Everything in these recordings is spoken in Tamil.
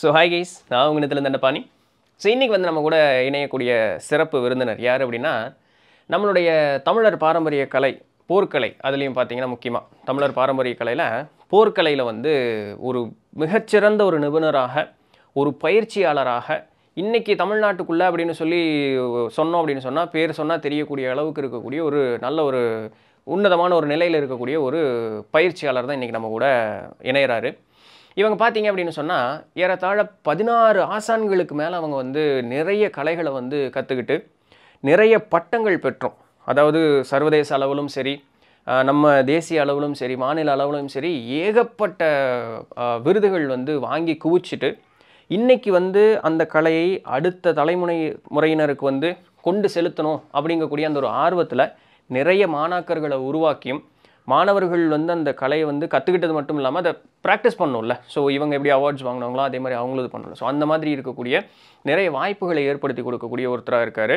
ஸோ ஹாய் கைஸ் நான் உங்கள் நிலத்தில் தண்டபாணி ஸோ இன்றைக்கி வந்து நம்ம கூட இணையக்கூடிய சிறப்பு விருந்தினர் யார் அப்படின்னா நம்மளுடைய தமிழர் பாரம்பரிய கலை போர்க்கலை அதுலேயும் பார்த்தீங்கன்னா முக்கியமாக தமிழர் பாரம்பரிய கலையில் போர்க்கலையில் வந்து ஒரு மிகச்சிறந்த ஒரு நிபுணராக ஒரு பயிற்சியாளராக இன்னைக்கு தமிழ்நாட்டுக்குள்ளே அப்படின்னு சொல்லி சொன்னோம் அப்படின்னு சொன்னால் பேர் சொன்னால் தெரியக்கூடிய அளவுக்கு இருக்கக்கூடிய ஒரு நல்ல ஒரு உன்னதமான ஒரு நிலையில் இருக்கக்கூடிய ஒரு பயிற்சியாளர் தான் இன்றைக்கி நம்ம கூட இணையறாரு இவங்க பார்த்தீங்க அப்படின்னு சொன்னால் ஏறத்தாழ பதினாறு ஆசான்களுக்கு மேலே அவங்க வந்து நிறைய கலைகளை வந்து கற்றுக்கிட்டு நிறைய பட்டங்கள் பெற்றோம் அதாவது சர்வதேச அளவிலும் சரி ஆஹ் நம்ம தேசிய அளவிலும் சரி மாநில அளவிலும் சரி ஏகப்பட்ட ஆஹ் விருதுகள் வந்து வாங்கி குவிச்சிட்டு இன்னைக்கு வந்து அந்த கலையை அடுத்த தலைமுறை முறையினருக்கு வந்து கொண்டு செலுத்தணும் அப்படிங்கக்கூடிய அந்த ஒரு ஆர்வத்தில் நிறைய மாணாக்கர்களை உருவாக்கியும் மாணவர்கள் வந்து அந்த கலையை வந்து கற்றுக்கிட்டது மட்டும் இல்லாமல் அதை ப்ராக்டிஸ் பண்ணணும்ல ஸோ இவங்க எப்படி அவார்ட்ஸ் வாங்கினாங்களோ அதே மாதிரி அவங்களும் இது பண்ணணும் ஸோ அந்த மாதிரி இருக்கக்கூடிய நிறைய வாய்ப்புகளை ஏற்படுத்தி கொடுக்கக்கூடிய ஒருத்தராக இருக்கார்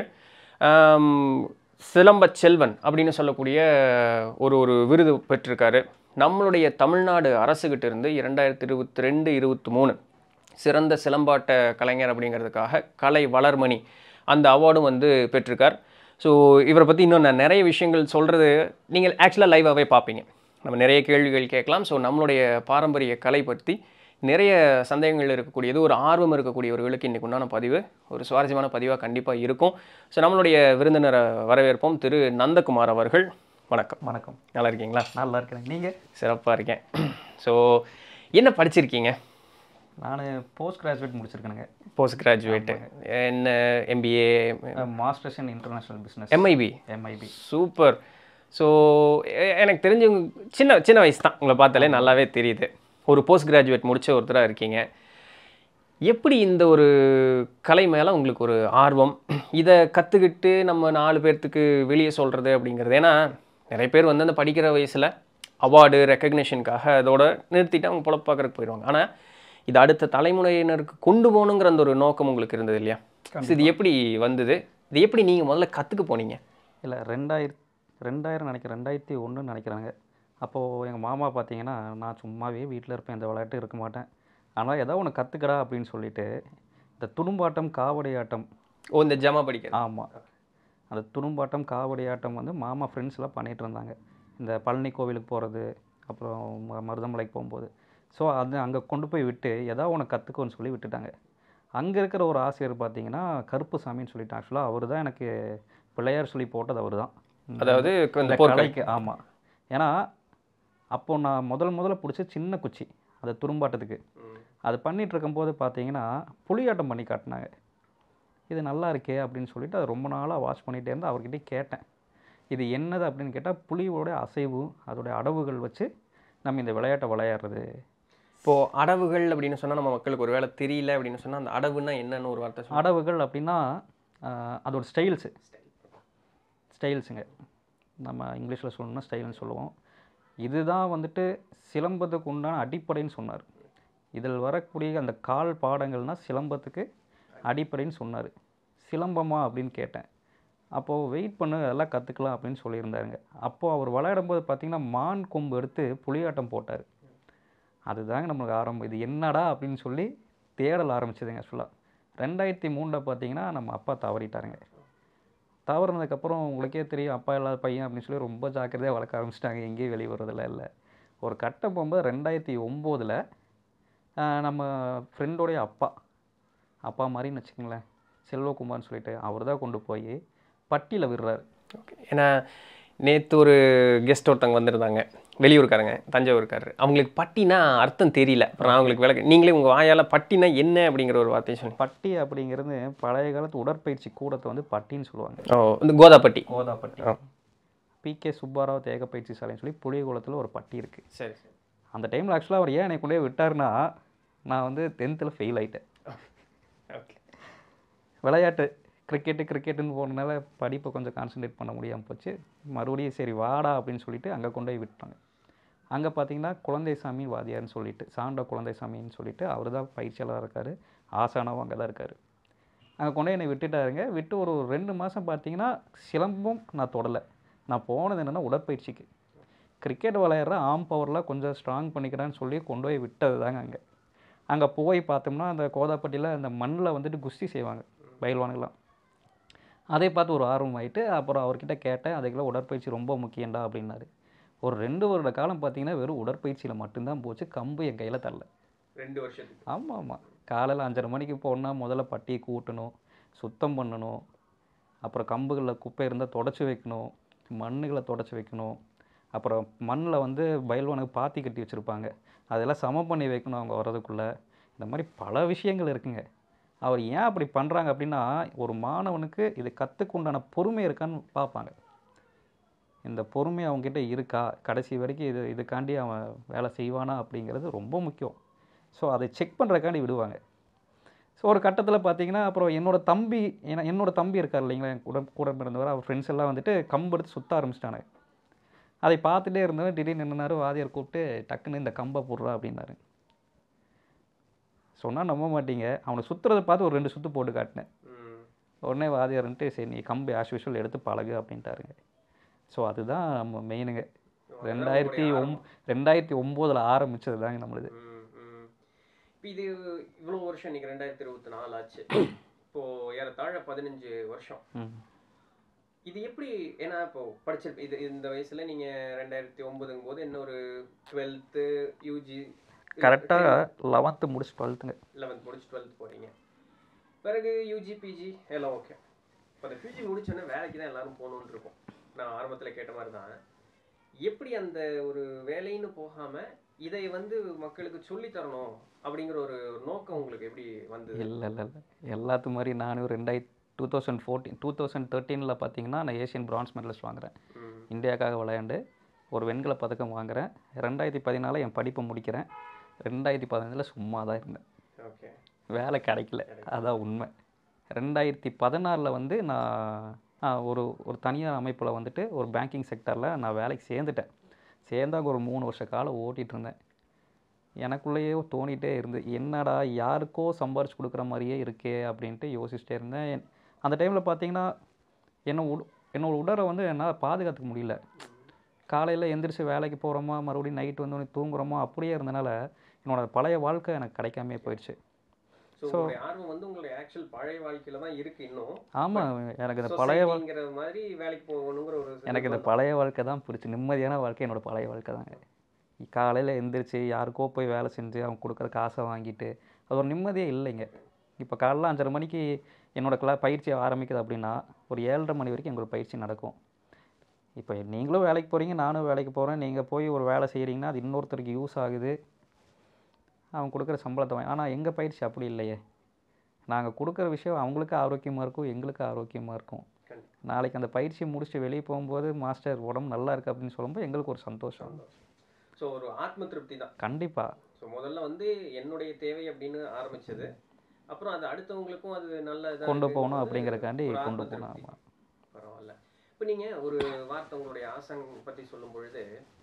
சிலம்ப செல்வன் அப்படின்னு சொல்லக்கூடிய ஒரு ஒரு விருது பெற்றிருக்காரு நம்மளுடைய தமிழ்நாடு அரசுகிட்ட இருந்து இரண்டாயிரத்தி இருபத்தி ரெண்டு இருபத்தி மூணு சிறந்த சிலம்பாட்ட கலைஞர் அப்படிங்கிறதுக்காக கலை வளர்மணி அந்த அவார்டும் வந்து பெற்றிருக்கார் ஸோ இவரை பற்றி இன்னும் நான் நிறைய விஷயங்கள் சொல்கிறது நீங்கள் ஆக்சுவலாக லைவாகவே பார்ப்பீங்க நம்ம நிறைய கேள்விகள் கேட்கலாம் ஸோ நம்மளுடைய பாரம்பரிய கலை பற்றி நிறைய சந்தேகங்கள் இருக்கக்கூடியது ஒரு ஆர்வம் இருக்கக்கூடியவர்களுக்கு இன்றைக்கு உண்டான பதிவு ஒரு சுவாரஸ்யமான பதிவாக கண்டிப்பாக இருக்கும் ஸோ நம்மளுடைய விருந்தினரை வரவேற்போம் திரு நந்தகுமார் அவர்கள் வணக்கம் வணக்கம் நல்லா இருக்கீங்களா நல்லா இருக்கிறேன் நீங்கள் சிறப்பாக இருக்கேன் ஸோ என்ன படிச்சிருக்கீங்க நான் போஸ்ட் கிராஜுவேட் முடிச்சிருக்கேனுங்க போஸ்ட் கிராஜுவேட்டு என்ன MBA masters in international business MIB MIB super so எனக்கு தெரிஞ்சு உங்க- சின்ன சின்ன வயசு தான் உங்களை பார்த்தாலே நல்லாவே தெரியுது ஒரு போஸ்ட் கிராஜுவேட் முடிச்ச ஒருத்தராக இருக்கீங்க எப்படி இந்த ஒரு கலை மேலே உங்களுக்கு ஒரு ஆர்வம் இதை கற்றுக்கிட்டு நம்ம நாலு பேர்த்துக்கு வெளியே சொல்கிறது அப்படிங்கிறது ஏன்னா நிறைய பேர் வந்து அந்த படிக்கிற வயசில் அவார்டு ரெக்கக்னிஷனுக்காக அதோட நிறுத்திட்டு அவங்க பொழப்பாக்கிறதுக்கு போயிடுவாங்க ஆனால் இது அடுத்த தலைமுறையினருக்கு கொண்டு போகணுங்கிற அந்த ஒரு நோக்கம் உங்களுக்கு இருந்தது இல்லையா So, இது எப்படி வந்தது இது எப்படி நீங்கள் முதல்ல கற்றுக்க போனீங்க இல்லை ரெண்டாயிரத் ரெண்டாயிரம் நினைக்கிறேன் ரெண்டாயிரத்தி ஒன்றுன்னு நினைக்கிறாங்க அப்போது எங்கள் மாமா பார்த்தீங்கன்னா நான் சும்மாவே வீட்டில் இருப்பேன் இந்த விளையாட்டு இருக்க மாட்டேன் ஆனால் ஏதோ ஒன்று கற்றுக்கடா அப்படின்னு சொல்லிட்டு இந்த துடும்பாட்டம் காவடி ஆட்டம் ஓ இந்த ஜமா படிக்கிறது ஆமாம் அந்த துடும்பாட்டம் காவடி ஆட்டம் வந்து மாமா ஃப்ரெண்ட்ஸ்லாம் பண்ணிகிட்டு இருந்தாங்க இந்த பழனி கோவிலுக்கு போகிறது அப்புறம் ம- மருதமலைக்கு போகும்போது ஸோ அது அங்கே கொண்டு போய் விட்டு ஏதோ ஒன்று கற்றுக்கோன்னு சொல்லி விட்டுட்டாங்க அங்கே இருக்கிற ஒரு ஆசிரியர் பார்த்தீங்கன்னா கருப்புசாமின்னு சொல்லிட்டு ஆக்சுவலாக அவர் தான் எனக்கு பிள்ளையார் சொல்லி போட்டது அவர் தான் அதாவது இந்த இந்த போர்க்கலை கலைக்கு ஆமாம் ஏன்னா அப்போ நான் முதல் முதல்ல பிடிச்ச சின்ன குச்சி அது துரும்பாட்டத்துக்கு அது பண்ணிட்டு இருக்கும்போது பார்த்தீங்கன்னா புலியாட்டம் பண்ணி காட்டினாங்க இது நல்லா இருக்கே அப்படின்னு சொல்லிட்டு அதை ரொம்ப நாளாக வாட்ச் பண்ணிகிட்டே இருந்து அவர்கிட்ட கேட்டேன் இது என்னது அப்படின்னு கேட்டால் புலியோட அசைவு அதோடைய அடவுகள் வச்சு நம்ம இந்த விளையாட்டை விளையாடுறது இப்போ அடவுகள் அப்படின்னு சொன்னா நம்ம மக்களுக்கு ஒரு வேளை தெரியல அப்படின்னு சொன்னா அந்த அடவுன்னா என்னன்னு ஒரு வார்த்தை சொல்லுங்க. அடவுகள் அப்படின்னா ஆஹ், அதோட ஸ்டைல்ஸு ஸ்டைல்ஸுங்க நம்ம இங்கிலீஷில் சொல்லணும்னா ஸ்டைல்னு சொல்லுவோம் இதுதான் வந்துட்டு சிலம்பத்துக்கு உண்டான அடிப்படைன்னு சொன்னார் இதில் வரக்கூடிய அந்த கால் பாடங்கள்னால் சிலம்பத்துக்கு அடிப்படைன்னு சொன்னார் சிலம்பமா அப்படின்னு கேட்டேன் அப்போது வெயிட் பண்ணு அதெல்லாம் கற்றுக்கலாம் அப்படின்னு சொல்லியிருந்தாருங்க அப்போது அவர் விளையாடும்போது பார்த்தீங்கன்னா மான் கொம்பு எடுத்து புலியாட்டம் போட்டார் அதுதாங்க நம்மளுக்கு ஆரம்பம் இது என்னடா அப்படின்னு சொல்லி தேடல் ஆரம்பிச்சதுங்க ஆக்சுவலாக ரெண்டாயிரத்தி மூணில் பார்த்தீங்கன்னா நம்ம அப்பா தவறிட்டாருங்க தவறுனதுக்கப்புறம் உங்களுக்கே தெரியும் அப்பா இல்லாத பையன் அப்படின்னு சொல்லி ரொம்ப ஜாக்கிரதையாக வளர்க்க ஆரம்பிச்சிட்டாங்க எங்கேயும் வெளியே வர்றதில்ல இல்லை ஒரு கட்டம் போகும்போது ரெண்டாயிரத்தி ஒம்போதில் நம்ம ஃப்ரெண்டோடைய அப்பா அப்பா மாதிரின்னு வச்சுக்கோங்களேன் செல்வகுமார்னு சொல்லிட்டு அவர் தான் கொண்டு போய் பட்டியில் விடுறாரு Okay. ஏன்னா நேத்து ஒரு கெஸ்ட் ஒருத்தவங்க வந்திருந்தாங்க வெளியூர்காரங்க தஞ்சாவூர்காரர் அவங்களுக்கு பட்டினா அர்த்தம் தெரியல அப்புறம் நான் அவங்களுக்கு விளக்கு நீங்களே உங்க வாயால பட்டினா என்ன அப்படிங்கிற ஒரு வார்த்தையை சொன்னீங்க பட்டி அப்படிங்கிறது பழைய காலத்து உடற்பயிற்சி கூடத்தை வந்து பட்டின்னு சொல்லுவாங்க ஓ இந்த கோதாப்பட்டி கோதாப்பட்டி ஆ. பிகே சுப்பாராவ் தேக பயிற்சி சாலைன்னு சொல்லி புளியகுளத்தில் ஒரு பட்டி இருக்குது சரி சரி அந்த டைமில் ஆக்சுவலாக அவர் ஏன் என்னை கொண்டே விட்டாருன்னா நான் வந்து டென்த்தில் ஃபெயில் ஆயிட்டேன் ஓகே விளையாட்டு கிரிக்கெட்டு கிரிக்கெட்டுன்னு போனதுனால படிப்பை கொஞ்சம் கான்சென்ட்ரேட் பண்ண முடியாமல் போச்சு மறுபடியும் சரி வாடா அப்படின்னு சொல்லிட்டு அங்கே கொண்டு போய் விட்டாங்க அங்கே பார்த்தீங்கன்னா குழந்தைசாமி வாதியார்னு சொல்லிட்டு சாண்டோ குழந்தைசாமின்னு சொல்லிட்டு அவர் தான் பயிற்சியாளராக இருக்கார் ஆசானாவும் அங்கே தான் இருக்கார் அங்கே கொண்டு போய் என்னை விட்டுட்டாருங்க விட்டு ஒரு ரெண்டு மாதம் பார்த்தீங்கன்னா சிலம்பம் நான் தொடலை நான் போனது என்னென்னா உடற்பயிற்சிக்கு கிரிக்கெட் விளையாடுற ஆம் பவரில் கொஞ்சம் ஸ்ட்ராங் பண்ணிக்கிறான்னு சொல்லி கொண்டு போய் விட்டது தாங்க அங்கே அங்கே போய் பார்த்தோம்னா அந்த கோதாப்பட்டியில் அந்த மண்ணில் வந்துட்டு குஸ்தி செய்வாங்க பயில்வானுங்களாம் அதை பார்த்து ஒரு ஆர்வம் ஆயிட்டு அப்புறம் அவர்கிட்ட கேட்டேன் அதுக்கெல்லாம் உடற்பயிற்சி ரொம்ப முக்கியம்டா அப்படின்னாரு ஒரு ரெண்டு வருட காலம் பார்த்தீங்கன்னா வெறும் உடற்பயிற்சியில் மட்டும்தான் போச்சு கம்பு என் கையில் தரல ரெண்டு வருஷத்துக்கு ஆமாம் ஆமாம் காலையில் அஞ்சரை மணிக்கு போனால் முதல்ல பட்டியை கூட்டணும் சுத்தம் பண்ணணும் அப்புறம் கம்புகளில் குப்பை இருந்தால் தொடச்சி வைக்கணும் மண்ணுகளை தொடச்சி வைக்கணும் அப்புறம் மண்ணில் வந்து பயில்வானுக்கு பாத்தி கட்டி வச்சுருப்பாங்க அதெல்லாம் சமம் பண்ணி வைக்கணும் அவங்க வர்றதுக்குள்ளே இந்த மாதிரி பல விஷயங்கள் இருக்குங்க அவர் ஏன் அப்படி பண்ணுறாங்க அப்படின்னா ஒரு மாணவனுக்கு இது கற்றுக்கு உண்டான பொறுமை இருக்கான்னு பார்ப்பாங்க இந்த பொறுமை அவங்ககிட்ட இருக்கா கடைசி வரைக்கும் இது இதுக்காண்டி அவன் வேலை செய்வானா அப்படிங்கிறது ரொம்ப முக்கியம் ஸோ அதை செக் பண்ணுறக்காண்டி விடுவாங்க ஸோ ஒரு கட்டத்தில் பார்த்தீங்கன்னா அப்புறம் என்னோட தம்பி ஏன்னா என்னோட தம்பி இருக்கார் இல்லைங்களா என் கூட கூட பிறந்தவர் அவர் ஃப்ரெண்ட்ஸ் எல்லாம் வந்துட்டு கம்பு எடுத்து சுத்த ஆரம்பிச்சிட்டாங்க அதை பார்த்துட்டே இருந்தவன் திடீர்னு நின்னாரு வாதியார் கூப்பிட்டு டக்குன்னு இந்த கம்பை போடுறா அப்படின்னாரு சொன்னால் நம்ப மாட்டீங்க அவனை சுற்றுறதை பார்த்து ஒரு ரெண்டு சுற்று போட்டு காட்டினேன் ம். உடனே வாதியார்ன்ட்டு சரி நீ கம்பு ஆஸ் யூஷுவல் எடுத்து பழகு அப்படின்ட்டாருங்க ஸோ அதுதான் நம்ம மெயினுங்க அதான் ரெண்டாயிரத்தி உங்களுடைய ஒம் ரெண்டாயிரத்தி ஒம்போதில் ஆரம்பிச்சது தாங்க நம்மளுது ம், ம். இப்ப இது இவ்வளவு வருஷம் இன்னைக்கு ரெண்டாயிரத்தி இருபத்தி நாலு ஆச்சு இப்போ ஏறத்தாழ பதினஞ்சு வருஷம் ம் இது எப்படி ஏன்னா இப்போ படிச்சிருப்ப இது இந்த வயசுல நீங்க ரெண்டாயிரத்தி ஒன்பதுங்கும் போது என்ன ஒரு டுவெல்த்து யூஜி கரெக்டாக லெவன்த்து முடிச்சு டுவெல்த்துங்க லெவன்த் முடிச்சு டுவெல்த் போறீங்க பிறகு யூஜி பிஜி எல்லாம் ஓகே இப்போ அந்த பிஜி முடிச்சோன்னே வேலைக்கு தான் எல்லாரும் போகணுன்னு இருக்கும் நான் ஆரம்பத்துல கேட்ட மாதிரி தான் எப்படி அந்த ஒரு வேலைன்னு போகாம இதை வந்து மக்களுக்கு சொல்லி தரணும் அப்படிங்கிற ஒரு நோக்கம் உங்களுக்கு எப்படி வந்தது இல்லை இல்லை இல்லை எல்லாத்து மாதிரி நானும் ரெண்டாயிரத்தி two thousand fourteen two thousand தேர்ட்டீனில் பார்த்தீங்கன்னா நான் ஏஷியன் பிரான்ஸ் மெடலிஸ்ட் வாங்குறேன் ம், இந்தியாவுக்காக விளையாண்டு ஒரு வெண்கல பதக்கம் வாங்குறேன் ரெண்டாயிரத்தி பதினாலில் என் படிப்பை முடிக்கிறேன் ரெண்டாயிரத்தி பதினஞ்சில் சும்மா தான் இருந்தேன் ஓகே வேலை கிடைக்கல அதான் உண்மை ரெண்டாயிரத்தி பதினாலில் வந்து நான் ஆ, ஒரு ஒரு தனியார் அமைப்பில் வந்துட்டு ஒரு பேங்கிங் செக்டரில் நான் வேலைக்கு சேர்ந்துட்டேன் சேர்ந்தாங்க ஒரு மூணு வருஷ காலம் ஓட்டிகிட்டு இருந்தேன் எனக்குள்ளேயே தோணிட்டே இருந்து என்னடா யாருக்கோ சம்பாரிச்சு கொடுக்குற மாதிரியே இருக்கே அப்படின்ட்டு யோசிச்சுட்டே இருந்தேன் என்- அந்த டைமில் பார்த்தீங்கன்னா என்ன உட என்னோட உடலை வந்து என்னால் பாதுகாத்துக்க முடியல காலையில் எந்திரிச்சு வேலைக்கு போகிறோமா மறுபடியும் நைட் வந்து தூங்குறோமா அப்படியே இருந்தனால என்னோட பழைய வாழ்க்கை எனக்கு கிடைக்காமே போயிடுச்சு ஸோ உங்களுடைய ஆர்வம் வந்து உங்களுடைய ஆக்சுவல் பழைய வாழ்க்கையில தான் இருக்கு இன்னும் ஆமாம் எனக்கு இந்த பழைய வா- சொசைட்டிங்கிற மாதிரி வேலைக்கு போகணுங்கிற ஒரு எனக்கு இந்த பழைய வாழ்க்கை தான் பிடிச்சி நிம்மதியான வாழ்க்கை என்னோட பழைய வாழ்க்கை தாங்க காலையில் எந்திரிச்சு யாருக்கோ போய் வேலை செஞ்சு அவங்க கொடுக்குற காசை வாங்கிட்டு அது ஒரு நிம்மதியே இல்லைங்க இப்போ காலைல அஞ்சரை மணிக்கு என்னோட கிளா பயிற்சி ஆரம்பிக்குது அப்படின்னா ஒரு ஏழரை மணி வரைக்கும் எங்களுக்கு பயிற்சி நடக்கும் இப்போ நீங்களும் வேலைக்கு போகிறீங்க நானும் வேலைக்கு போகிறேன் நீங்கள் போய் ஒரு வேலை செய்கிறீங்கன்னா அது இன்னொருத்தருக்கு யூஸ் ஆகுது அவங்க கொடுக்குற சம்பளத்தை வாங்கி ஆனால் எங்கள் பயிற்சி அப்படி இல்லையே நாங்கள் கொடுக்குற விஷயம் அவங்களுக்கு ஆரோக்கியமாக இருக்கும் எங்களுக்கு ஆரோக்கியமாக இருக்கும் கண்டிப்பா. நாளைக்கு அந்த பயிற்சியை முடிச்சுட்டு வெளியே போகும்போது மாஸ்டர் உடம்பு நல்லா இருக்கு அப்படின்னு சொல்லும்போது எங்களுக்கு ஒரு சந்தோஷம் ஸோ ஒரு ஆத்ம திருப்தி தான் கண்டிப்பாக ஸோ முதல்ல வந்து என்னுடைய தேவை அப்படின்னு ஆரம்பிச்சது அப்புறம் அது அடுத்தவங்களுக்கும் அது நல்ல இதா கொண்டு இருக்குங்கும்போது போகணும் அப்படிங்கறக்காண்டி ஒரு கொண்டு ஆத்ம போகணும் திருப்தி. ஆமாம் பரவாயில்ல இப்போ நீங்க ஒரு வார்த்தை உங்களுடைய ஆசன் பத்தி சொல்லும் பொழுது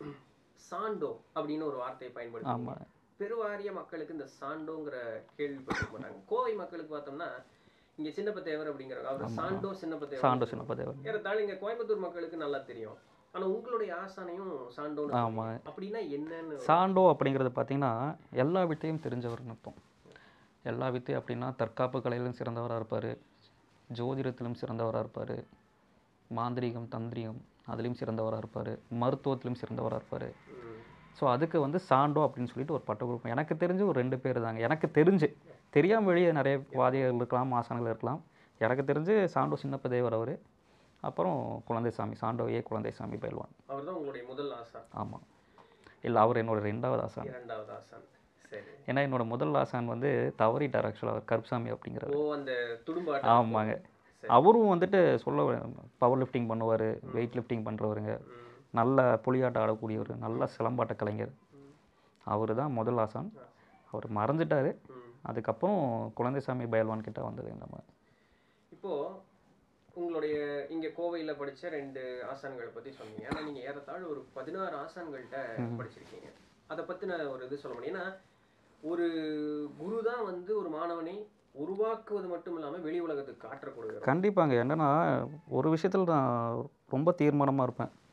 சாண்டோ அப்படின்னு ஒரு வார்த்தையை பயன்படுத்தி ஆமாம் பெருவாரிய மக்களுக்கு இந்த சாண்டோங்கிற கேள்விப்பட்டிருக்க மாட்டாங்க கோவை மக்களுக்கு பார்த்தோம்னா இங்க சின்னப்ப தேவர் அப்படிங்கிற அவர் சாண்டோ சின்னப்ப தேவர் சாண்டோ சின்னப்பதேவன் ஏறத்தாழ இங்க கோயம்புத்தூர் மக்களுக்கு நல்லா தெரியும் ஆனா உங்களுடைய ஆசானையும் சாண்டோன்னு ஆமா. சொல்றீங்க. அப்படின்னா என்னன்னு சாண்டோ அப்படிங்கிறது பார்த்தீங்கன்னா எல்லா வித்தையும் தெரிஞ்சவர்னு அர்த்தம் எல்லா வித்தை அப்படின்னா தற்காப்பு கலையிலும் சிறந்தவராக இருப்பார் ஜோதிடத்திலும் சிறந்தவராக இருப்பார் மாந்திரீகம் தந்திரிகம் அதுலேயும் சிறந்தவராக இருப்பார் மருத்துவத்திலும் சிறந்தவராக இருப்பார் ம். ஸோ அதுக்கு வந்து சாண்டோ அப்படின்னு சொல்லிட்டு ஒரு பட்ட குரூப் எனக்கு தெரிஞ்சு ஒரு ரெண்டு பேர் தாங்க எனக்கு தெரிஞ்சு தெரியாமல் வெளியே நிறைய வாதிகள் இருக்கலாம் ஆசானங்கள் இருக்கலாம் எனக்கு தெரிஞ்சு சாண்டோ சின்னப்ப தேவர் அவர் அப்புறம் குழந்தைசாமி சாண்டோ ஏ குழந்தைசாமி பயில்வான் அவர்தான் உங்களுடைய முதல் ஆசான் ஆமாம் இல்லை அவர் என்னோட ரெண்டாவது ஆசான் இரண்டாவது ஆசான் சரி ஏன்னா என்னோட முதல் ஆசான் வந்து தவறிட்டார் ஆக்சுவலாக அவர் கருப்சாமி அப்படிங்கிறார் ஓ அந்த துடும்பாட்டம் ஆமாங்க சரி. அவரும் வந்துட்டு சொல்ல பவர் லிஃப்டிங் பண்ணுவார் வெயிட் லிஃப்டிங் பண்ணுறவருங்க ம். நல்ல புலியாட்டம் ஆடக்கூடியவர் நல்ல சிலம்பாட்ட கலைஞர் அவர் தான் முதல் ஆசான் அவர் மறைஞ்சிட்டாரு ம். அதுக்கப்புறம் குழந்தைசாமி பயல்வான் கிட்ட வந்தது நம்ம இப்போ உங்களுடைய இங்க கோவையில படிச்ச ரெண்டு ஆசான்களை பத்தி சொன்னீங்க ஆனா நீங்க ஏறத்தாழ ஒரு பதினாறு ஆசான்கள்ட்ட படிச்சிருக்கீங்க அதை பத்தின ஒரு இது சொல்ல முடியும் ஏன்னா ஒரு குரு தான் வந்து ஒரு மாணவனை உருவாக்குவது மட்டும் இல்லாம வெளி உலகத்துக்கு காட்டக்கூடிய கண்டிப்பாங்க என்னன்னா ஒரு விஷயத்தில் நான் ரொம்ப தீர்மானமாக இருப்பேன்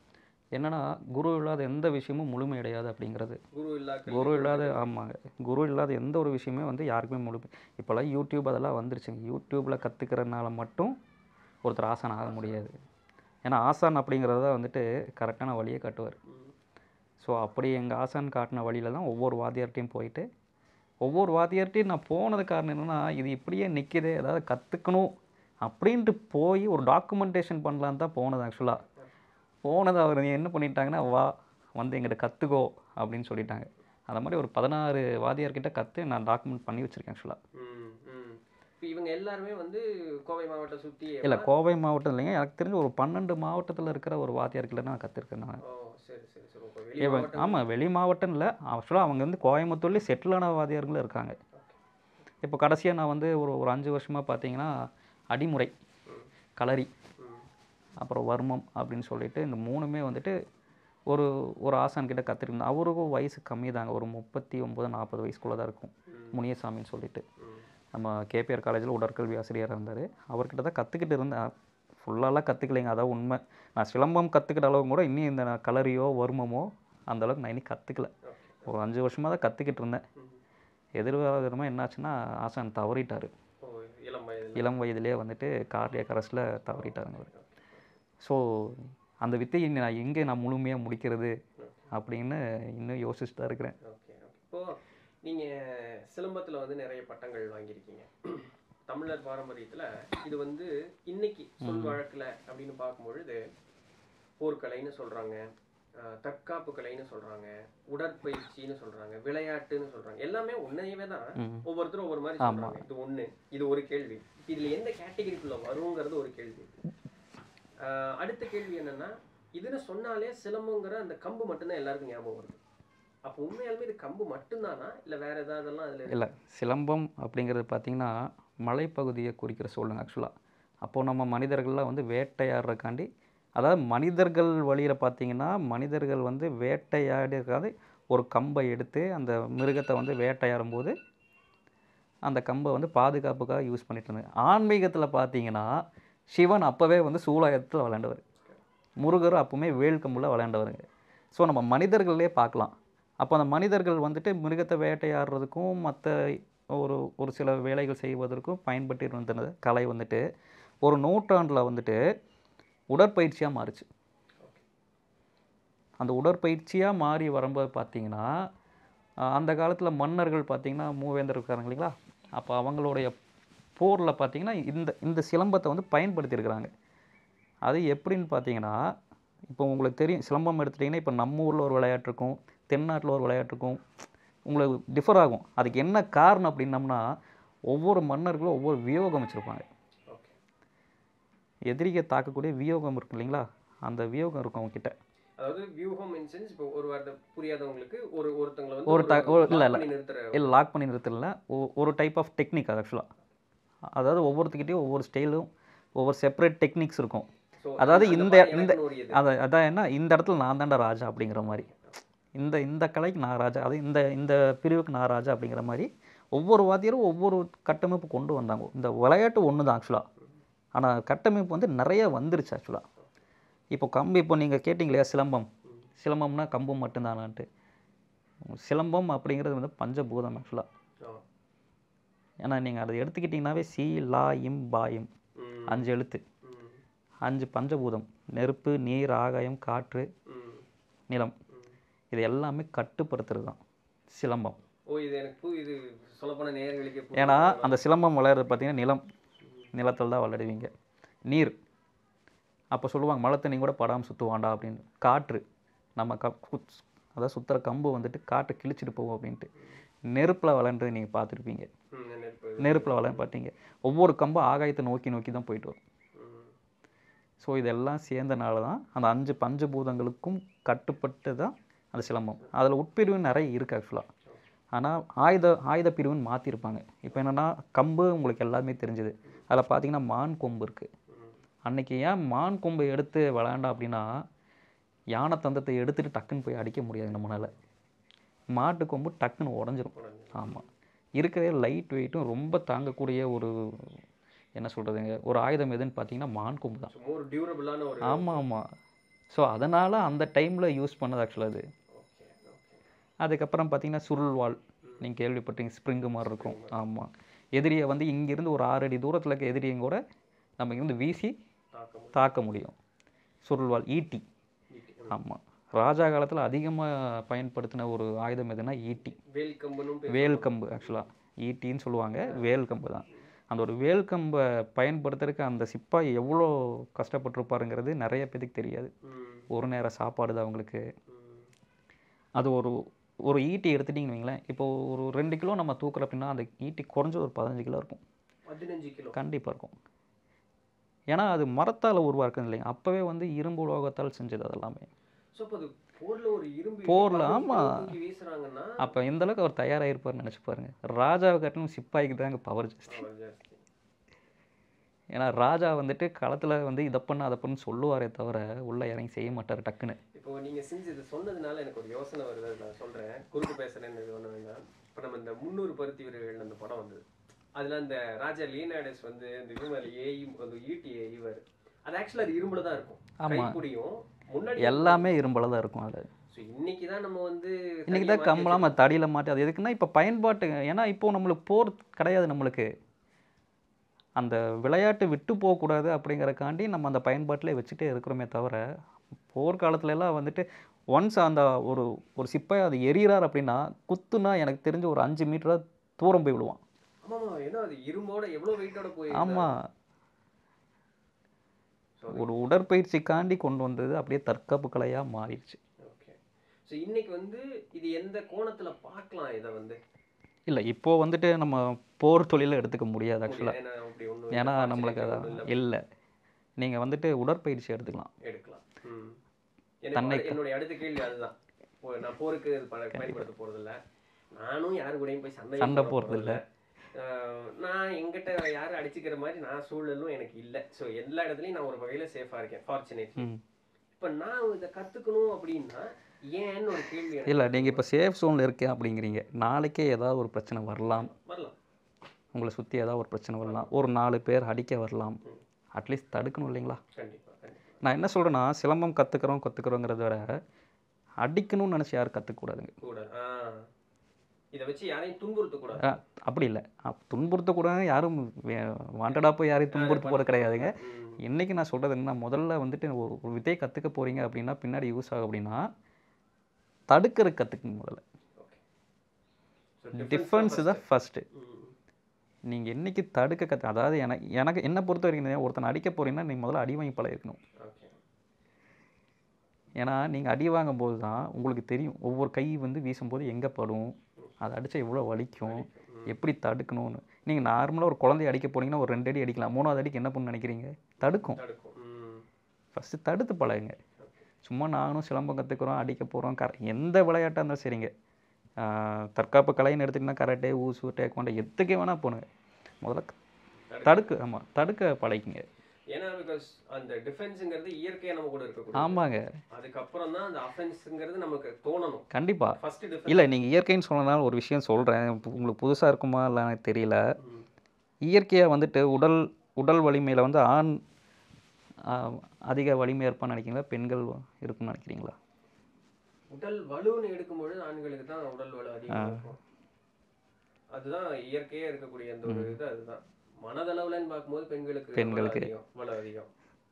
என்னன்னா குரு இல்லாத எந்த விஷயமும் முழுமையடையாது அப்படிங்கிறது குரு இல்லா கல்வி. குரு இல்லாத ஆமாங்க குரு இல்லாத எந்த ஒரு விஷயமே வந்து யாருக்குமே முழுமை இப்போல்லாம் யூடியூப் அதெல்லாம் வந்துருச்சுங்க யூடியூப்பில் கற்றுக்கிறதுனால மட்டும் ஒருத்தர் ஆசான் ஆக முடியாது ஏன்னா ஆசான் அப்படிங்கிறத வந்துட்டு கரெக்டான வழியை காட்டுவார் ம். ஸோ அப்படி எங்கள் ஆசான் காட்டின வழியில் தான் ஒவ்வொரு வாத்தியார்ட்டையும் போயிட்டு ஒவ்வொரு வாத்தியார்ட்டையும் நான் போனது காரணம் என்னென்னா இது இப்படியே நிற்கிது ஏதாவது கற்றுக்கணும் அப்படின்ட்டு போய் ஒரு டாக்குமெண்டேஷன் பண்ணலான்னு தான் போனது ஆக்சுவலாக போனது அவர் என்ன பண்ணிட்டாங்கன்னா வா வந்து எங்கிட்ட கற்றுக்கோ அப்படின்னு சொல்லிட்டாங்க அந்த மாதிரி ஒரு பதினாறு வாத்தியார்கிட்ட கற்று நான் டாக்குமெண்ட் பண்ணி வச்சுருக்கேன் ஆக்சுவலாக ம், ம். இப்ப இவங்க எல்லாருமே வந்து கோவை மாவட்டம் சுத்தி இல்லை கோவை மாவட்டம் இல்லைங்க எனக்கு தெரிஞ்சு ஒரு பன்னெண்டு மாவட்டத்தில் இருக்கிற ஒரு வாத்தியார்கிட்ட நான் கற்றுருக்கேன் நான் ஓ சரி சரி சரி இப்போ வெளி இவன் மாவட்டம் ஆமாம் வெளி மாவட்டம் இல்லை ஆக்சுவலாக அவங்க வந்து கோயம்புத்தூர்லேயே செட்டில் ஆன வாத்தியார்களும் இருக்காங்க இப்போ கடைசியாக நான் வந்து ஒரு ஒரு அஞ்சு வருஷமாக பார்த்தீங்கன்னா அடிமுறை களரி ம். அப்புறம் வர்மம் அப்படின்னு சொல்லிட்டு இந்த மூணுமே வந்துட்டு ஒரு ஒரு ஆசான் கிட்ட கற்றுருந்தேன் அவருக்கும் வயசு கம்மி தாங்க ஒரு முப்பத்தி ஒம்பது நாற்பது வயசுக்குள்ளே தான் இருக்கும் முனியசாமின்னு சொல்லிட்டு ம். நம்ம கேபிஆர் காலேஜில் உடற்கல்வி ஆசிரியராக இருந்தார் அவர்கிட்ட தான் கற்றுக்கிட்டு இருந்தேன் ஃபுல்லாலாம் கற்றுக்கலைங்க அதான் உண்மை நான் சிலம்பம் கற்றுக்கிட்ட அளவுக்கு கூட இன்னும் இந்த நான் கலரியோ வர்மமோ அந்த அளவுக்கு நான் இன்னும் கற்றுக்கல ஓகே ஒரு அஞ்சு வருஷமாக தான் கற்றுக்கிட்டு இருந்தேன் ம். எதிர்காலமாக என்னாச்சுன்னா ஆசான் தவறிட்டார் ஓ இளம் வயதில் இளம் வயதிலே வந்துட்டு கார்டியக் அரெஸ்ட்டில் தவறிட்டாருங்க அவர் ஸோ அந்த வித்தையை நான் எங்கே நான் முழுமையாக முடிக்கிறது அப்படின்னு இன்னும் யோசிச்சுட்டு தான் இருக்கிறேன் ஓகே ஓகே இப்போ நீங்க சிலம்பத்துல வந்து நிறைய பட்டங்கள் வாங்கியிருக்கீங்க தமிழர் பாரம்பரியத்துல இது வந்து இன்னைக்கு சொல் வழக்குல அப்படின்னு பார்க்கும்பொழுது போர்க்கலைன்னு சொல்றாங்க அஹ், தற்காப்பு கலைன்னு சொல்றாங்க உடற்பயிற்சின்னு சொல்றாங்க விளையாட்டுன்னு சொல்றாங்க எல்லாமே ஒன்றையவே தான் ம். ஒவ்வொருத்தரும் ஒவ்வொரு மாதிரி சொல்றாங்க இது ஒண்ணு இது ஒரு கேள்வி இதுல எந்த கேட்டகரிக்குள்ள வருங்கிறது ஒரு கேள்வி அஹ், அடுத்த கேள்வி என்னன்னா இதுன்னு சொன்னாலே சிலம்பங்கிற அந்த கம்பு மட்டும்தான் எல்லாருக்கும் ஞாபகம் வருது அப்போ உண்மையாலுமே இது கம்பு மட்டும்தானா இல்ல வேற ஏதாவதெல்லாம் அதுல இருக்கு? இல்லை சிலம்பம் அப்படிங்கிறது பார்த்திங்கன்னா மலைப்பகுதியை குறிக்கிற சொல்லுங்க ஆக்சுவலாக அப்போது நம்ம மனிதர்கள்லாம் வந்து வேட்டையாடுறக்காண்டி அதாவது மனிதர்கள் வழியில் பார்த்தீங்கன்னா மனிதர்கள் வந்து வேட்டையாடுறதுக்காக ஒரு கம்பை எடுத்து அந்த மிருகத்தை வந்து வேட்டையாடும் போது அந்த கம்பை வந்து பாதுகாப்புக்காக யூஸ் பண்ணிட்டு இருந்தாங்க ஆன்மீகத்தில் பார்த்தீங்கன்னா சிவன் அப்போவே வந்து சூலாயத்தில் விளையாண்டவர் முருகர் அப்பவுமே வேல் கம்பில் விளையாண்டவருங்க ஸோ நம்ம மனிதர்களே பார்க்கலாம் அப்போ அந்த மனிதர்கள் வந்துட்டு மிருகத்தை வேட்டையாடுறதுக்கும் மற்ற ஒரு ஒரு சில வேலைகள் செய்வதற்கும் பயன்பட்டு இருந்தது கலை வந்துட்டு ஒரு நூற்றாண்டில் வந்துட்டு உடற்பயிற்சியாக மாறுச்சு அந்த உடற்பயிற்சியாக மாறி வரும்போது பார்த்தீங்கன்னா ஆஹ் அந்த காலத்தில் மன்னர்கள் பார்த்தீங்கன்னா மூவேந்தர் இருக்காங்க இல்லைங்களா அப்போ அவங்களுடைய போரில் பார்த்தீங்கன்னா இந்த இந்த சிலம்பத்தை வந்து பயன்படுத்தியிருக்கிறாங்க அது எப்படின்னு பார்த்தீங்கன்னா இப்போ உங்களுக்கு தெரியும் சிலம்பம் எடுத்துட்டிங்கன்னா இப்போ நம்ம ஊரில் ஒரு விளையாட்டு இருக்கும் தென்னாட்டில் ஒரு விளையாட்டு இருக்கும் உங்களுக்கு டிஃபர் ஆகும் அதுக்கு என்ன காரணம் அப்படின்னம்னா ஒவ்வொரு மன்னர்களும் ஒவ்வொரு வியோகம் வச்சுருப்பாங்க ஓகே எதிரியை தாக்கக்கூடிய வியோகம் இருக்கும் இல்லைங்களா அந்த வியோகம் இருக்கும் அவங்கக்கிட்ட அதாவது வியூகம் இன் சென்ஸ் இப்போ ஒரு வார்த்தை புரியாதவங்களுக்கு ஒரு ஒருத்தங்களை வந்து ஒரு த- ஒரு- இல்ல, lock இல்ல. பண்ணி நிறுத்துற இல்லை லாக் பண்ணி நிறுத்தல ஒரு டைப் ஆஃப் டெக்னிக் அது ஆக்சுவலாக அதாவது ஒவ்வொருத்துக்கிட்டையும் ஒவ்வொரு ஸ்டைலும் ஒவ்வொரு செப்பரேட் டெக்னிக்ஸ் இருக்கும் So, அதாவது அந்த இந்த- மாதிரி இந்த- எனக்குன்னு ஒரு இது. அதை அதான் என்ன இந்த இடத்துல நான் தான்டா ராஜா அப்படிங்கிற மாதிரி இந்த இந்த கலைக்கு நான் ராஜா அது இந்த இந்த பிரிவுக்கு நான் ராஜா அப்படிங்கிற மாதிரி ஒவ்வொரு வாத்தியரும் ஒவ்வொரு கட்டமைப்பு கொண்டு வந்தாங்க இந்த விளையாட்டு ஒன்று தான் ஆக்சுவலாக ஆனால் கட்டமைப்பு வந்து நிறைய வந்துருச்சு ஆக்சுவலாக இப்போ கம்பு இப்போ நீங்கள் கேட்டிங்க இல்லையா சிலம்பம் சிலம்பம்னா கம்பு மட்டும்தானான்ட்டு சிலம்பம் அப்படிங்கிறது வந்து பஞ்சபூதம் ஆக்சுவலாக ஆ. ஏன்னா நீங்கள் அதை எடுத்துக்கிட்டிங்கனாவே சி லா இம் பா இம் ம், அஞ்சு எழுத்து ம், அஞ்சு பஞ்சபூதம் நெருப்பு நீர் ஆகாயம் காற்று ம், நிலம் ம். இது எல்லாமே கட்டுப்படுத்துறது தான் சிலம்பம் ஓ இது எனக்கு பு- இது சொல்லப்போன நேயர்களுக்கே புரியும். ஏன்னா அந்த சிலம்பம் விளையாடுறது பார்த்தீங்கன்னா நிலம் நிலத்தில் தான் விளையாடுவீங்க நீர் அப்போ சொல்லுவாங்க மழை தண்ணி கூட படாமல் சுற்றுவாண்டா அப்படின்னு காற்று நம்ம க குத்- அதாவது சுற்றுற கம்பு வந்துட்டு காற்றை கிழிச்சிட்டு போவோம் அப்படின்ட்டு நெருப்பில் விளையாண்டது நீங்கள் பார்த்துருப்பீங்க ம், நெருப்பு. நெருப்பில் விளையாட பார்த்தீங்க ஒவ்வொரு கம்பும் ஆகாயத்தை நோக்கி நோக்கி தான் போயிட்டு வரும் ம், ஸோ இதெல்லாம் சேர்ந்தனால தான் அந்த அஞ்சு பஞ்சபூதங்களுக்கும் கட்டுப்பட்டு தான் அந்த சிலம்பம் அதில் உட்பிரிவு நிறைய இருக்குது ஆக்சுவலாக ஆனால் ஆயுத ஆயுத பிரிவுன்னு மாற்றிருப்பாங்க இப்போ என்னென்னா கம்பு உங்களுக்கு எல்லாமே தெரிஞ்சுது அதில் பார்த்தீங்கன்னா மான் கொம்பு இருக்குது ம். அன்னைக்கு ஏன் மான் கொம்பை எடுத்து விளையாண்டா அப்படின்னா யானை தந்தத்தை எடுத்துட்டு டக்குன்னு போய் அடிக்க முடியாது நம்மளால் மாட்டு கொம்பு டக்குன்னு உடஞ்சிரும் உடனே. ஆமாம் இருக்கிறதே லைட் வெயிட்டும் ரொம்ப தாங்கக்கூடிய ஒரு என்ன சொல்கிறதுங்க ஒரு ஆயுதம் எதுன்னு பார்த்தீங்கன்னா மான் கொம்பு தான் So, more durable-ஆன ஒரு ஆமாம் ஆமாம் ஸோ அதனால் அந்த டைமில் யூஸ் பண்ணது ஆக்சுவலாக அது ஓகே ஓகே அதுக்கப்புறம் பார்த்தீங்கன்னா சுருள்வாள் நீங்கள் கேள்விப்பட்டீங்க ஸ்ப்ரிங்கு மாதிரி இருக்கும் ஆமாம் எதிரியை வந்து இங்கேருந்து ஒரு ஆறு அடி தூரத்தில் இருக்க எதிரியும் கூட நம்ம இங்கிருந்து வீசி தாக்கம் தாக்க முடியும் சுருள்வாள் ஈட்டி ஆமாம் ராஜா காலத்தில் அதிகமாக பயன்படுத்தின ஒரு ஆயுதம் எதுனா ஈட்டி வேல் கம்பனும் வேல் கம்பு ஆக்சுவலாக ஈட்டின்னு சொல்லுவாங்க வேல் கம்பு தான் அந்த ஒரு வேல் கம்பை பயன்படுத்துறதுக்கு அந்த சிப்பாய் எவ்வளோ கஷ்டப்பட்டிருப்பாருங்கிறது நிறைய பேருக்கு தெரியாது ம் ஒரு நேரம் சாப்பாடு தான் அவங்களுக்கு ம் அது ஒரு ஒரு ஈட்டி எடுத்துட்டிங்கன்னு வைங்களேன் இப்போ ஒரு ரெண்டு கிலோ நம்ம தூக்குறோம் அப்படின்னா அந்த ஈட்டி குறைஞ்ச ஒரு பதினஞ்சு கிலோ இருக்கும் பதினஞ்சு கிலோ கண்டிப்பாக இருக்கும் ஏன்னா அது மரத்தால் உருவாக்குது இல்லைங்க அப்போவே வந்து இரும்பு உலோகத்தால் செஞ்சது அதெல்லாமே ஸோ அப்போ அது போர்ல ஒரு இரும்பு போர்ல, பதினஞ்சு ஆமா. கிலோ தூக்கி வீசுறாங்கன்னா அப்போ எந்த அளவுக்கு அவர் தயாராகிருப்பார்னு நினச்சி பாருங்க ராஜாவை காட்டிலும் சிப்பாய்க்கு தான் அங்கே பவர் ஜாஸ்தி அவர் ஜாஸ்தி ஏன்னா ராஜா வந்துட்டு களத்தில் வந்து இதை பண்ண அதை பண்ணு சொல்லுவாரே தவிர உள்ளே இறங்கி செய்ய மாட்டார் டக்குன்னு இப்போ நீங்க செஞ்சு இது சொன்னதுனால எனக்கு ஒரு யோசனை வருது அது நான் சொல்றேன் குறுக்கு பேசுறேன்னு இது ஒண்ணு வேண்டாம் இப்போ நம்ம இந்த முன்னூறு பருத்தி வீரர்கள் அந்த படம் வந்தது அதுல அந்த ராஜா லீனாடஸ் வந்து இந்த இது மேல ஏய் அந்த ஈட்டி எய்வார் அது ஆக்சுவலா அது இரும்புல தான் இருக்கும் ஆமா. கைப்பிடியும் முன்னாடி எல்லாமே இரும்பில் தான் இருக்கும் அது ஸோ இன்னைக்கு தான் நம்ம வந்து இன்றைக்கி தனியா தான் மாத்தி கம்பலாம தடியில் மாட்டி அது எதுக்குன்னா இப்போ பயன்பாட்டு ஏன்னா இப்போ நம்மளுக்கு போர் கிடையாது நம்மளுக்கு அந்த விளையாட்டு விட்டு போகக்கூடாது அப்படிங்கறக்காண்டி நம்ம அந்த பயன்பாட்டிலே வச்சுட்டே இருக்கிறோமே தவிர போர்க்காலத்துல எல்லாம் வந்துட்டு ஒன்ஸ் அந்த ஒரு ஒரு சிப்பாய் அது எரியறார் அப்படின்னா குத்துனா எனக்கு தெரிஞ்ச ஒரு அஞ்சு மீட்டரா தூரம் போய் விழுவான் ஆமாமா ஏன்னா அது இரும்போட எவ்வளவு வெயிட்டோட போய் ஆமாம் So, ஒரு உடற்பயிற்சிக்காண்டி கொண்டு வந்தது அப்படியே தற்காப்பு கலையாக மாறிடுச்சு ஓகே ஸோ இன்னைக்கு வந்து இது எந்த கோணத்துல பார்க்கலாம் இதை வந்து இல்லை இப்போ வந்துட்டு நம்ம போர் தொழிலை எடுத்துக்க முடியாது ஆக்சுவலாக ஏன்னா அப்படி ஒண்ணும் ஏன்னா இல்ல, நம்மளுக்கு fortunate அதான் ஒண்ணும் இல்ல. இல்லை நீங்கள் வந்துட்டு உடற்பயிற்சி எடுத்துக்கலாம் எடுக்கலாம் ம். எனக்கு அடு- என்னுடைய அடுத்த கேள்வி அதுதான் இப்போ நான் போருக்கு இது ப- பயன்படுத்த போறதில்ல நானும் யாரு கூடயும் போய் சண்டை சண்டை போடுறதில்ல. நான் எங்கிட்ட யாரும் அடிச்சுக்கிற மாதிரி நான் சூழலும் எனக்கு இல்லை ஸோ எல்லா இடத்துலையும் நான் ஒரு வகையில சேஃபா இருக்கேன் ஃபார்ச்சுனேட் ம் இப்போ நான் இதை கத்துக்கணும் அப்படின்னா ஏன்னு ஒரு கேள்வி எனக்கு இல்லை நீங்கள் இப்போ சேஃப் ஜோனில் இருக்கேன் அப்படிங்கிறீங்க நாளைக்கே ஏதாவது ஒரு பிரச்சனை வரலாம் வரலாம் உங்களை சுற்றி ஏதாவது ஒரு பிரச்சனை வரலாம் ஒரு நாலு பேர் அடிக்க வரலாம் அட்லீஸ்ட் தடுக்கணும் இல்லைங்களா கண்டிப்பா கண்டிப்பா நான் என்ன சொல்கிறேன்னா சிலம்பம் கற்றுக்குறோம் கற்றுக்குறோங்கிறத விட அடிக்கணும்னு நினச்சி யாரும் கற்றுக்கூடாதுங்க கூட ஆ இதை வச்சு யாரையும் துன்புறுத்தக்கூடாது அப்படி இல்லை துன்புறுத்தக்கூடாது யாரும் வாண்டடாக போய் யாரையும் துன்புறுத்த போகிறது கிடையாதுங்க ம். இன்றைக்கி நான் சொல்கிறது என்ன முதல்ல வந்துட்டு ஒரு ஒரு வித்தையை கற்றுக்க போகிறீங்க அப்படின்னா பின்னாடி யூஸ் ஆகும் அப்படின்னா தடுக்கிற கற்றுக்குங்க முதல்ல ஓகே ஸோ டிஃபென்ஸ் டிஃபென்ஸ் தான் ஃபஸ்ட்டு ம் நீங்கள் என்னைக்கு தடுக்க கற்று அதாவது எனக்கு எனக்கு என்னை பொறுத்த வரைக்கும் ஒருத்தனை அடிக்க போறீங்கன்னா நீங்கள் முதல்ல அடி வாங்கி பழகிருக்கணும் ஓகே ஏன்னா நீங்கள் அடி வாங்கும்போது தான் உங்களுக்கு தெரியும் ஒவ்வொரு கை வந்து வீசும்போது எங்கே படும் அதை அடித்தா எவ்வளோ வலிக்கும் எப்படி தடுக்கணும்னு நீங்கள் நார்மலாக ஒரு குழந்தைய அடிக்க போனீங்கன்னா ஒரு ரெண்டு அடி அடிக்கலாம் மூணாவது அடிக்கு என்ன பண்ணு நினைக்கிறீங்க தடுக்கும் தடுக்கும் ம் ஃபஸ்ட்டு தடுத்து பழகுங்க சும்மா நானும் சிலம்பம் கற்றுக்குறோம் அடிக்க போகிறோம் கர எந்த விளையாட்டாக இருந்தாலும் சரிங்க ஆஹ் தற்காப்பு கலைன்னு எடுத்திங்கன்னா கராட்டே ஊசு டேக்வாண்டோ எதுக்கே வேணால் போணுங்க முதல்ல தடுக்க ஆமாம் தடுக்க பழகிங்க ஏன்னா பிகாஸ் அந்த டிஃபென்ஸுங்கிறது இயற்கையா நம்ம கூட இருக்கக்கூடிய ஆமாங்க அதுக்கப்புறம் தான் அந்த அஃபென்ஸுங்கிறது நமக்கு தோணணும் கண்டிப்பாக ஃபர்ஸ்ட் டிஃபென்ஸ் இல்லை நீங்கள் இயற்கைன்னு சொன்னதுனால ஒரு விஷயம் சொல்கிறேன் உங்களுக்கு புதுசாக இருக்குமா இல்லை எனக்கு தெரியல இயற்கையாக வந்துட்டு உடல் உடல் வலிமையில் வந்து ஆண் ஆ, அதிக வலிமை இருப்பான்னு நினைக்கிறீங்களா பெண்கள் இருக்குன்னு நினைக்கிறீங்களா உடல் வலுன்னு எடுக்கும்பொழுது ஆண்களுக்கு தான் உடல் வலு அதிகமா இருக்கும் அதுதான் இயற்கையா இருக்கக்கூடிய அந்த ஒரு இது அதுதான் மனதளவுலன்னு பார்க்கும்போது பெண்களுக்கு பெண்களுக்கு. வலு அதிகம் வலு அதிகம்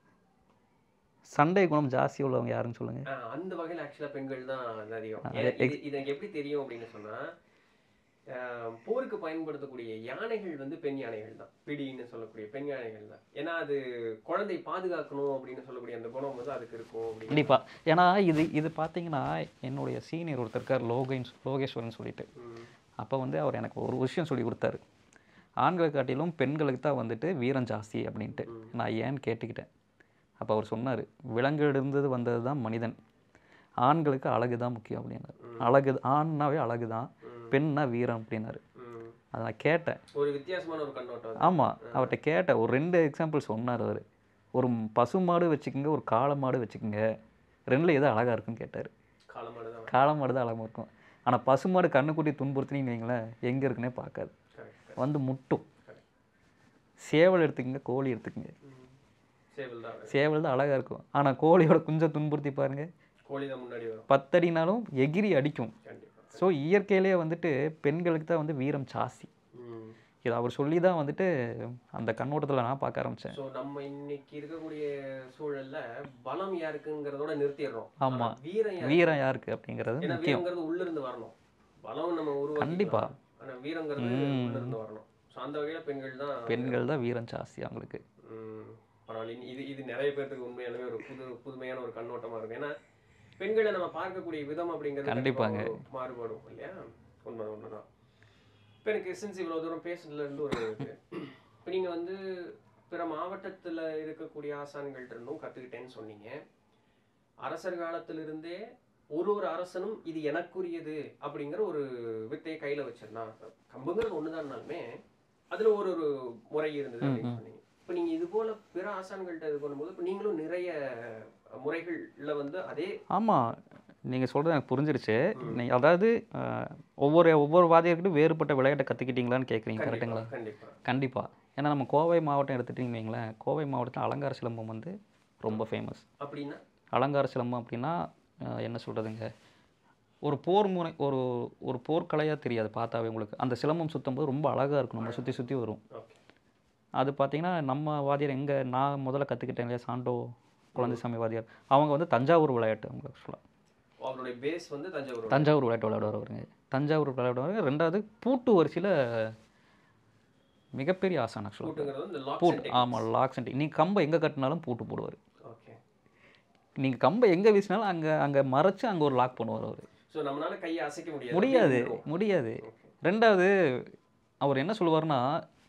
சண்டை குணம் ஜாஸ்தி உள்ளவங்க யாருன்னு சொல்லுங்கள் ஆஹ் அந்த வகையில் ஆக்சுவலா பெண்கள் தான் அது அதிகம் ஆ, ஏன் இது இது எனக்கு எப்படி தெரியும் அப்படின்னு சொன்னா ஆஹ் போருக்கு பயன்படுத்தக்கூடிய யானைகள் வந்து பெண் யானைகள் தான் பிடின்னு சொல்லக்கூடிய பெண் யானைகள் தான் ஏன்னா அது குழந்தை பாதுகாக்கணும் அப்படின்னு சொல்லக்கூடிய அந்த குணம் வந்து அதுக்கு இருக்கும் அப்படின்னு கண்டிப்பாக ஏன்னா இது இது பார்த்தீங்கன்னா என்னுடைய சீனியர் ஒருத்தர் இருக்கார் லோகேன் லோகேஸ்வரன் சொல்லிட்டு ம். அப்போ வந்து அவர் எனக்கு ஒரு விஷயம் சொல்லி கொடுத்தாரு ஆண்களை காட்டிலும் பெண்களுக்கு தான் வந்துட்டு வீரம் ஜாஸ்தி அப்படின்ட்டு நான் ஏன்னு கேட்டுக்கிட்டேன் அப்போ அவர் சொன்னார் விலங்கிலிருந்து வந்தது தான் மனிதன் ஆண்களுக்கு அழகு தான் முக்கியம் அப்படின்னாரு அழகு ஆண்னாவே அழகு தான் பெண்ணா வீரம் அப்படின்னாரு ம். அதை நான் கேட்டேன் ஒரு வித்தியாசமான ஒரு கண்ணோட்டம் அது. ஆமாம் அவர்கிட்ட கேட்டேன் ஒரு ரெண்டு எக்ஸாம்பிள் சொன்னார் அவர் ஒரு பசு மாடு வச்சுக்கோங்க ஒரு காளை மாடு வச்சுக்கோங்க ரெண்டில் எது அழகாக இருக்குன்னு கேட்டார் காலமாடு தான் காளை மாடு தான் அழகாக இருக்கும் ஆனால் பசுமாடு கண்ணுக்குட்டி துன்புறுத்தினீங்கன்னு வைங்களேன் எங்கே இருக்குன்னே பார்க்காது கரெக்ட் வந்து முட்டும் சேவல் எடுத்துக்கங்க கோழி எடுத்துக்கங்க சேவல் தான் சேவல் தான் அழகாக இருக்கும் ஆனால் கோழியோட குஞ்சை துன்புறுத்தி பாருங்க கோழி தான் முன்னாடி வரும் பத்தடினாலும் எகிரி அடிக்கும் கண்டிப்பா ஸோ இயற்கையிலேயே வந்துட்டு பெண்களுக்கு தான் வந்து வீரம் ஜாஸ்தி ம் இது அவர் சொல்லி தான் வந்துட்டு அந்த கண்ணோட்டத்தில் நான் பார்க்க ஆரம்பித்தேன் ஸோ நம்ம இன்னைக்கு இருக்கக்கூடிய சூழல்ல பலம் யாருக்குங்கிறதோட நிறுத்திடுறோம் ஆமா. ஆனா வீரம் யாருக்கு? வீரம் யாருக்கு அப்படிங்கிறது ஏன்னா முக்கியம் வீரங்கிறது உள்ள இருந்து வரணும் பலம் நம்ம உருவாக்கி கண்டிப்பா. ஆனா வீரங்கிறது உள்ள இருந்து வரணும் ஸோ அந்த வகையில பெண்கள் தான் பெண்கள் தான் வீரம் ஜாஸ்தி அவங்களுக்கு ம், பரவாயில்ல இனி இது இது நிறைய பேர்த்துக்கு உண்மையாலுமே ஒரு புது புதுமையான ஒரு கண்ணோட்டமா இருக்கும் ஏன்னா பெண்களை நம்ம பார்க்கக்கூடிய விதம் அப்படிங்கிறது கண்டிப்பாங்க. கண்டிப்பா ஒரு மாறுபடும் இல்லையா உண்மை உண்மைதான் இப்போ எனக்கு எசன்ஸ் இவ்வளோ தூரம் பேசுனதுல இருந்து ஒரு இது இப்போ நீங்கள் வந்து பிற மாவட்டத்துல இருக்கக்கூடிய ஆசான்கள்ட்ட இருந்தும் கற்றுக்கிட்டேன்னு சொன்னீங்க அரசர் காலத்திலிருந்தே ஒரு ஒரு அரசனும் இது எனக்குரியது அப்படிங்கிற ஒரு வித்தையை கையில வச்சிருந்தான் கம்புங்கிறது ஒண்ணுதான்னாலுமே அதுல ஒரு ஒரு முறை இருந்தது அப்படின்னு சொன்னீங்க இப்போ நீங்க இது போல பிற ஆசான்கள்ட்ட இது பண்ணும்போது இப்போ நீங்களும் நிறைய முறைகள்ல வந்து அதே ஆமாம் நீங்கள் சொல்கிறது எனக்கு புரிஞ்சிருச்சு நீ அதாவது அஹ், ஒவ்வொரு ஒவ்வொரு வாதியர்கிட்டும் வேறுபட்ட விளையாட்டை கற்றுக்கிட்டீங்களான்னு கேட்குறீங்க கரெக்டுங்களா கண்டிப்பா கண்டிப்பாக ஏன்னா நம்ம கோவை மாவட்டம் எடுத்துட்டிங்கன்னு வைங்களேன் கோவை மாவட்டத்தில் அலங்கார சிலம்பம் வந்து ரொம்ப ஃபேமஸ் அப்படின்னா அலங்கார சிலம்பம் அப்படின்னா அஹ், என்ன சொல்கிறதுங்க ஒரு போர் முறை ஒரு ஒரு போர்க்கலையாக தெரியாது பார்த்தாவே உங்களுக்கு அந்த சிலம்பம் சுத்தும் போது ரொம்ப அழகாக இருக்கும் நம்ம சுற்றி சுற்றி வரும் ஓகே அது பார்த்தீங்கன்னா நம்ம வாத்தியார் எங்கே நான் முதல்ல கற்றுக்கிட்டேன் இல்லையா சாண்டோ குழந்தைசாமி வாத்தியார் அவங்க வந்து தஞ்சாவூர் விளையாட்டு அவங்க ஆக்சுவலாக அவருடைய பேஸ் வந்து தஞ்சாவூர் தஞ்சாவூர் விளையாட்டு விளையாடுவாருங்க தஞ்சாவூர் விளையாடுவாங்க ரெண்டாவது பூட்டு வரிசையில் மிகப்பெரிய ஆசான் ஆக்சுவலாக கூட்டுங்கிறது இந்த லாக்ஸ் பூட்டு ஆமாம் லாக்ஸ் அண்ட் நீங்கள் கம்பை எங்கே கட்டினாலும் பூட்டு போடுவார் ஓகே நீங்கள் கம்பை எங்கே வீசினாலும் அங்கே அங்கே மறைச்சு அங்கே ஒரு லாக் பண்ணுவார் அவர் ஸோ நம்மளால கையை அசைக்க முடியாது முடியாது அப்படியே நின்றும். முடியாது Okay. ரெண்டாவது அவர் என்ன சொல்லுவார்னா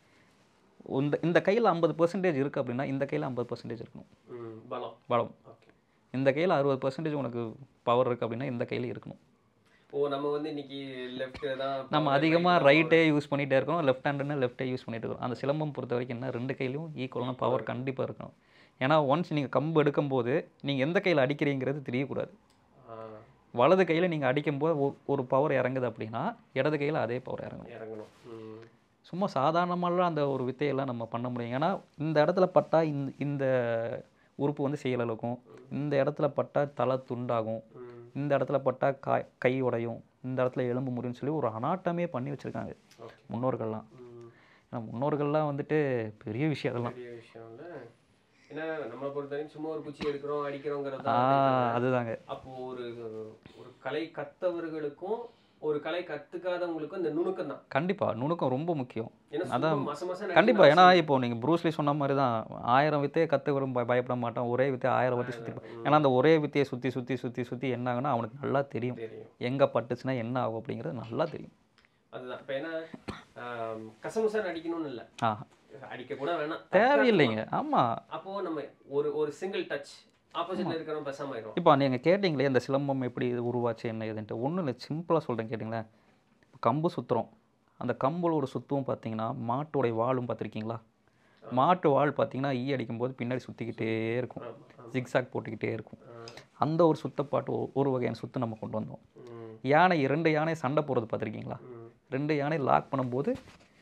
இந்த இந்த கையில் ஐம்பது பர்சன்டேஜ் இருக்குது அப்படின்னா இந்த கையில் ஐம்பது பர்சன்டேஜ் இருக்கணும் ம், பலம் பலம் ஓகே இந்த கையில் அறுபது பர்சன்டேஜ் உனக்கு பவர் இருக்குது அப்படின்னா இந்த கையில் இருக்கணும் ஓ நம்ம வந்து இன்னைக்கு லெஃப்ட் தான் நம்ம power, அதிகமாக right தான் ரைட்டே யூஸ் பண்ணிகிட்டே இருக்கணும் லெஃப்ட் ஹேண்டுன்னா லெஃப்ட்டே யூஸ் பண்ணிட்டு இருக்கணும் அந்த சிலம்பம் பொறுத்த வரைக்கும் என்ன ரெண்டு கையிலையும் ஈக்குவலான பவர் கண்டிப்பாக இருக்கணும் ஏன்னா ஒன்ஸ் நீங்கள் கம்பு எடுக்கும்போது நீங்கள் எந்த கையில் அடிக்கிறீங்கிறது தெரியக்கூடாது power. ஆ, வலது கையில் நீங்கள் அடிக்கும்போது ஒ- ஒரு பவர் இறங்குது அப்படின்னா இடது கையில் அதே பவர் இறங்கும் இறங்கணும் ம், சும்மா சாதாரணமாலாம் அந்த ஒரு வித்தையெல்லாம் நம்ம பண்ண முடியும் ஏன்னா இந்த இடத்துல பட்டா இந்த இந்த உறுப்பு வந்து செயலிழக்கும் இந்த இடத்துல பட்டா தலை துண்டாகும் ம். இந்த இடத்துல பட்டா காய் கை உடையும் இந்த இடத்துல எலும்பு முறின்னு சொல்லி ஒரு அனாட்டமே பண்ணி வச்சுருக்காங்க ஓகே முன்னோர்கள்லாம் ம், ஏன்னா முன்னோர்கள்லாம் வந்துட்டு பெரிய விஷயம் அதெல்லாம் பெரிய விஷயம் இல்ல ஏன்னா நம்மளை பொறுத்த வரைக்கும் சும்மா ஒரு குச்சி எடுக்கிறோம் அடிக்கிறோங்கிறது ஆ தான் அதுதாங்க அப்போ ஒரு ஒரு கலை கத்தவர்களுக்கும் ஒரு கலை கத்துக்காதவங்களுக்கும் இந்த நுணுக்கம் தான் கண்டிப்பாக நுணுக்கம் ரொம்ப முக்கியம் ஏன்னா அதான் சும்மா மச மச கண்டிப்பா ஏன்னா இப்போ நீங்கள் ப்ரூஸ்லி சொன்ன மாதிரி தான் ஆயிரம் வித்தையை கற்றுக்கிறோம் பயப்பட மாட்டான் ஒரே வித்தையை ஆயிரம் வாட்டி சுற்றி ஏன்னா அந்த ஒரே வித்தையை சுற்றி சுற்றி சுற்றி சுற்றி என்ன ஆகுனா அவனுக்கு நல்லா தெரியும் தெரியும் எங்கே பட்டுச்சுன்னா என்ன ஆகும் அப்படிங்கிறது நல்லா தெரியும் அதுதான் இப்போ ஏன்னா ஆம், கசமுசன்னு அடிக்கணும்னு இல்லை ஆ அடிக்க கூட வேணாம் தேவையில்லைங்க ஆமாம் அப்போ நம்ம ஒரு ஒரு சிங்கிள் டச் ஆப்போசிட்ல இருக்கிறவன் பேசாம ஆயிடும் இப்போ நீங்கள் கேட்டிங்களே இந்த சிலம்பம் எப்படி இது உருவாச்சு என்ன ஏதுன்ட்டு ஒன்றும் இல்லை சிம்பிளாக சொல்கிறேன் கேட்டிங்களேன் கம்பு சுற்றுறோம் அந்த கம்பளோட சுத்தம் பார்த்தீங்கன்னா மாட்டோடைய வாலும் பார்த்துருக்கீங்களா மாட்டு வால் பார்த்தீங்கன்னா ஈ அடிக்கும்போது பின்னாடி சுற்றிக்கிட்டே இருக்கும் ஜிக்ஸாக் போட்டுக்கிட்டே இருக்கும் அந்த ஒரு சுத்தப்பாட்டு ஒ- ஒரு வகையான சுத்து நம்ம கொண்டு வந்தோம் ம், யானை இரண்டு யானை சண்டை போடுறது பார்த்துருக்கீங்களா ம், ரெண்டு யானை லாக் பண்ணும்போது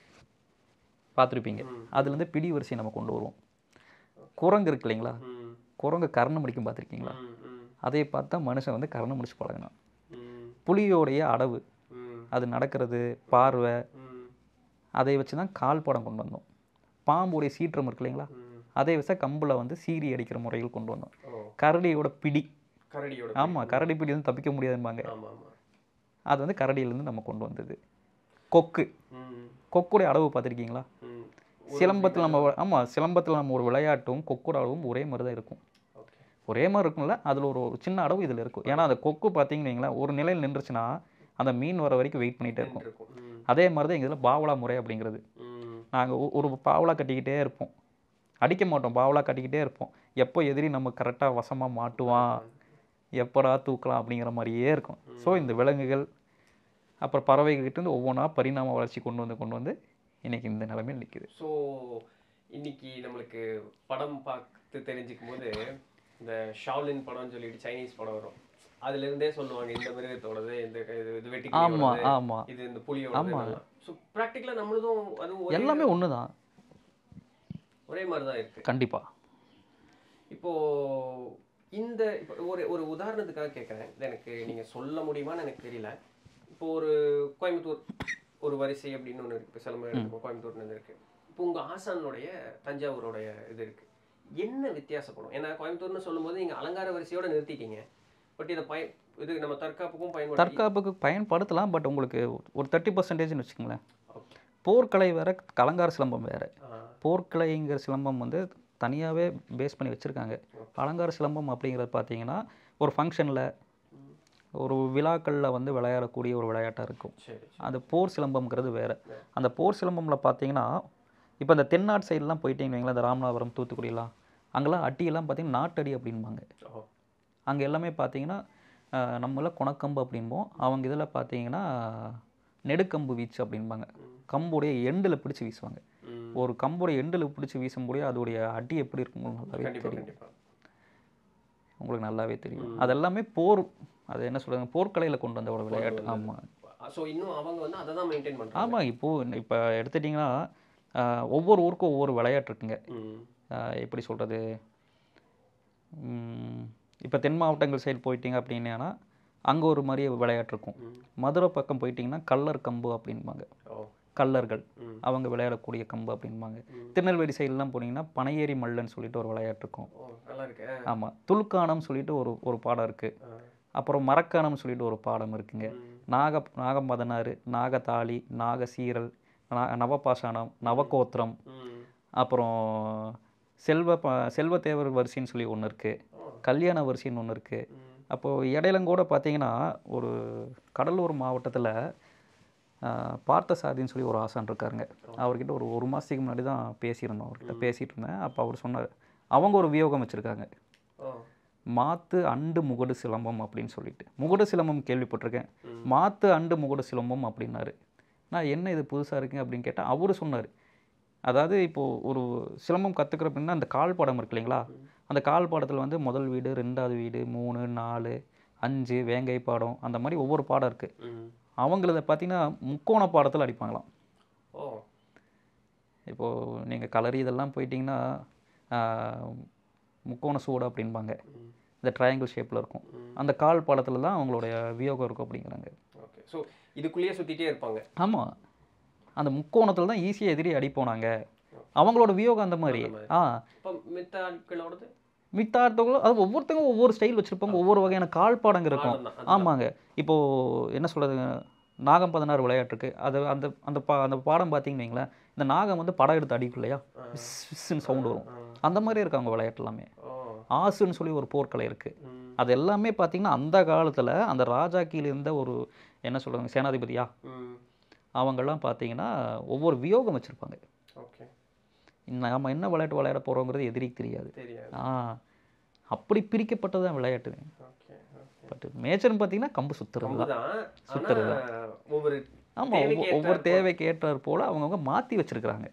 பார்த்துருப்பீங்க ம். அதுலேருந்து பிடி வரிசையை நம்ம கொண்டு வருவோம் குரங்கு இருக்கு இல்லைங்களா ம், குரங்கு கரணம் முடிக்கும் பார்த்துருக்கீங்களா ம், ம், அதை பார்த்தா மனுஷன் வந்து கரணம் முடிச்சு பழகணும் ம், புலியோடைய அடவு ம், அது நடக்கிறது பார்வை ம், அதை வச்சு தான் கால் படம் கொண்டு வந்தோம் பாம்புடைய சீற்றம் இருக்கு இல்லைங்களா ம். அதை வச்சா கம்பில் வந்து சீறி அடிக்கிற முறைகள் கொண்டு வந்தோம் ஓ கரடியோட பிடி கரடியோட ஆமாம் கரடி பிடி வந்து தப்பிக்க முடியாதும்பாங்க ஆமா ஆமா அது வந்து கரடியிலேருந்து நம்ம கொண்டு வந்தது கொக்கு ம், கொக்குடைய அளவு பார்த்துருக்கீங்களா ம். சிலம்பத்தில் நம்ம ஆமாம் சிலம்பத்தில் நம்ம ஒரு விளையாட்டும் கொக்கோட அளவும் ஒரே மாதிரி தான் இருக்கும் ஓகே ஒரே மாதிரி இருக்கும்ல அதில் ஒரு ஒரு சின்ன அளவு இதில் இருக்கும் ஏன்னா அந்த கொக்கு பார்த்தீங்கன்னு வைங்களேன் ஒரு நிலையில் நின்றுச்சுன்னா அந்த மீன் வர வரைக்கும் வெயிட் பண்ணிகிட்டே இருக்கும் இருக்கும் ம், அதே மாதிரி தான் எங்கள் இதில் பாவலா முறை அப்படிங்கிறது ம், நாங்கள் ஒரு பாவலா கட்டிக்கிட்டே இருப்போம் அடிக்க மாட்டோம் பாவலா கட்டிக்கிட்டே இருப்போம் எப்போ எதிரி நம்ம கரெக்டாக வசமாக மாட்டுவான் எப்படா தூக்கலாம் அப்படிங்கிற மாதிரியே இருக்கும் ஸோ இந்த விலங்குகள் அப்புறம் பறவைகள்கிட்ட இருந்து ஒவ்வொன்றா பரிணாம வளர்ச்சி கொண்டு வந்து கொண்டு வந்து இன்னைக்கு இந்த நிலைமையில் நிற்குது ஸோ இன்னைக்கு நம்மளுக்கு படம் பார்த்து தெரிஞ்சுக்கும் போது இந்த ஷாவ்லின் படம்னு சொல்லிட்டு சைனீஸ் படம் வரும் அதுல இருந்தே சொல்லுவாங்க இந்த மிருகத்தோடது இந்த இது இது வெட்டி ஆமாம் ஆமாம் இது இந்த புலியோட ஸோ ப்ராக்டிக்கலாக நம்மளதும் அதுவும் ஒரே- எல்லாமே ஒன்று தான் ஒரே மாதிரி தான் இருக்கு கண்டிப்பாக இப்போ இந்த இப்போ ஒரு ஒரு உதாரணத்துக்காக கேட்குறேன் இது எனக்கு நீங்க சொல்ல முடியுமான்னு எனக்கு தெரியல இப்போ ஒரு கோயம்புத்தூர் ஒரு வரிசை அப்படின்னு ஒன்று இருக்கு இப்போ சிலம்பம் எடுத்துக்கோ கோயம்புத்தூர்னு இருக்கு இப்போ உங்க ஆசானுடைய தஞ்சாவூரோடைய இது இருக்கு என்ன வித்தியாசப்படும் ஏன்னா கோயம்புத்தூர்னு சொல்லும்போது நீங்க அலங்கார வரிசையோட நிறுத்திட்டீங்க பட் இதை பய இது நம்ம தற்காப்புக்கும் பயன்படுத்தி தற்காப்புக்கு பயன்படுத்தலாம் பட் உங்களுக்கு ஒரு தேர்ட்டி பர்சன்டேஜ்னு வச்சுக்கோங்களேன் Okay. போர்க்கலை வேற கலங்கார சிலம்பம் வேற ஆ, போர்க்கலைங்கிற சிலம்பம் வந்து தனியாகவே பேஸ் பண்ணி வச்சுருக்காங்க அலங்கார சிலம்பம் அப்படிங்கிறது பார்த்தீங்கன்னா ஒரு ஃபங்க்ஷனில் ஒரு விழாக்களில் வந்து விளையாடக்கூடிய ஒரு விளையாட்டாக இருக்கும் சரி அது போர் சிலம்பம்ங்கிறது வேறு அந்த போர் சிலம்பமில் பார்த்தீங்கன்னா இப்போ இந்த தென்னாட்டு சைட்லாம் போயிட்டீங்கன்னு வைங்களேன் இந்த ராமநாதபுரம் தூத்துக்குடிலாம் அங்கெல்லாம் அட்டியெல்லாம் பார்த்தீங்கன்னா நாட்டடி அப்படின்பாங்க ஓ அங்கே எல்லாமே பார்த்தீங்கன்னா அஹ், நம்மள குணக்கம்பு அப்படின்போம் அவங்க இதில் பார்த்தீங்கன்னா நெடுக்கம்பு வீச்சு அப்படின்பாங்க கம்புடைய எண்டில் பிடிச்சி வீசுவாங்க ம் ஒரு கம்புடைய எண்டில் பிடிச்சி வீசும்போது அதோடைய அடி எப்படி இருக்கும் உங்களுக்கு நல்லாவே கண்டிப்பா தெரியும் கண்டிப்பா உங்களுக்கு நல்லாவே தெரியும் அது எல்லாமே போர் அது என்ன சொல்றாங்க போர்க்கலையில் கொண்டு வந்த ஒரு விளையாட்டு ஆமாம் ஸோ இன்னும் அவங்க வந்து அதை தான் மெயின்டைன் பண்ணுறாங்க ஆமாம் இப்போது இப்போ எடுத்துட்டிங்கன்னா ஆஹ், ஒவ்வொரு ஊருக்கும் ஒவ்வொரு விளையாட்டு இருக்குங்க ம் ஆஹ், எப்படி சொல்கிறது இப்போ தென் மாவட்டங்கள் சைடு போயிட்டீங்க அப்படின்னா அங்கே ஒரு மாதிரி விளையாட்டு இருக்கும் ம். மதுரை பக்கம் போயிட்டீங்கன்னா கல்லர் கம்பு அப்படின்பாங்க ஓ கல்லர்கள் ம். அவங்க விளையாடக்கூடிய கம்பு அப்படின்பாங்க ம். திருநெல்வேலி சைட்லாம் போனீங்கன்னா பனையேறி மல்லன்னு சொல்லிட்டு ஒரு விளையாட்டு இருக்கும் ஓ நல்லா இருக்கு ஆமாம் துல்கானம் சொல்லிட்டு ஒரு ஒரு பாடம் இருக்குது ஆ. அப்புறம் மரக்கானம் சொல்லிட்டு ஒரு பாடம் இருக்குங்க ம். நாக நாகம் பதினாறு நாகதாளி நாகசீரல் நா- நவபாஷாணம் நவகோத்திரம் ம். அப்புறம் செல்வ ப செல்வத்தேவர் வரிசைன்னு சொல்லி ஒன்று இருக்குது ஓ. கல்யாண வரிசைன்னு ஒன்று இருக்குது ம். அப்போது இடையிலங்கூட பார்த்தீங்கன்னா ஒரு கடலூர் மாவட்டத்தில் பார்த்தசாதின்னு சொல்லி ஒரு ஆசான் இருக்காருங்க அவர்கிட்ட ஒரு ஒரு மாதத்துக்கு முன்னாடி தான் பேசியிருந்தோம் அவர்கிட்ட பேசிகிட்டு இருந்தேன் அப்போ அவர் சொன்னார் அவங்க ஒரு வியோகம் வச்சுருக்காங்க ஓ மாத்து அண்டு முகடு சிலம்பம் அப்படின்னு சொல்லிட்டு முகடு சிலம்பம் கேள்விப்பட்டிருக்கேன் ம். மாத்து அண்டு முகடு சிலம்பம் அப்படின்னாரு நான் என்ன இது புதுசாக இருக்கு அப்படின்னு கேட்டால் அவரு சொன்னார் அதாவது இப்போது ஒரு சிலம்பம் கற்றுக்கிற அப்படின்னா அந்த கால் பாடம் இருக்கு இல்லைங்களா அந்த கால் பாடத்தில் வந்து முதல் வீடு ரெண்டாவது வீடு மூணு நாலு அஞ்சு வேங்கை பாடம் அந்த மாதிரி ஒவ்வொரு பாடம் இருக்குது ம். அவங்களத பார்த்தீங்கன்னா முக்கோண பாடத்தில் அடிப்பாங்களாம் ஓ இப்போது நீங்கள் கலரி இதெல்லாம் போயிட்டீங்கன்னா ஆஹ், முக்கோண சூடு அப்படின்பாங்க ம். இந்த ட்ரையாங்கிள் ஷேப்பில் இருக்கும் ம். அந்த கால் பாடத்தில் தான் அவங்களுடைய வியோகம் இருக்கும் அப்படிங்கிறாங்க ஓகே ஸோ இதுக்குள்ளேயே சுத்திட்டே இருப்பாங்க ஆமாம் அந்த முக்கோணத்தில் தான் ஈஸியாக எதிரி அடிப்போனாங்க அவங்களோட வியோகம் அந்த மாதிரி அந்த மாதிரி. ஆ இப்போ மித்த ஆட்களோடது மித்தார்த்தவங்களும் அது ஒவ்வொருத்தவங்க ஒவ்வொரு ஸ்டைல் வச்சுருப்பாங்க ஒவ்வொரு வகையான கால் பாடங்க இருக்கும் பாடம் தான். ஆமாங்க இப்போது என்ன சொல்கிறது நாகம் பதினாறு விளையாட்டு இருக்கு அது அந்த அந்த பா அந்த பாடம் பார்த்தீங்கன்னு வைங்களேன் இந்த நாகம் வந்து படம் எடுத்து அடிக்கும் இல்லையா விஸ்ன்னு சவுண்ட் வரும் ஆ. அந்த மாதிரி இருக்கு அவங்க விளையாட்டு எல்லாமே ஓ ஆசுன்னு சொல்லி ஒரு போர்க்கலை இருக்குது ம். அது எல்லாமே பார்த்தீங்கன்னா அந்த காலத்தில் அந்த ராஜா கீழ இருந்த ஒரு என்ன சொல்கிறாங்க சேனாதிபதியா ம். அவங்கெல்லாம் பார்த்தீங்கன்னா ஒவ்வொரு வியோகம் வச்சுருப்பாங்க ஓகே நம்ம என்ன விளையாட்டு விளையாட போகிறோங்கிறது எதிரிக்கு தெரியாது தெரியாது ஆ அப்படி பிரிக்கப்பட்டது தான் விளையாட்டு ஓகே ஓகே பட் மேஜர்னு பார்த்தீங்கன்னா கம்பு சுற்றுறது தான் தான் சுத்துறது ஆனா ஒவ்வொரு ஆமாம் தேவைக்கு ஒவ்வொரு ஏற்றாற் தேவைக்கு ஏற்றாற் போல் அவங்கவுங்க மாற்றி வச்சுருக்குறாங்க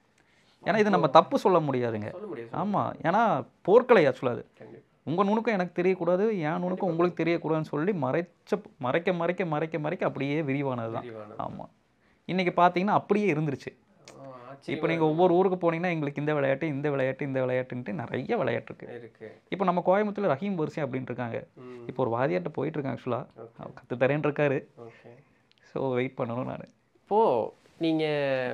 ஏன்னா இது நம்ம தப்பு சொல்ல முடியாதுங்க சொல்ல முடியாது ஆமாம் ஏன்னா போர்க்கலை ஆக்சுவலாக அது கண்டிப்பா உங்கள் நுணுக்கம் எனக்கு தெரியக்கூடாது என் நுணுக்கம் உங்களுக்கு தெரியக்கூடாதுன்னு சொல்லி மறைச்ச மறைக்க மறைக்க மறைக்க மறைக்க அப்படியே விரிவானது தான் விரிவான ஆமாம் இன்றைக்கி பார்த்தீங்கன்னா அப்படியே இருந்துருச்சு ஆ, ஆச்சரியமா இப்போ நீங்கள் ஒவ்வொரு ஊருக்கு போனீங்கன்னா எங்களுக்கு இந்த விளையாட்டு இந்த விளையாட்டு இந்த விளையாட்டுன்ட்டு நிறைய விளையாட்டு இருக்குது இருக்கு இப்போ நம்ம கோயம்புத்தூர்ல ரஹீம் வரிசை அப்படின்ட்டு இருக்காங்க ம். இப்போ ஒரு வாதியார்ட்ட போயிட்டு இருக்காங்க ஆக்சுவலாக ஓகே அவர் கற்று தரேன் இருக்காரு ஓகே ஸோ வெயிட் பண்ணணும் நான் இப்போ நீங்க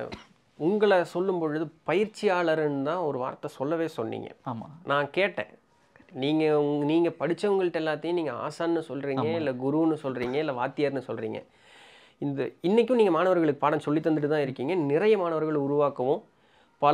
உங்களை சொல்லும் பொழுது பயிற்சியாளர்னு தான் ஒரு வார்த்தை சொல்லவே சொன்னீங்க ஆமாம் நான் கேட்டேன் நீங்க உங்க- நீங்க படிச்சவங்கள்ட்ட எல்லாத்தையும் நீங்க ஆசான்னு சொல்றீங்க இல்ல குருன்னு சொல்றீங்க இல்ல வாத்தியார்னு சொல்றீங்க இந்த இன்னைக்கும் நீங்க மாணவர்களுக்கு பாடம் சொல்லி தந்துட்டு தான் இருக்கீங்க நிறைய மாணவர்களை உருவாக்கவும் பல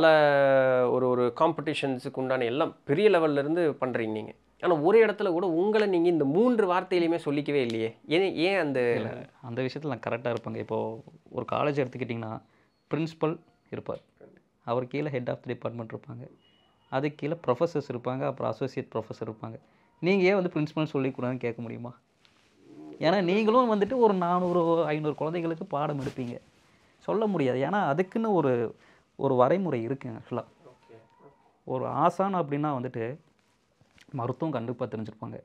ஒரு ஒரு காம்படிஷன்ஸுக்கு உண்டான எல்லாம் பெரிய லெவல்ல இருந்து பண்றீங்க நீங்க ஆனா ஒரு இடத்துல கூட உங்களை நீங்க இந்த மூன்று வார்த்தையிலையுமே சொல்லிக்கவே இல்லையே ஏன் ஏன் அந்த அந்த விஷயத்தில் நான் கரெக்டாக இருப்பேங்க இப்போது ஒரு காலேஜ் எடுத்துக்கிட்டிங்கன்னா பிரின்சிபல் இருப்பார் அவர் கீழே ஹெட் ஆஃப் தி டிபார்ட்மெண்ட் இருப்பாங்க அதுக்கு கீழே ப்ரொஃபஸர்ஸ் இருப்பாங்க அப்புறம் அசோசியேட் ப்ரொஃபஸர் இருப்பாங்க நீங்கள் ஏன் வந்து பிரின்சிபல் சொல்லிக்கூடாதுன்னு கேட்க முடியுமா ஏன்னா நீங்களும் வந்துட்டு ஒரு நானூறு ஐநூறு குழந்தைகளுக்கு பாடம் எடுப்பீங்க சொல்ல முடியாது ஏன்னா அதுக்குன்னு ஒரு ஒரு வரைமுறை இருக்குங்க ஆக்சுவலாக ஓகே ஒரு ஆசான் அப்படின்னா வந்துட்டு மருத்துவம் கண்டிப்பாக தெரிஞ்சிருப்பாங்க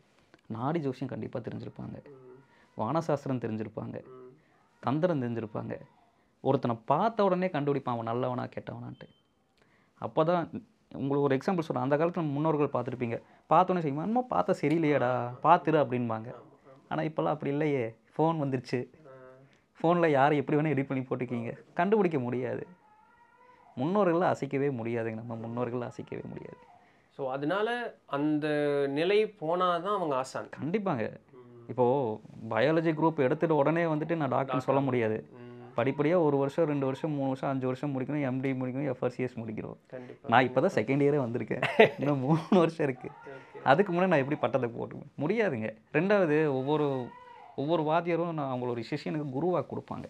நாடி ஜோசியம் கண்டிப்பாக தெரிஞ்சிருப்பாங்க வானசாஸ்திரம் தெரிஞ்சிருப்பாங்க தந்திரம் தெரிஞ்சிருப்பாங்க ஒருத்தனை பார்த்த உடனே கண்டுபிடிப்பான் அவன் நல்லவனா கெட்டவனான்ட்டு அப்போ தான் உங்களுக்கு ஒரு எக்ஸாம்பிள் சொல்கிறேன் அந்த காலத்தில் முன்னோர்கள் பார்த்துருப்பீங்க பார்த்தோன்னே செய்யுமா அம்மா பார்த்தா சரியில்லையாடா பார்த்துரு அப்படின்பாங்க ஆனால் இப்போல்லாம் அப்படி இல்லையே ஃபோன் வந்துருச்சு ஃபோனில் யார் எப்படி வேணால் எடிட் பண்ணி போட்டுக்கிங்க கண்டுபிடிக்க முடியாது முன்னோர்களை அசைக்கவே முடியாதுங்க நம்ம முன்னோர்களை அசைக்கவே முடியாது ஸோ அதனால அந்த நிலை போனாதான் அவங்க ஆசான் கண்டிப்பாங்க இப்போது பயாலஜி குரூப் எடுத்துட்டு உடனே வந்துட்டு நான் டாக்டர்னு சொல்ல முடியாது படிப்படியாக ஒரு வருஷம் ரெண்டு வருஷம் மூணு வருஷம் அஞ்சு வருஷம் முடிக்கணும் எம்டி முடிக்கணும் எஃப்ஆர்சிஎஸ் முடிக்கணும் கண்டிப்பா நான் இப்போ தான் செகண்ட் இயரே வந்திருக்கேன் இன்னும் மூணு வருஷம் இருக்குது அதுக்கு முன்னாடி நான் எப்படி பட்டத்தை போட்டுவேன் முடியாதுங்க ரெண்டாவது ஒவ்வொரு ஒவ்வொரு வாத்தியாரும் நான் அவங்கள ஒரு சிஷியனுக்கு குருவாக கொடுப்பாங்க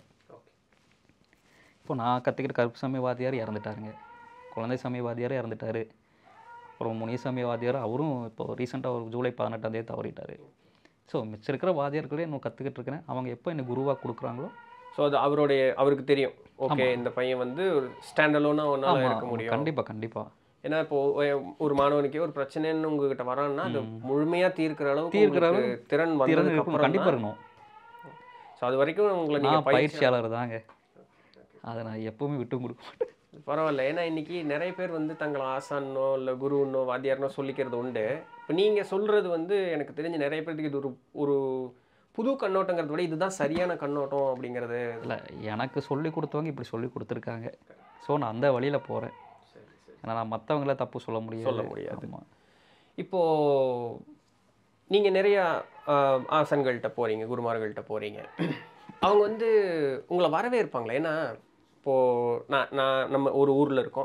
இப்போ நான் கற்றுக்கிட்ட கருப்புசாமி வாத்தியார் இறந்துட்டாருங்க குழந்தை சாமி வாத்தியார் இறந்துட்டாரு அப்புறம் முனிசாமி வாத்தியார் அவரும் இப்போ ரீசெண்டாக ஒரு ஜூலை பதினெட்டாம் தேதி தவறிட்டார் ஸோ மிச்சம் இருக்கிற வாத்தியார்களே இன்னும் கற்றுக்கிட்டு இருக்கிறேன் அவங்க எப்போ என்னை குருவாக கொடுக்குறாங்களோ ஸோ அது அவருடைய அவருக்கு தெரியும் ஓகே இந்த பையன் வந்து ஒரு ஸ்டாண்டலோனா ஒன்னால இருக்க முடியும் கண்டிப்பாக கண்டிப்பாக ஏன்னா இப்போ ஒ- ஒரு மாணவனுக்கே ஒரு பிரச்சனைன்னு உங்ககிட்ட வரான்னா அது முழுமையா தீர்க்கிற அளவுக்கு தீர்க்கிற உங்களுக்கு திறன் திறன் வந்ததுக்கு இருக்கணும் அப்புறம் கண்டிப்பாக இருக்கணும் ஸோ அது வரைக்கும் உங்களை நீங்க நான் பயிற்சி பயிற்சியாளர் தாங்க அதை நான் எப்பவுமே விட்டு கொடுக்க மாட்டேன் பரவாயில்ல ஏன்னா இன்னைக்கு நிறைய பேர் வந்து தங்களை ஆசானோ இல்லை குருன்னோ வாத்தியார்னோ சொல்லிக்கிறது உண்டு இப்போ நீங்கள் சொல்கிறது வந்து எனக்கு தெரிஞ்சு நிறைய பேருக்கு இது ஒரு ஒரு புது கண்ணோட்டங்கிறத விட இதுதான் சரியான கண்ணோட்டம் அப்படிங்கிறது இல்லை எனக்கு சொல்லி கொடுத்தவங்க இப்படி சொல்லி கொடுத்துருக்காங்க ஸோ நான் அந்த வழியில் போகிறேன் ஏன்னா நான் மற்றவங்கள தப்பு சொல்ல முடியாது சொல்ல முடியாது. ஆமா. இப்போது நீங்கள் நிறையா ஆஹ், ஆசான்கள்கிட்ட போகிறீங்க குருமார்கள்ட்ட போகிறீங்க அவங்க வந்து உங்களை வரவேற்பாங்களே ஏன்னா இப்போது நான் நான் நம்ம ஒரு ஊரில் இருக்கோம்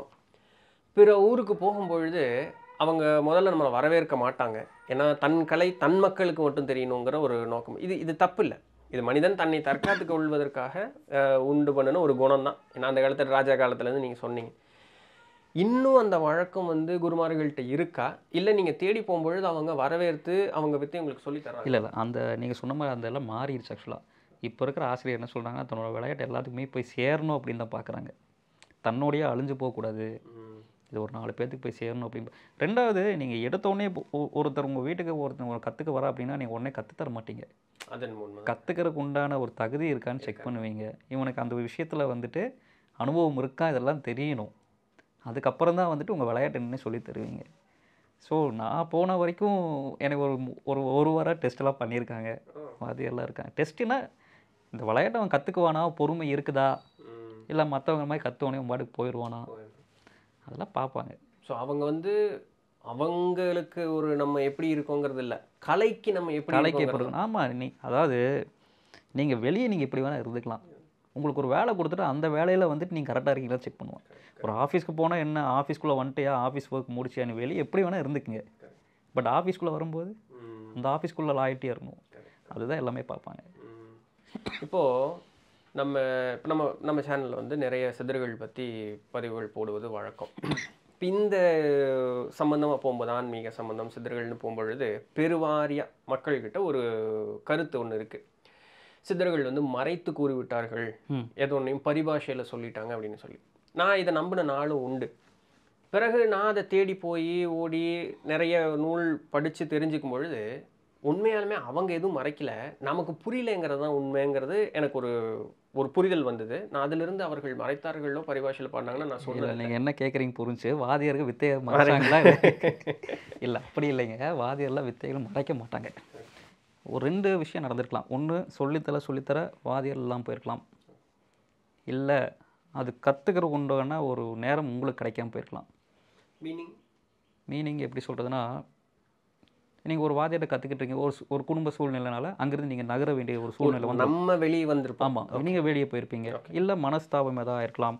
பிற ஊருக்கு போகும்பொழுது அவங்க முதல்ல நம்மளை வரவேற்க மாட்டாங்க ஏன்னா தன் கலை தன் மக்களுக்கு மட்டும் தெரியணுங்கிற ஒரு நோக்கம் இது இது தப்பு இல்லை இது மனிதன் தன்னை தற்காத்துக் கொள்வதற்காக ஆஹ், உண்டு பண்ணின ஒரு குணம் தான் ஏன்னா அந்த காலத்தில் ராஜா காலத்துலேருந்து நீங்கள் சொன்னீங்க இன்னும் அந்த வழக்கம் வந்து குருமார்கள்ட்ட இருக்கா இல்லை நீங்கள் தேடி போகும்பொழுது அவங்க வரவேற்று அவங்க வித்தை உங்களுக்கு சொல்லி தர்றாங்க இல்லை இல்லை அந்த நீங்கள் சொன்ன மாதிரி அந்த எல்லாம் மாறிடுச்சு ஆக்சுவலாக இப்போ இருக்கிற ஆசிரியர் என்ன சொல்கிறாங்கன்னா தன்னோட விளையாட்டு எல்லாத்துக்குமே போய் சேரணும் அப்படின்னு தான் பார்க்குறாங்க தன்னோடையே அழிஞ்சு போகக்கூடாது இது ஒரு நாலு பேர்த்துக்கு போய் சேரணும் அப்படின்னு ரெண்டாவது நீங்கள் எடுத்தோடனே ஒருத்தர் உங்கள் வீட்டுக்கு ஒருத்தர் கற்றுக்க வர அப்படின்னா நீங்கள் உடனே கற்றுத்தர மாட்டீங்க அதன் உண்மை கற்றுக்கிறதுக்கு உண்டான ஒரு தகுதி இருக்கான்னு செக் பண்ணுவீங்க இவனுக்கு அந்த விஷயத்தில் வந்துட்டு அனுபவம் இருக்கா இதெல்லாம் தெரியணும் அதுக்கப்புறம் தான் வந்துட்டு உங்கள் விளையாட்டு என்னன்னு சொல்லி தருவீங்க ஸோ நான் போன வரைக்கும் எனக்கு ஒரு மு- ஒரு ஒரு வாரம் டெஸ்ட்டெல்லாம் பண்ணியிருக்காங்க அது எல்லாம் இருக்காங்க டெஸ்ட்டுனா இந்த விளையாட்டை அவன் கற்றுக்குவானா பொறுமை இருக்குதா இல்லை மற்றவங்க மாதிரி கற்றுவானே உன் பாட்டுக்கு போயிடுவானா அதெல்லாம் பார்ப்பாங்க ஸோ அவங்க வந்து அவங்களுக்கு ஒரு நம்ம எப்படி இருக்கோங்கிறது இல்லை கலைக்கு நம்ம எப்படி கலைக்கு இருக்கோங்கிறது எப்படி ஆமாம் நீ அதாவது நீங்கள் வெளியே நீங்கள் எப்படி வேணால் இருந்துக்கலாம் உங்களுக்கு ஒரு வேலை கொடுத்துட்டு அந்த வேலையில் வந்துட்டு நீங்கள் கரெக்டாக இருக்கீங்களா செக் பண்ணுவோம் ஒரு ஆஃபீஸ்க்கு போனால் என்ன ஆஃபீஸ்க்குள்ளே வந்துட்டியா ஆஃபீஸ் ஒர்க் முடிச்சியா நீ வெளியே எப்படி வேணால் இருந்துக்குங்க பட் ஆஃபீஸ்க்குள்ளே வரும்போது ம். அந்த ஆஃபீஸ்க்குள்ளே லாயட்டியாக இருக்கணும் அதுதான் எல்லாமே பார்ப்பாங்க ம். இப்போது நம்ம இப்போ நம்ம நம்ம சேனலில் வந்து நிறைய சிதறுகள் பற்றி பதிவுகள் போடுவது வழக்கம் இப்போ இந்த சம்பந்தமாக போகும்போது ஆன்மீக சம்பந்தம் சித்தர்கள்னு போகும்பொழுது பெருவாரியா மக்கள்கிட்ட ஒரு கருத்து ஒன்று இருக்குது சித்தர்கள் வந்து மறைத்து கூறிவிட்டார்கள் ம். ஏதோ ஒன்றையும் பரிபாஷையில் சொல்லிட்டாங்க அப்படின்னு சொல்லி நான் இதை நம்பின நாளும் உண்டு பிறகு நான் அதை தேடி போய் ஓடி நிறைய நூல் படித்து தெரிஞ்சுக்கும் பொழுது உண்மையாலுமே அவங்க எதுவும் மறைக்கல நமக்கு புரியலைங்கிறது தான் உண்மைங்கிறது எனக்கு ஒரு ஒரு புரிதல் வந்தது நான் அதிலிருந்து அவர்கள் மறைத்தார்களோ பரிபாஷையில் பாடினாங்கன்னா நான் இல்லை சொன்னேன் நீங்கள் என்ன கேட்குறீங்க புரிஞ்சு வாதியருக்கு வித்தையை மறைச்சாங்களா இல்லை அப்படி இல்லைங்க வாதியர்லாம் வித்தைகள் மறைக்க மாட்டாங்க ஒரு ரெண்டு விஷயம் நடந்திருக்கலாம் ஒன்று சொல்லித்தர சொல்லித்தர வாதியர் எல்லாம் போயிருக்கலாம் இல்லை அது கற்றுக்கிற உண்டான ஒரு நேரம் உங்களுக்கு கிடைக்காம போயிருக்கலாம் மீனிங் மீனிங் எப்படி சொல்கிறதுனா நீங்கள் ஒரு வாதியத்தை கற்றுக்கிட்டு இருக்கீங்க ஒரு சு- ஒரு குடும்ப சூழ்நிலைனால அங்கேருந்து நீங்கள் நகர வேண்டிய ஒரு சூழ்நிலை வந்து நம்ம வெளியே வந்திருப்போம் ஆமாம் நீங்கள் வெளியே போயிருப்பீங்க இல்லை மனஸ்தாபம் எதாவது இருக்கலாம்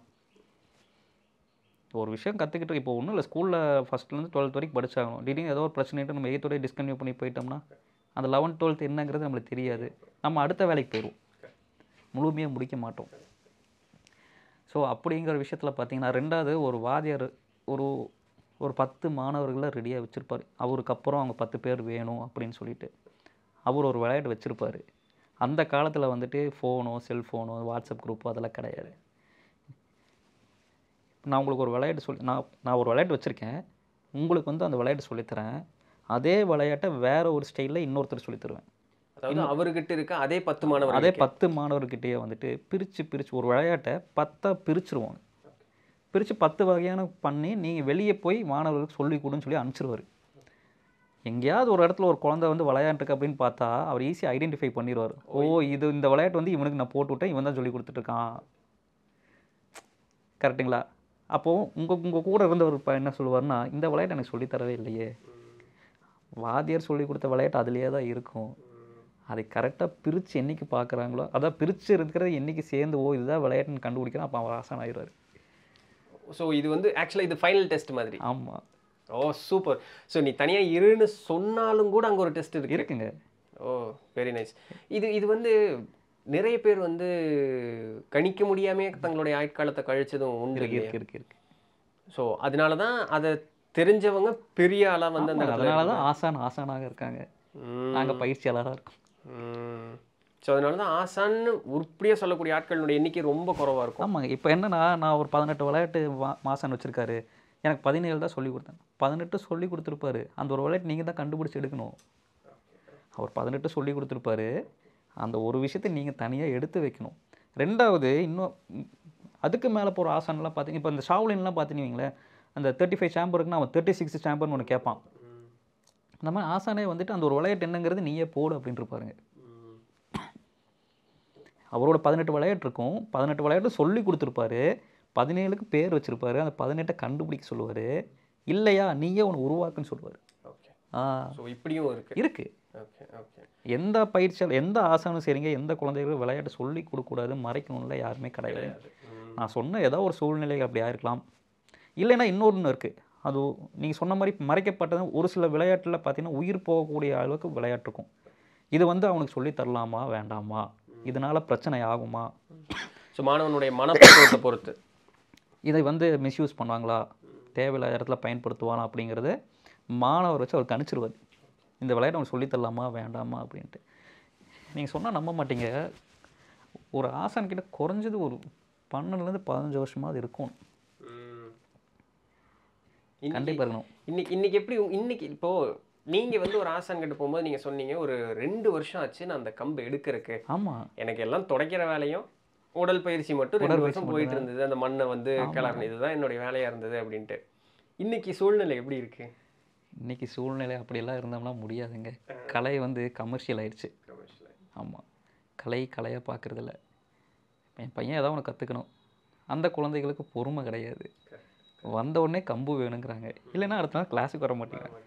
ஒரு விஷயம் கற்றுக்கிட்டு இப்போ ஒன்றும் இல்லை ஸ்கூலில் ஃபஸ்ட்லேருந்து டுவெல்த் வரைக்கும் படிச்சாகணும் திடீர்னு ஏதோ ஒரு பிரச்சனைட்டு நம்ம எயித்தோடய டிஸ்கன்டினியூ பண்ணி போயிட்டோம்னா அந்த லெவன்த் டுவெல்த் என்னங்கிறது நம்மளுக்கு தெரியாது நம்ம அடுத்த வேலைக்கு போயிடுவோம் முழுமையாக முடிக்க மாட்டோம் ஸோ அப்படிங்கிற விஷயத்தில் பார்த்தீங்கன்னா ரெண்டாவது ஒரு வாத்தியார் ஒரு ஒரு பத்து மாணவர்களை ரெடியாக வச்சுருப்பார் அவருக்கு அப்புறம் அவங்க பத்து பேர் வேணும் அப்படின்னு சொல்லிட்டு அவர் ஒரு விளையாட்டு வச்சுருப்பார் அந்த காலத்தில் வந்துட்டு ஃபோனோ செல்ஃபோனோ வாட்ஸ்அப் குரூப்போ அதெல்லாம் கிடையாது நான் உங்களுக்கு ஒரு விளையாட்டு சொல்லி நான் நான் ஒரு விளையாட்டு வச்சுருக்கேன் உங்களுக்கு வந்து அந்த விளையாட்டு சொல்லித்தரேன் அதே விளையாட்டை வேற ஒரு ஸ்டைலில் இன்னொருத்தர் சொல்லித் தருவேன் அதாவது அவர்கிட்ட இருக்க அதே பத்து மாணவர்கள் அதே பத்து மாணவர்கிட்டயே வந்துட்டு பிரித்து பிரித்து ஒரு விளையாட்டை பத்தாக பிரிச்சிருவாங்க பிரித்து பத்து வகையான பண்ணி நீங்கள் வெளியே போய் மாணவர்களுக்கு சொல்லி கொடுன்னு சொல்லி அனுப்பிச்சிருவாரு எங்கேயாவது ஒரு இடத்துல ஒரு குழந்தை வந்து விளையாண்டுருக்கு அப்படின்னு பார்த்தா அவர் ஈஸியாக ஐடென்டிஃபை பண்ணிடுவார் ஓ இது இந்த விளையாட்டு வந்து இவனுக்கு நான் போட்டு விட்டேன் இவன் தான் சொல்லி கொடுத்துட்ருக்கான் கரெக்ட்டுங்களா அப்போது உங்கள் உங்கள் கூட இருந்தவர் இப்போ என்ன சொல்லுவார்னா இந்த விளையாட்டு எனக்கு சொல்லித் தரவே இல்லையே வாத்தியார் சொல்லி கொடுத்த விளையாட்டு அதுலேயே தான் இருக்கும் அதை கரெக்டாக பிரித்து என்னைக்கு பார்க்குறாங்களோ அதான் பிரித்து இருக்கிறது என்னைக்கு சேர்ந்து ஓ இதுதான் விளையாட்டுன்னு கண்டுபிடிக்கிறான் அப்போ அவன் ஆசான் ஆயிடுவார் ஸோ இது வந்து ஆக்சுவலாக இது ஃபைனல் டெஸ்ட் மாதிரி ஆமாம் ஓ சூப்பர் ஸோ நீ தனியாக இருன்னு சொன்னாலும் கூட அங்கே ஒரு டெஸ்ட் இருக்கு இருக்குங்க ஓ வெரி நைஸ் இது இது வந்து நிறைய பேர் வந்து கணிக்க முடியாமே தங்களுடைய ஆயுட்காலத்தை கழிச்சதும் உண்டு இருக்கு இல்லையா இருக்கு இருக்கு இருக்கு ஸோ அதனால தான் அதை தெரிஞ்சவங்க பெரிய ஆளாக வந்து அந்த இடத்துல அதனால தான் ஆசான் ஆசானாக இருக்காங்க ம். நாங்கள் பயிற்சியாளராக இருக்கோம் ஸோ அதனால தான் ஆசான்னு உருப்படியாக சொல்லக்கூடிய ஆட்களுடைய எண்ணிக்கை ரொம்ப குறைவாக இருக்கும் ஆமாங்க இப்போ என்னன்னா நான் ஒரு பதினெட்டு விளையாட்டு மா மாசான் வச்சுருக்காரு எனக்கு பதினேழு தான் சொல்லி கொடுத்தேன் பதினெட்டு சொல்லி கொடுத்துருப்பாரு அந்த ஒரு விளையாட்டு நீங்கள் தான் கண்டுபிடிச்சி எடுக்கணும் அவர் பதினெட்டு சொல்லி கொடுத்துருப்பாரு அந்த ஒரு விஷயத்தை நீங்கள் தனியாக எடுத்து வைக்கணும் ரெண்டாவது இன்னும் ம், அதுக்கு மேலே போகிற ஆசான்லாம் பார்த்தீங்க இப்போ இந்த ஷாவ்லின்லாம் பார்த்தீங்கன்னு அந்த தேர்ட்டி ஃபைவ் சாம்பர் இருக்குன்னா அவன் தேர்ட்டி சிக்ஸ் சாம்பர்னு ஒன்று கேட்பான் அந்த மாதிரி ஆசானே வந்துட்டு அந்த ஒரு விளையாட்டு என்னங்கிறது நீயே போடு அப்படின்ட்டு இருப்பாருங்க அவரோட பதினெட்டு விளையாட்டு இருக்கும் பதினெட்டு விளையாட்டு சொல்லி கொடுத்துருப்பாரு பதினேழுக்கு பேர் வச்சிருப்பாரு அந்த பதினெட்டை கண்டுபிடிக்க சொல்லுவார் இல்லையா நீயே ஒன்று உருவாக்குன்னு சொல்லுவார் ஓகே ஆ ஸோ இப்படியும் இருக்கு இருக்கு ஓகே ஓகே எந்த பயிற்சியால் எந்த ஆசானும் சரிங்க எந்த குழந்தைகளும் விளையாட்டு சொல்லி கொடுக்கக்கூடாது மறைக்கணும்ல யாருமே கிடையாது நான் சொன்ன ஏதோ ஒரு சூழ்நிலை அப்படி ஆயிருக்கலாம் இல்லைன்னா இன்னொன்று இருக்குது அது நீங்கள் சொன்ன மாதிரி மறைக்கப்பட்டது ஒரு சில விளையாட்டில் பார்த்தீங்கன்னா உயிர் போகக்கூடிய அளவுக்கு விளையாட்டு இருக்கும் இது வந்து அவனுக்கு சொல்லி தரலாமா வேண்டாமா இதனால பிரச்சனை ஆகுமா ஸோ மாணவனுடைய மனப்பக்குவத்தை பொறுத்து இதை வந்து மிஸ்யூஸ் பண்ணுவாங்களா தேவையில்லாத இடத்துல பயன்படுத்துவானா அப்படிங்கிறத மாணவர் வச்சு அவர் கணிச்சிருவார் இந்த விளையாட்டு அவனுக்கு சொல்லித் தரலாமா வேண்டாமா அப்படின்ட்டு நீங்கள் சொன்னால் நம்ப மாட்டீங்க ஒரு ஆசான் கிட்ட குறைஞ்சது ஒரு பன்னெண்டுலேருந்து பதினஞ்சு வருஷமாவது இருக்கும் இன்னைக்கு- கண்டிப்பாக இருக்கணும் இன்னைக்கு இன்னைக்கு எப்படி உங்க- இன்னைக்கு இப்போ நீங்க வந்து ஒரு ஆசான் கிட்ட போகும்போது நீங்க சொன்னீங்க ஒரு ரெண்டு வருஷம் ஆச்சு நான் அந்த கம்பு எடுக்கிறதுக்கு ஆமாம் எனக்கு எல்லாம் துடைக்கிற வேலையும் உடல் பயிற்சி மட்டும் ரெண்டு உடற்பயிற்சி வருஷம் போயிட்டு இருந்தது அந்த மண்ணை வந்து கிளறணும் இதுதான் என்னுடைய வேலையா இருந்தது அப்படின்ட்டு இன்னைக்கு சூழ்நிலை எப்படி இருக்கு இன்னைக்கு சூழ்நிலை அப்படியெல்லாம் இருந்தோம்னா முடியாதுங்க கலை வந்து கமர்ஷியல் ஆயிடுச்சு ஆமாம் கலை கலையாக பார்க்குறதில்ல என் பையன் ஏதாவது ஒன்று கற்றுக்கணும் அந்த குழந்தைகளுக்கு பொறுமை கிடையாது வந்த உடனே கம்பு வேணுங்கிறாங்க இல்லைன்னா அடுத்த நாள் கிளாஸுக்கு வர மாட்டேங்கிறாங்க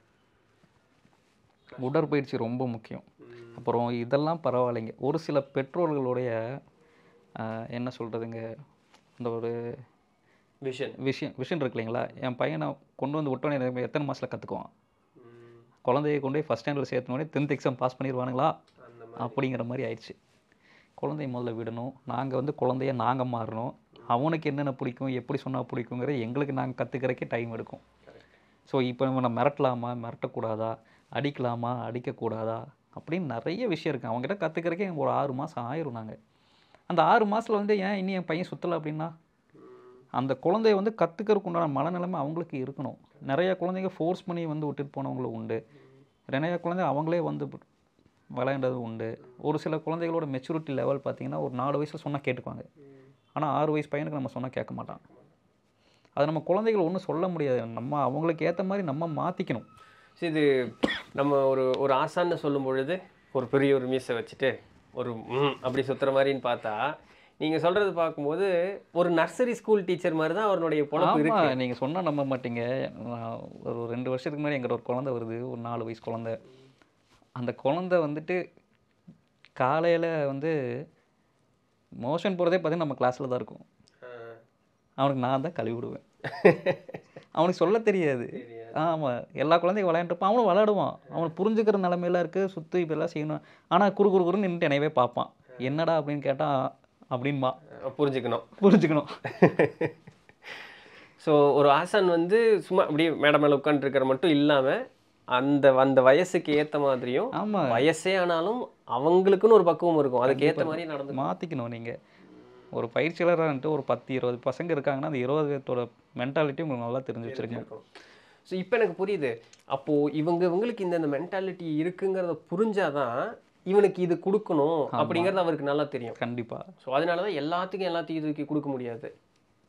உடற்பயிற்சி ரொம்ப முக்கியம் அப்புறம் இதெல்லாம் பரவாயில்லைங்க ஒரு சில பெற்றோர்களுடைய ஆஹ், என்ன சொல்கிறதுங்க இந்த ஒரு விஷன் விஷயம் விஷயம் இருக்கு இல்லைங்களா என் பையனை கொண்டு வந்து விட்டோன்னே எனக்கு எத்தனை மாதத்தில் கற்றுக்குவான் குழந்தைய கொண்டு போய் ஃபஸ்ட் ஸ்டாண்டர்ட் சேர்த்தனோடனே டென்த் எக்ஸாம் பாஸ் பண்ணிடுவானுங்களா அப்படிங்கிற மாதிரி ஆயிடுச்சு குழந்தைய முதல்ல விடணும் நாங்கள் வந்து குழந்தைய நாங்கள் மாறணும் அவனுக்கு என்னென்ன பிடிக்கும் எப்படி சொன்னால் பிடிக்குங்கிறத எங்களுக்கு நாங்கள் கற்றுக்கிறக்கே டைம் எடுக்கும் ஸோ இப்போ இவனை மிரட்டலாமா மிரட்டக்கூடாதா அடிக்கலாமா அடிக்கக்கூடாதா அப்படின்னு நிறைய விஷயம் இருக்குது அவங்ககிட்ட கற்றுக்கிறக்கே ஒரு ஆறு மாதம் ஆயிரும் நாங்கள் அந்த ஆறு மாதத்தில் வந்து ஏன் இனி என் பையன் சுற்றலை அப்படின்னா அந்த குழந்தைய வந்து கற்றுக்கிறதுக்கு உண்டான மனநிலைமை அவங்களுக்கு இருக்கணும் நிறைய குழந்தைங்க ஃபோர்ஸ் பண்ணி வந்து விட்டுட்டு போனவங்களும் உண்டு நிறைய குழந்தை அவங்களே வந்து விளையாண்டது உண்டு ஒரு சில குழந்தைகளோட மெச்சூரிட்டி லெவல் பார்த்தீங்கன்னா ஒரு நாலு வயசில் சொன்னால் கேட்டுக்குவாங்க ஆனால் ஆறு வயசு பையனுக்கு நம்ம சொன்னால் கேட்க மாட்டான் அது நம்ம குழந்தைகள் ஒன்றும் சொல்ல முடியாது நம்ம அவங்களுக்கு ஏற்ற மாதிரி நம்ம மாற்றிக்கணும் ஸோ இது நம்ம ஒரு ஒரு ஆசான்னு சொல்லும் பொழுது ஒரு பெரிய ஒரு மீசை வச்சுட்டு ஒரு ம் அப்படி சுத்துற மாதிரின்னு பார்த்தா நீங்க சொல்றது பார்க்கும்போது ஒரு நர்சரி ஸ்கூல் டீச்சர் மாதிரி தான் அவருடைய பொழப்பு இருக்கு ஆமாம் நீங்கள் சொன்னால் நம்ப மாட்டீங்க நான் ஒரு ரெண்டு வருஷத்துக்கு முன்னாடி எங்கிட்ட ஒரு குழந்தை வருது ஒரு நாலு வயசு குழந்தை அந்த குழந்தை வந்துட்டு காலையில் வந்து மோஷன் போகிறதே பார்த்தீங்கன்னா நம்ம கிளாஸில் தான் இருக்கும் அவனுக்கு நான் தான் கழுவி விடுவேன் அவனுக்கு சொல்ல தெரியாது ஆமாம் எல்லா குழந்தையும் விளையாண்டுருப்பான் அவனும் விளையாடுவான் அவனுக்கு புரிஞ்சுக்கிற நிலமையில இருக்குது சுற்றி இப்படிலாம் செய்யணும் ஆனால் குறு குறு குறுன்னு நின்றுட்டு என்னையவே பார்ப்பான் என்னடா அப்படின்னு கேட்டால் அப்படின்பா அஹ் புரிஞ்சுக்கணும் புரிஞ்சுக்கணும் ஸோ ஒரு ஆசான் வந்து சும்மா அப்படியே மேடம் மேலே உட்காந்துருக்கிற மட்டும் இல்லாம அந்த அந்த வயசுக்கு ஏத்த மாதிரியும் ஆமாம் வயசே ஆனாலும் அவங்களுக்குன்னு ஒரு பக்குவம் இருக்கும் அதுக்கு ஏத்த மாதிரி நடந்து மாற்றிக்கணும் நீங்கள் ஒரு பயிற்சியாளரான்ட்டு ஒரு பத்து இருபது பசங்க இருக்காங்கன்னா அந்த இருபது பேர்த்தோட மென்டாலிட்டி உங்களுக்கு நல்லா தெரிஞ்சு வச்சிருக்கணும் ஸோ இப்போ எனக்கு புரியுது அப்போ இவங்க இவங்களுக்கு இந்த இந்த மென்டாலிட்டி இருக்குங்கிறத புரிஞ்சாதான் இவனுக்கு இது கொடுக்கணும் அப்படிங்கிறது அவருக்கு நல்லா தெரியும் கண்டிப்பாக ஸோ அதனால தான் எல்லாத்துக்கும் எல்லாத்தையும் இதுக்கு கொடுக்க முடியாது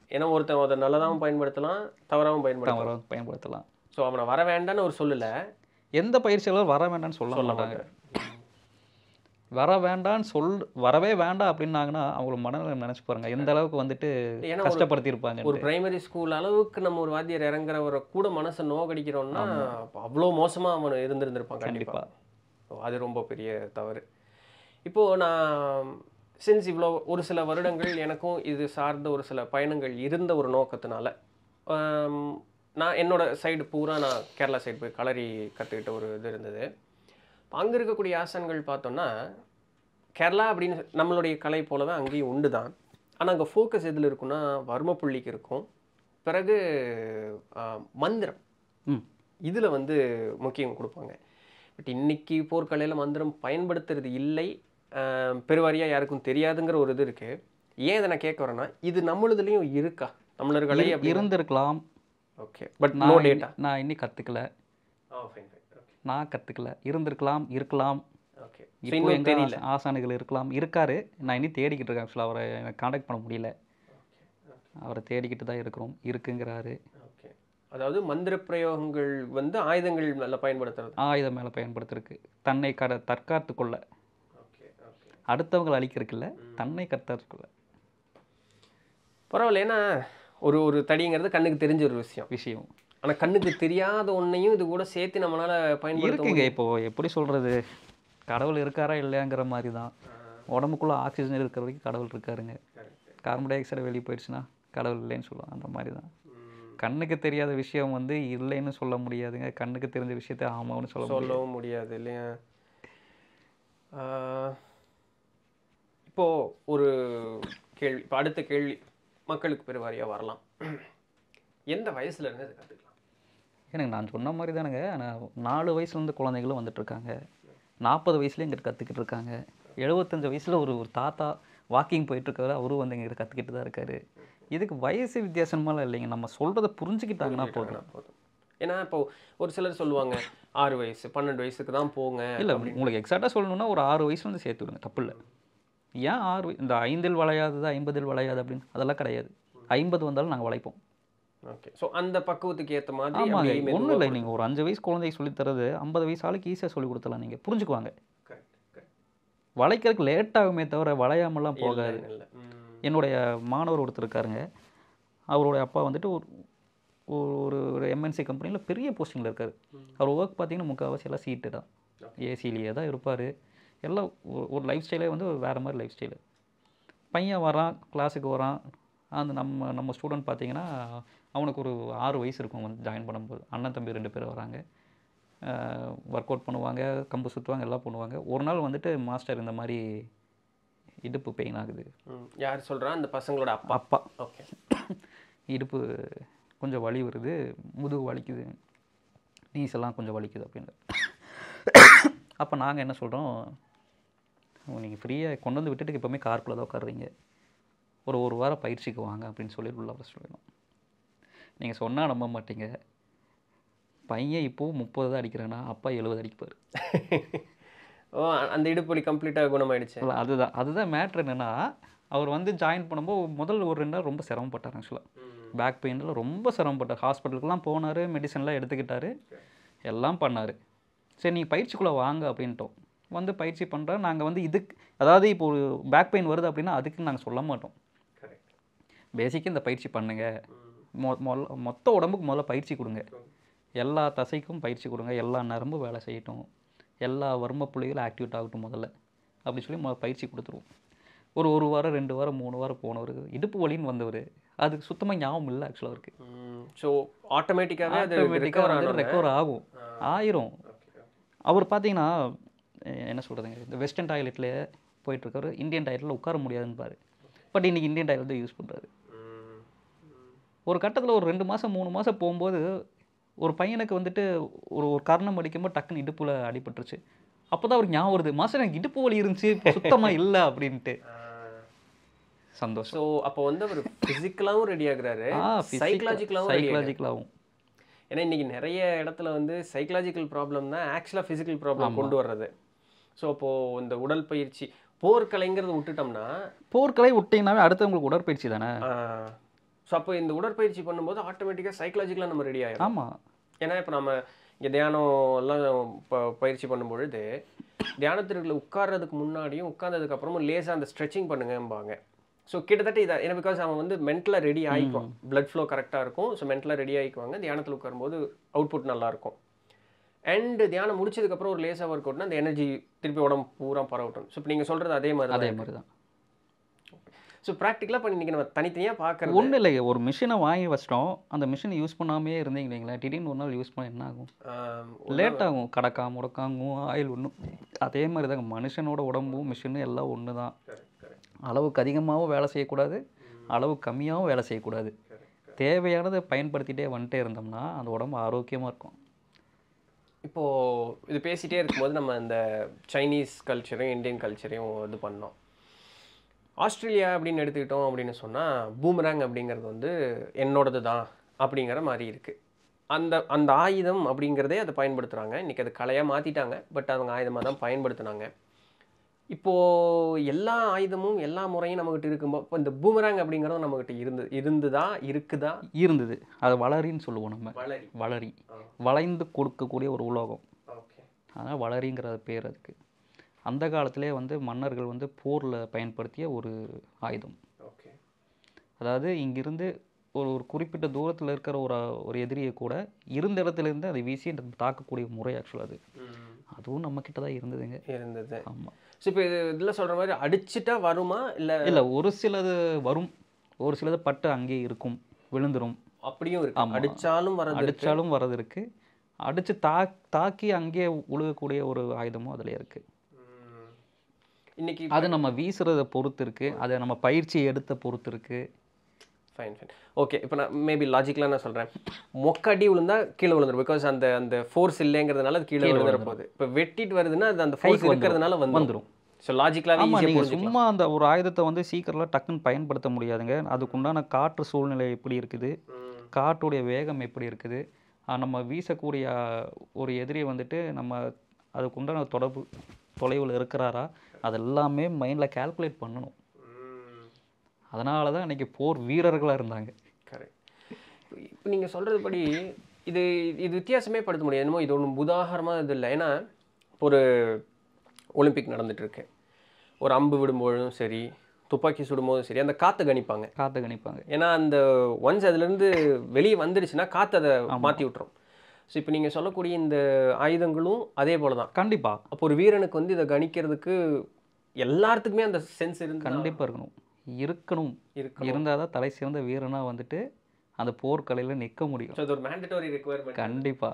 ஏன்னா ஒருத்தன் அதை நல்லதாகவும் பயன்படுத்தலாம் தவறாகவும் பயன்படுத்தலாம் வர பயன்படுத்தலாம் ஸோ அவனை வர வேண்டாம்னு ஒரு சொல்லல எந்த பயிற்சியாளரும் வர வேண்டாம்னு சொல்ல சொல்ல மாட்டாங்க வர வேண்டாம்னு சொல் வரவே வேண்டாம் அப்படின்னாங்கன்னா அவங்க மனநிலை நினைச்சு பாருங்க எந்த அளவுக்கு வந்துட்டு ஏன்னா ஒரு- கஷ்டப்படுத்தியிருப்பாங்க ஒரு பிரைமரி ஸ்கூல் அளவுக்கு நம்ம ஒரு வாத்தியார் இறங்குறவரை கூட மனசை நோகடிக்கிறோம்னா அப்ப அவ்வளோ மோசமா அவன் இருந்திருந்திருப்பான் கண்டிப்பா கண்டிப்பா ஓ, அது ரொம்ப பெரிய தவறு இப்போ நான் சின்ஸ் இவ்வளோ ஒரு சில வருடங்கள் எனக்கும் இது சார்ந்த ஒரு சில பயணங்கள் இருந்த ஒரு நோக்கத்தினால ஆம், நான் என்னோட சைடு பூரா நான் கேரளா சைடு போய் களரி கற்றுக்கிட்ட ஒரு இது இருந்தது அங்கே இருக்கக்கூடிய ஆசன்கள் பார்த்தோம்னா கேரளா அப்படின்னு நம்மளுடைய கலை போலவே அங்கேயும் உண்டு தான் ஆனால் அங்கே ஃபோக்கஸ் எதில் இருக்குன்னா வர்ம புள்ளிக்கு இருக்கும் பிறகு ஆ, மந்திரம் ம் இதில் வந்து முக்கியம் கொடுப்பாங்க பட் இன்னைக்கு போர்க்கலையில் மந்திரம் பயன்படுத்துறது இல்லை பெருவாரியாக யாருக்கும் தெரியாதுங்கிற ஒரு இது இருக்குது ஏன் இதை நான் கேட்க வரேன்னா இது நம்மளுதுலேயும் இருக்கா தமிழர்களே இரு- அப்படி இருந்திருக்கலாம் ஓகே பட் நோ நான் டேட்டா இன்னி- நான் இன்னும் கற்றுக்கல ஆ ஃபைன் ஃபைன் ஓகே நான் கற்றுக்கல இருந்திருக்கலாம் இருக்கலாம் ஓகே இப்போ இன்னும் எங்க தெரியல ஆசா- ஆசானுகள் இருக்கலாம் இருக்காரு நான் இன்னும் தேடிக்கிட்டு இருக்கேன் ஆக்சுவலாக அவரை எனக்கு காண்டாக்ட் பண்ண முடியல அவரை தேடிக்கிட்டு தான் இருக்கிறோம் இருக்குங்கிறாரு ஓகே அதாவது மந்திர பிரயோகங்கள் வந்து ஆயுதங்கள் நல்லா பயன்படுத்துறது ஆயுதம் மேலே பயன்படுத்திருக்கு தன்னை கட தற்காத்து கொள்ள ஓகே ஓகே அடுத்தவங்களை அழிக்கிறதுக்குல்ல தன்னை கத்தற்குள்ள பரவாயில்ல ஏன்னா ஒரு ஒரு தடிங்கிறது கண்ணுக்கு தெரிஞ்ச ஒரு விஷயம் விஷயம் ஆனா கண்ணுக்கு தெரியாத ஒன்னையும் இது கூட சேர்த்து நம்மளால பயன்படுத்த இருக்குங்க இப்போ எப்படி சொல்றது கடவுள் இருக்காரா இல்லையாங்கிற மாதிரி தான் உடம்புக்குள்ள ஆக்சிஜன் இருக்கிற வரைக்கும் கடவுள் இருக்காருங்க கார்பன் டை ஆக்சைடு வெளியே போயிடுச்சுன்னா கடவுள் இல்லைன்னு சொல்லுவோம் அந்த மாதிரி தான் கண்ணுக்கு தெரியாத விஷயம் வந்து இல்லைன்னு சொல்ல முடியாதுங்க கண்ணுக்கு தெரிஞ்ச விஷயத்த ஆமான்னு சொல்ல முடியாது சொல்லவும் முடியாது இல்லையா ஆஹ், இப்போ ஒரு கேள்வி இப்போ அடுத்த கேள்வி மக்களுக்கு பெருவாரியா வரலாம் எந்த வயசுல இருந்து இதை கத்துக்கலாம் எனக்கு நான் சொன்ன மாதிரி தானுங்க ஆனால் நாலு வயசுலேருந்து குழந்தைகளும் வந்துட்டு இருக்காங்க நாற்பது வயசுலேயே இங்கிட்டு கற்றுக்கிட்டு இருக்காங்க எழுபத்தஞ்சு வயசில் ஒரு ஒரு தாத்தா வாக்கிங் போயிட்டுருக்காரு அவரும் வந்து இங்கிட்ட கற்றுக்கிட்டு தான் இருக்காரு இதுக்கு வயசு வித்தியாசமெல்லாம் இல்லைங்க நம்ம சொல்கிறத புரிஞ்சுக்கிட்டாங்கன்னா போதும் புரிஞ்சுக்கிட்டாங்கன்னா போதும் ஏன்னா இப்போ ஒரு சிலர் சொல்லுவாங்க ஆறு வயசு பன்னெண்டு வயசுக்கு தான் போங்க இல்லை உங்களுக்கு எக்ஸாக்டாக சொல்லணும்னா ஒரு ஆறு வயசுலேருந்து சேர்த்து விடுங்க தப்பு இல்லை ஏன் ஆறு வய- இந்த ஐந்தில் வளையாதது ஐம்பதில் வளையாது அப்படின்னு அதெல்லாம் கிடையாது ஐம்பது வந்தாலும் நாங்கள் வளைப்போம் ஓகே ஸோ அந்த பக்குவத்துக்கு ஏத்த மாதிரி ஆமாங்க அப்படியே மெதுவா ஒன்றும் இல்லை நீங்கள் ஒரு அஞ்சு வயசு குழந்தைக்கு சொல்லித் தரது ஐம்பது வயசு ஆளுக்கு ஈஸியாக சொல்லி கொடுத்தலாம் நீங்கள் புரிஞ்சுக்குவாங்க correct, correct. வளைக்கிறதுக்கு லேட் ஆகுமே தவிர வளையாமலாம் போகாது இல்ல, இல்ல. ம். என்னுடைய மாணவர் ஒருத்தர் இருக்காருங்க அவருடைய அப்பா வந்துட்டு ஒரு ஒரு ஒரு எம்என்சி கம்பெனியில் பெரிய போஸ்டிங்கில் இருக்கார் அவர் ஒர்க் பார்த்தீங்கன்னா முக்கால்வாசி எல்லாம் சீட்டு தான் ஏசிலேயே தான் இருப்பார் எல்லாம் ஒ- ஒரு லைஃப் ஸ்டைலே வந்து வேறு மாதிரி லைஃப் ஸ்டைலு பையன் வரான் கிளாஸுக்கு வரான் அந்த நம்ம நம்ம ஸ்டூடெண்ட் பார்த்தீங்கன்னா அவனுக்கு ஒரு ஆறு வயசு இருக்கும் வந்து ஜாயின் பண்ணும்போது அண்ணன் தம்பி ரெண்டு பேர் வராங்க ஒர்க் அவுட் பண்ணுவாங்க கம்பு சுற்றுவாங்க எல்லாம் பண்ணுவாங்க ஒரு நாள் வந்துட்டு மாஸ்டர் இந்த மாதிரி இடுப்பு பெயின் ஆகுது ம். யார் சொல்றா அந்த பசங்களோட அப்பா அப்பா ஓகே இடுப்பு கொஞ்சம் வலி வருது முதுகு வலிக்குது நீஸ் எல்லாம் கொஞ்சம் வலிக்குது அப்படின்னு அப்போ நாங்கள் என்ன சொல்கிறோம் நீங்கள் ஃப்ரீயாக கொண்டு வந்து விட்டுட்டு எப்போவுமே காருக்குள்ளே தான் உட்காருறீங்க ஒரு ஒரு வாரம் பயிற்சிக்கு வாங்க அப்படின்னு சொல்லி உள்ள வர சொல்லணும் நீங்கள் சொன்னால் நம்ப மாட்டீங்க பையன் இப்போது முப்பது தான் அடிக்கிறேன்னா அப்பா எழுபது அடிப்பார் ஓ அந்த இடுப்பொலி கம்ப்ளீட்டாக குணமாயிடுச்சு இல்ல, அதுதான் அதுதான் மேட்ரு என்னென்னா அவர் வந்து ஜாயின் பண்ணும்போது முதல் ஒரு ரெண்டு நாள் ரொம்ப சிரமப்பட்டார் ஆக்சுவலாக பேக் பெயினில் ரொம்ப சிரமப்பட்டார் ஹாஸ்பிட்டலுக்குலாம் போனார் மெடிசன்லாம் எடுத்துக்கிட்டாரு எல்லாம் பண்ணார் சரி நீங்கள் பயிற்சிக்குள்ளே வாங்க அப்படின்ட்டோம் வந்து பயிற்சி பண்ணுறோம் நாங்கள் வந்து இதுக்கு அதாவது இப்போ ஒரு பேக் பெயின் வருது அப்படின்னா அதுக்கு நாங்கள் சொல்ல மாட்டோம் கரெக்ட் பேசிக்காக இந்த பயிற்சி பண்ணுங்க மொ மொல்ல மொத்த உடம்புக்கு முதல்ல பயிற்சி கொடுங்க எல்லா தசைக்கும் பயிற்சி கொடுங்க எல்லா நரம்பும் வேலை செய்யட்டும் எல்லா வர்ம புள்ளிகளும் ஆக்டிவேட் ஆகட்டும் முதல்ல அப்படி சொல்லி முதல்ல பயிற்சி கொடுத்துருவோம் ஒரு ஒரு வாரம் ரெண்டு வாரம் மூணு வாரம் போனவர் இடுப்பு வலின்னு வந்தவர் அதுக்கு சுத்தமாக ஞாபகம் இல்லை ஆக்சுவலாக அவருக்கு ஸோ ஆட்டோமேட்டிக்காகவே அது ஆட்டோமேட்டிக்காக recover வந்து ஆனோட- ரெக்கவர் ஆகும் ஆயிரும் Okay, okay. அவர் பார்த்தீங்கன்னா அஹ் என்ன சொல்கிறதுங்க இந்த வெஸ்டர்ன் டாய்லெட்லேயே போயிட்டுருக்காரு இந்தியன் டாய்லெட்டில் உட்கார முடியாதுன்னு பாரு பட் இன்னைக்கு இந்தியன் டாய்லெட் தான் யூஸ் பண்ணுறாரு ம். ஒரு கட்டத்தில் ஒரு ரெண்டு மாதம் மூணு மாதம் போகும்போது ஒரு பையனுக்கு வந்துட்டு ஒரு ஒரு கர்ணம் அடிக்கும்போது டக்குன்னு இடுப்புல அடிபட்டுருச்சு அப்போ தான் அவருக்கு ஞாபகம் வருது மாஸ்டர் எனக்கு இடுப்பு வலி இருந்துச்சு இப்போ சுத்தமாக இல்லை அப்படின்ட்டு சந்தோஷம் ஸோ அப்போ வந்து அவர் ஃபிசிக்கலாகவும் ரெடி ஆகுறாரு ஆ சைக்கலாஜிக்கலாகவும் ரெடி ஆகுறாரு சைக்கலாஜிக்கலாகவும் ஏன்னா இன்னைக்கு நிறைய இடத்துல வந்து சைக்கலாஜிக்கல் ப்ராப்ளம் தான் ஆக்சுவலாக ஃபிசிக்கல் ப்ராப்ளம் கொண்டு வர்றது ஸோ அப்போ இந்த உடற்பயிற்சி போர்க்கலைங்கிறத விட்டுட்டோம்னா போர்க்கலை விட்டிங்கனாவே அடுத்தவங்களுக்கு உடற்பயிற்சி தானே ஸோ அப்போ இந்த உடற்பயிற்சி பண்ணும்போது ஆட்டோமேட்டிக்காக சைக்கலாஜிக்கலாக நம்ம ரெடி ஆயிடும் ஆமாம் ஏன்னா இப்போ நம்ம இங்கே தியானம் எல்லாம் ப- பயிற்சி பண்ணும்பொழுது தியானத்திற்குள்ள உட்கார்றதுக்கு முன்னாடியும் உட்கார்ந்ததுக்கு அப்புறமும் லேசாக அந்த ஸ்ட்ரெச்சிங் பண்ணுங்கம்பாங்க ஸோ கிட்டத்தட்ட இதை ஏன்னா பிகாஸ் அவன் வந்து மென்டலாக ரெடி ஆகிக்குவான் பிளட் ஃப்ளோ கரெக்டாக இருக்கும் ஸோ மென்டலாக ரெடி ஆகிக்குவாங்க தியானத்தில் உட்காரும்போது அவுட்புட் நல்லா இருக்கும் அண்ட் தியானம் முடிச்சதுக்கப்புறம் ஒரு லேசாக ஒர்க் அவுட்னா அந்த எனர்ஜி திருப்பி உடம்பு பூரா பரவட்டும் ஸோ இப்போ நீங்கள் சொல்கிறது அதே மாதிரி அதே தான் மாதிரி தான் ஸோ ப்ராக்டிக்கலாக இப்போ இன்றைக்கி நம்ம தனித்தனியாக பார்க்குறது ஒன்றும் இல்லை ஒரு மிஷினை வாங்கி வச்சிட்டோம் அந்த மிஷினை யூஸ் பண்ணாமே இருந்தீங்க வைங்களேன் திடீர்னு ஒரு நாள் யூஸ் பண்ண என்ன ஆகும் லேட் ஆகும் கடக்கா முடக்காங்கும் ஆயில் ஒன்றும் அதே மாதிரி தாங்க மனுஷனோட உடம்பும் மிஷினும் எல்லாம் ஒன்று தான் அளவுக்கு அதிகமாகவும் வேலை செய்யக்கூடாது அளவு கம்மியாகவும் வேலை செய்யக்கூடாது தேவையானதை பயன்படுத்திட்டே வந்துட்டே இருந்தோம்னா அந்த உடம்பு ஆரோக்கியமாக இருக்கும் இப்போது இது பேசிகிட்டே இருக்கும்போது நம்ம இந்த சைனீஸ் கல்ச்சரையும் இந்தியன் கல்ச்சரையும் இது பண்ணோம் ஆஸ்திரேலியா அப்படின்னு எடுத்துக்கிட்டோம் அப்படின்னு சொன்னால் பூமராங் அப்படிங்கிறது வந்து என்னோடது தான் அப்படிங்கிற மாதிரி இருக்குது அந்த அந்த ஆயுதம் அப்படிங்கிறதே அதை பயன்படுத்துகிறாங்க இன்றைக்கி அது கலையாக மாற்றிட்டாங்க பட் அவங்க ஆயுதமாக தான் பயன்படுத்துனாங்க இப்போது எல்லா ஆயுதமும் எல்லா முறையும் நம்மகிட்ட இருக்கும்போது இப்போ இந்த பூமராங் அப்படிங்கிறதும் நம்மகிட்ட இருந்து இருந்துதா இருக்குதா இருந்தது அது வளரின்னு சொல்லுவோம் நம்ம வளரி வளரி வளைந்து கொடுக்கக்கூடிய ஒரு உலோகம் ஓகே அதனால் வளரிங்கிற பேர் அதுக்கு அந்த காலத்திலே வந்து மன்னர்கள் வந்து போரில் பயன்படுத்திய ஒரு ஆயுதம் ஓகே அதாவது இங்கிருந்து ஒரு ஒரு குறிப்பிட்ட தூரத்தில் இருக்கிற ஒரு ஒரு எதிரியை கூட இருந்த இடத்துல இருந்து அதை வீசி தாக்கக்கூடிய முறை ஆக்சுவலாக அது அதுவும் நம்ம கிட்ட தான் இருந்ததுங்க இருந்தது ஆமாம் ஸோ இப்போ இது இதில் சொல்கிற மாதிரி அடிச்சிட்டா வருமா இல்லை இல்லை ஒரு சிலது வரும் ஒரு சிலது பட்டு அங்கேயே இருக்கும் விழுந்துரும் அப்படியும் இருக்கு ஆமா. அடிச்சாலும் வரது இருக்கு. அடித்தாலும் வர்றது இருக்கு அடித்து தா தாக்கி அங்கேயே உழுகக்கூடிய ஒரு ஆயுதமும் அதில் இருக்குது ம். இன்னைக்கு அது நம்ம வீசுறதை பொறுத்து இருக்குது அதை நம்ம பயிற்சி எடுத்த பொறுத்து இருக்குது ஃபைன் ஃபைன் ஓகே இப்போ நான் மேபி லாஜிக்கலாக நான் சொல்கிறேன் மொக்கடி விழுந்தா கீழே விழுந்துரும் பிகாஸ் அந்த அந்த ஃபோர்ஸ் இல்லைங்கிறதுனால அது கீழே விழுந்துற போகுது இப்போ வெட்டிட்டு வருதுன்னா அது அந்த ஃபோர்ஸ் வந்துரும். இருக்கிறதுனால வந்துடும் வந்துரும். ஸோ லாஜிக்கலாகவே ஆமாம் ஈஸியாக நீங்கள் புரிஞ்சுக்கலாம் சும்மா அந்த ஒரு ஆயுதத்தை வந்து சீக்கிரம்லாம் டக்குன்னு பயன்படுத்த முடியாதுங்க அதுக்குண்டான காற்று சூழ்நிலை எப்படி இருக்குது ம். காற்றுடைய வேகம் எப்படி இருக்குது ஆஹ் நம்ம வீசக்கூடிய ஒரு எதிரியை வந்துட்டு நம்ம அதுக்குண்டான தொடர்பு தொலைவில் இருக்கிறாரா அதெல்லாமே மைண்டில் கால்குலேட் பண்ணணும் ம். அதனால தான் அன்றைக்கி போர் வீரர்களாக இருந்தாங்க கரெக்ட் இப்போ நீங்கள் சொல்கிறது படி இது இது வித்தியாசமே படுத்த முடியாது என்னமோ இது ஒன்றும் உதாகரமாக இது இல்லை ஏன்னா ஒரு ஒலிம்பிக் நடந்துட்டு இருக்கு ஒரு அம்பு விடும்போதும் சரி துப்பாக்கி சுடும்போதும் சரி அந்த காற்றை கணிப்பாங்க காற்று கணிப்பாங்க ஏன்னா அந்த ஒன்ஸ் அதுலேருந்து வெளியே வந்துடுச்சுன்னா காற்று அதை மாற்றி விட்டுரும் ஸோ இப்போ நீங்கள் சொல்லக்கூடிய இந்த ஆயுதங்களும் அதே போல தான் கண்டிப்பாக அப்போ ஒரு வீரனுக்கு வந்து இதை கணிக்கிறதுக்கு எல்லாத்துக்குமே அந்த சென்ஸ் இருந்து கண்டிப்பாக இருக்கணும் இருக்கணும் இருக்கு இருந்தால் தான் தலை சிறந்த வீரனாக வந்துட்டு அந்த போர்க்கலையில் நிற்க முடியும் ஸோ அது ஒரு மேண்டட்டரி ரெக்குவயர்மெண்ட் கண்டிப்பாக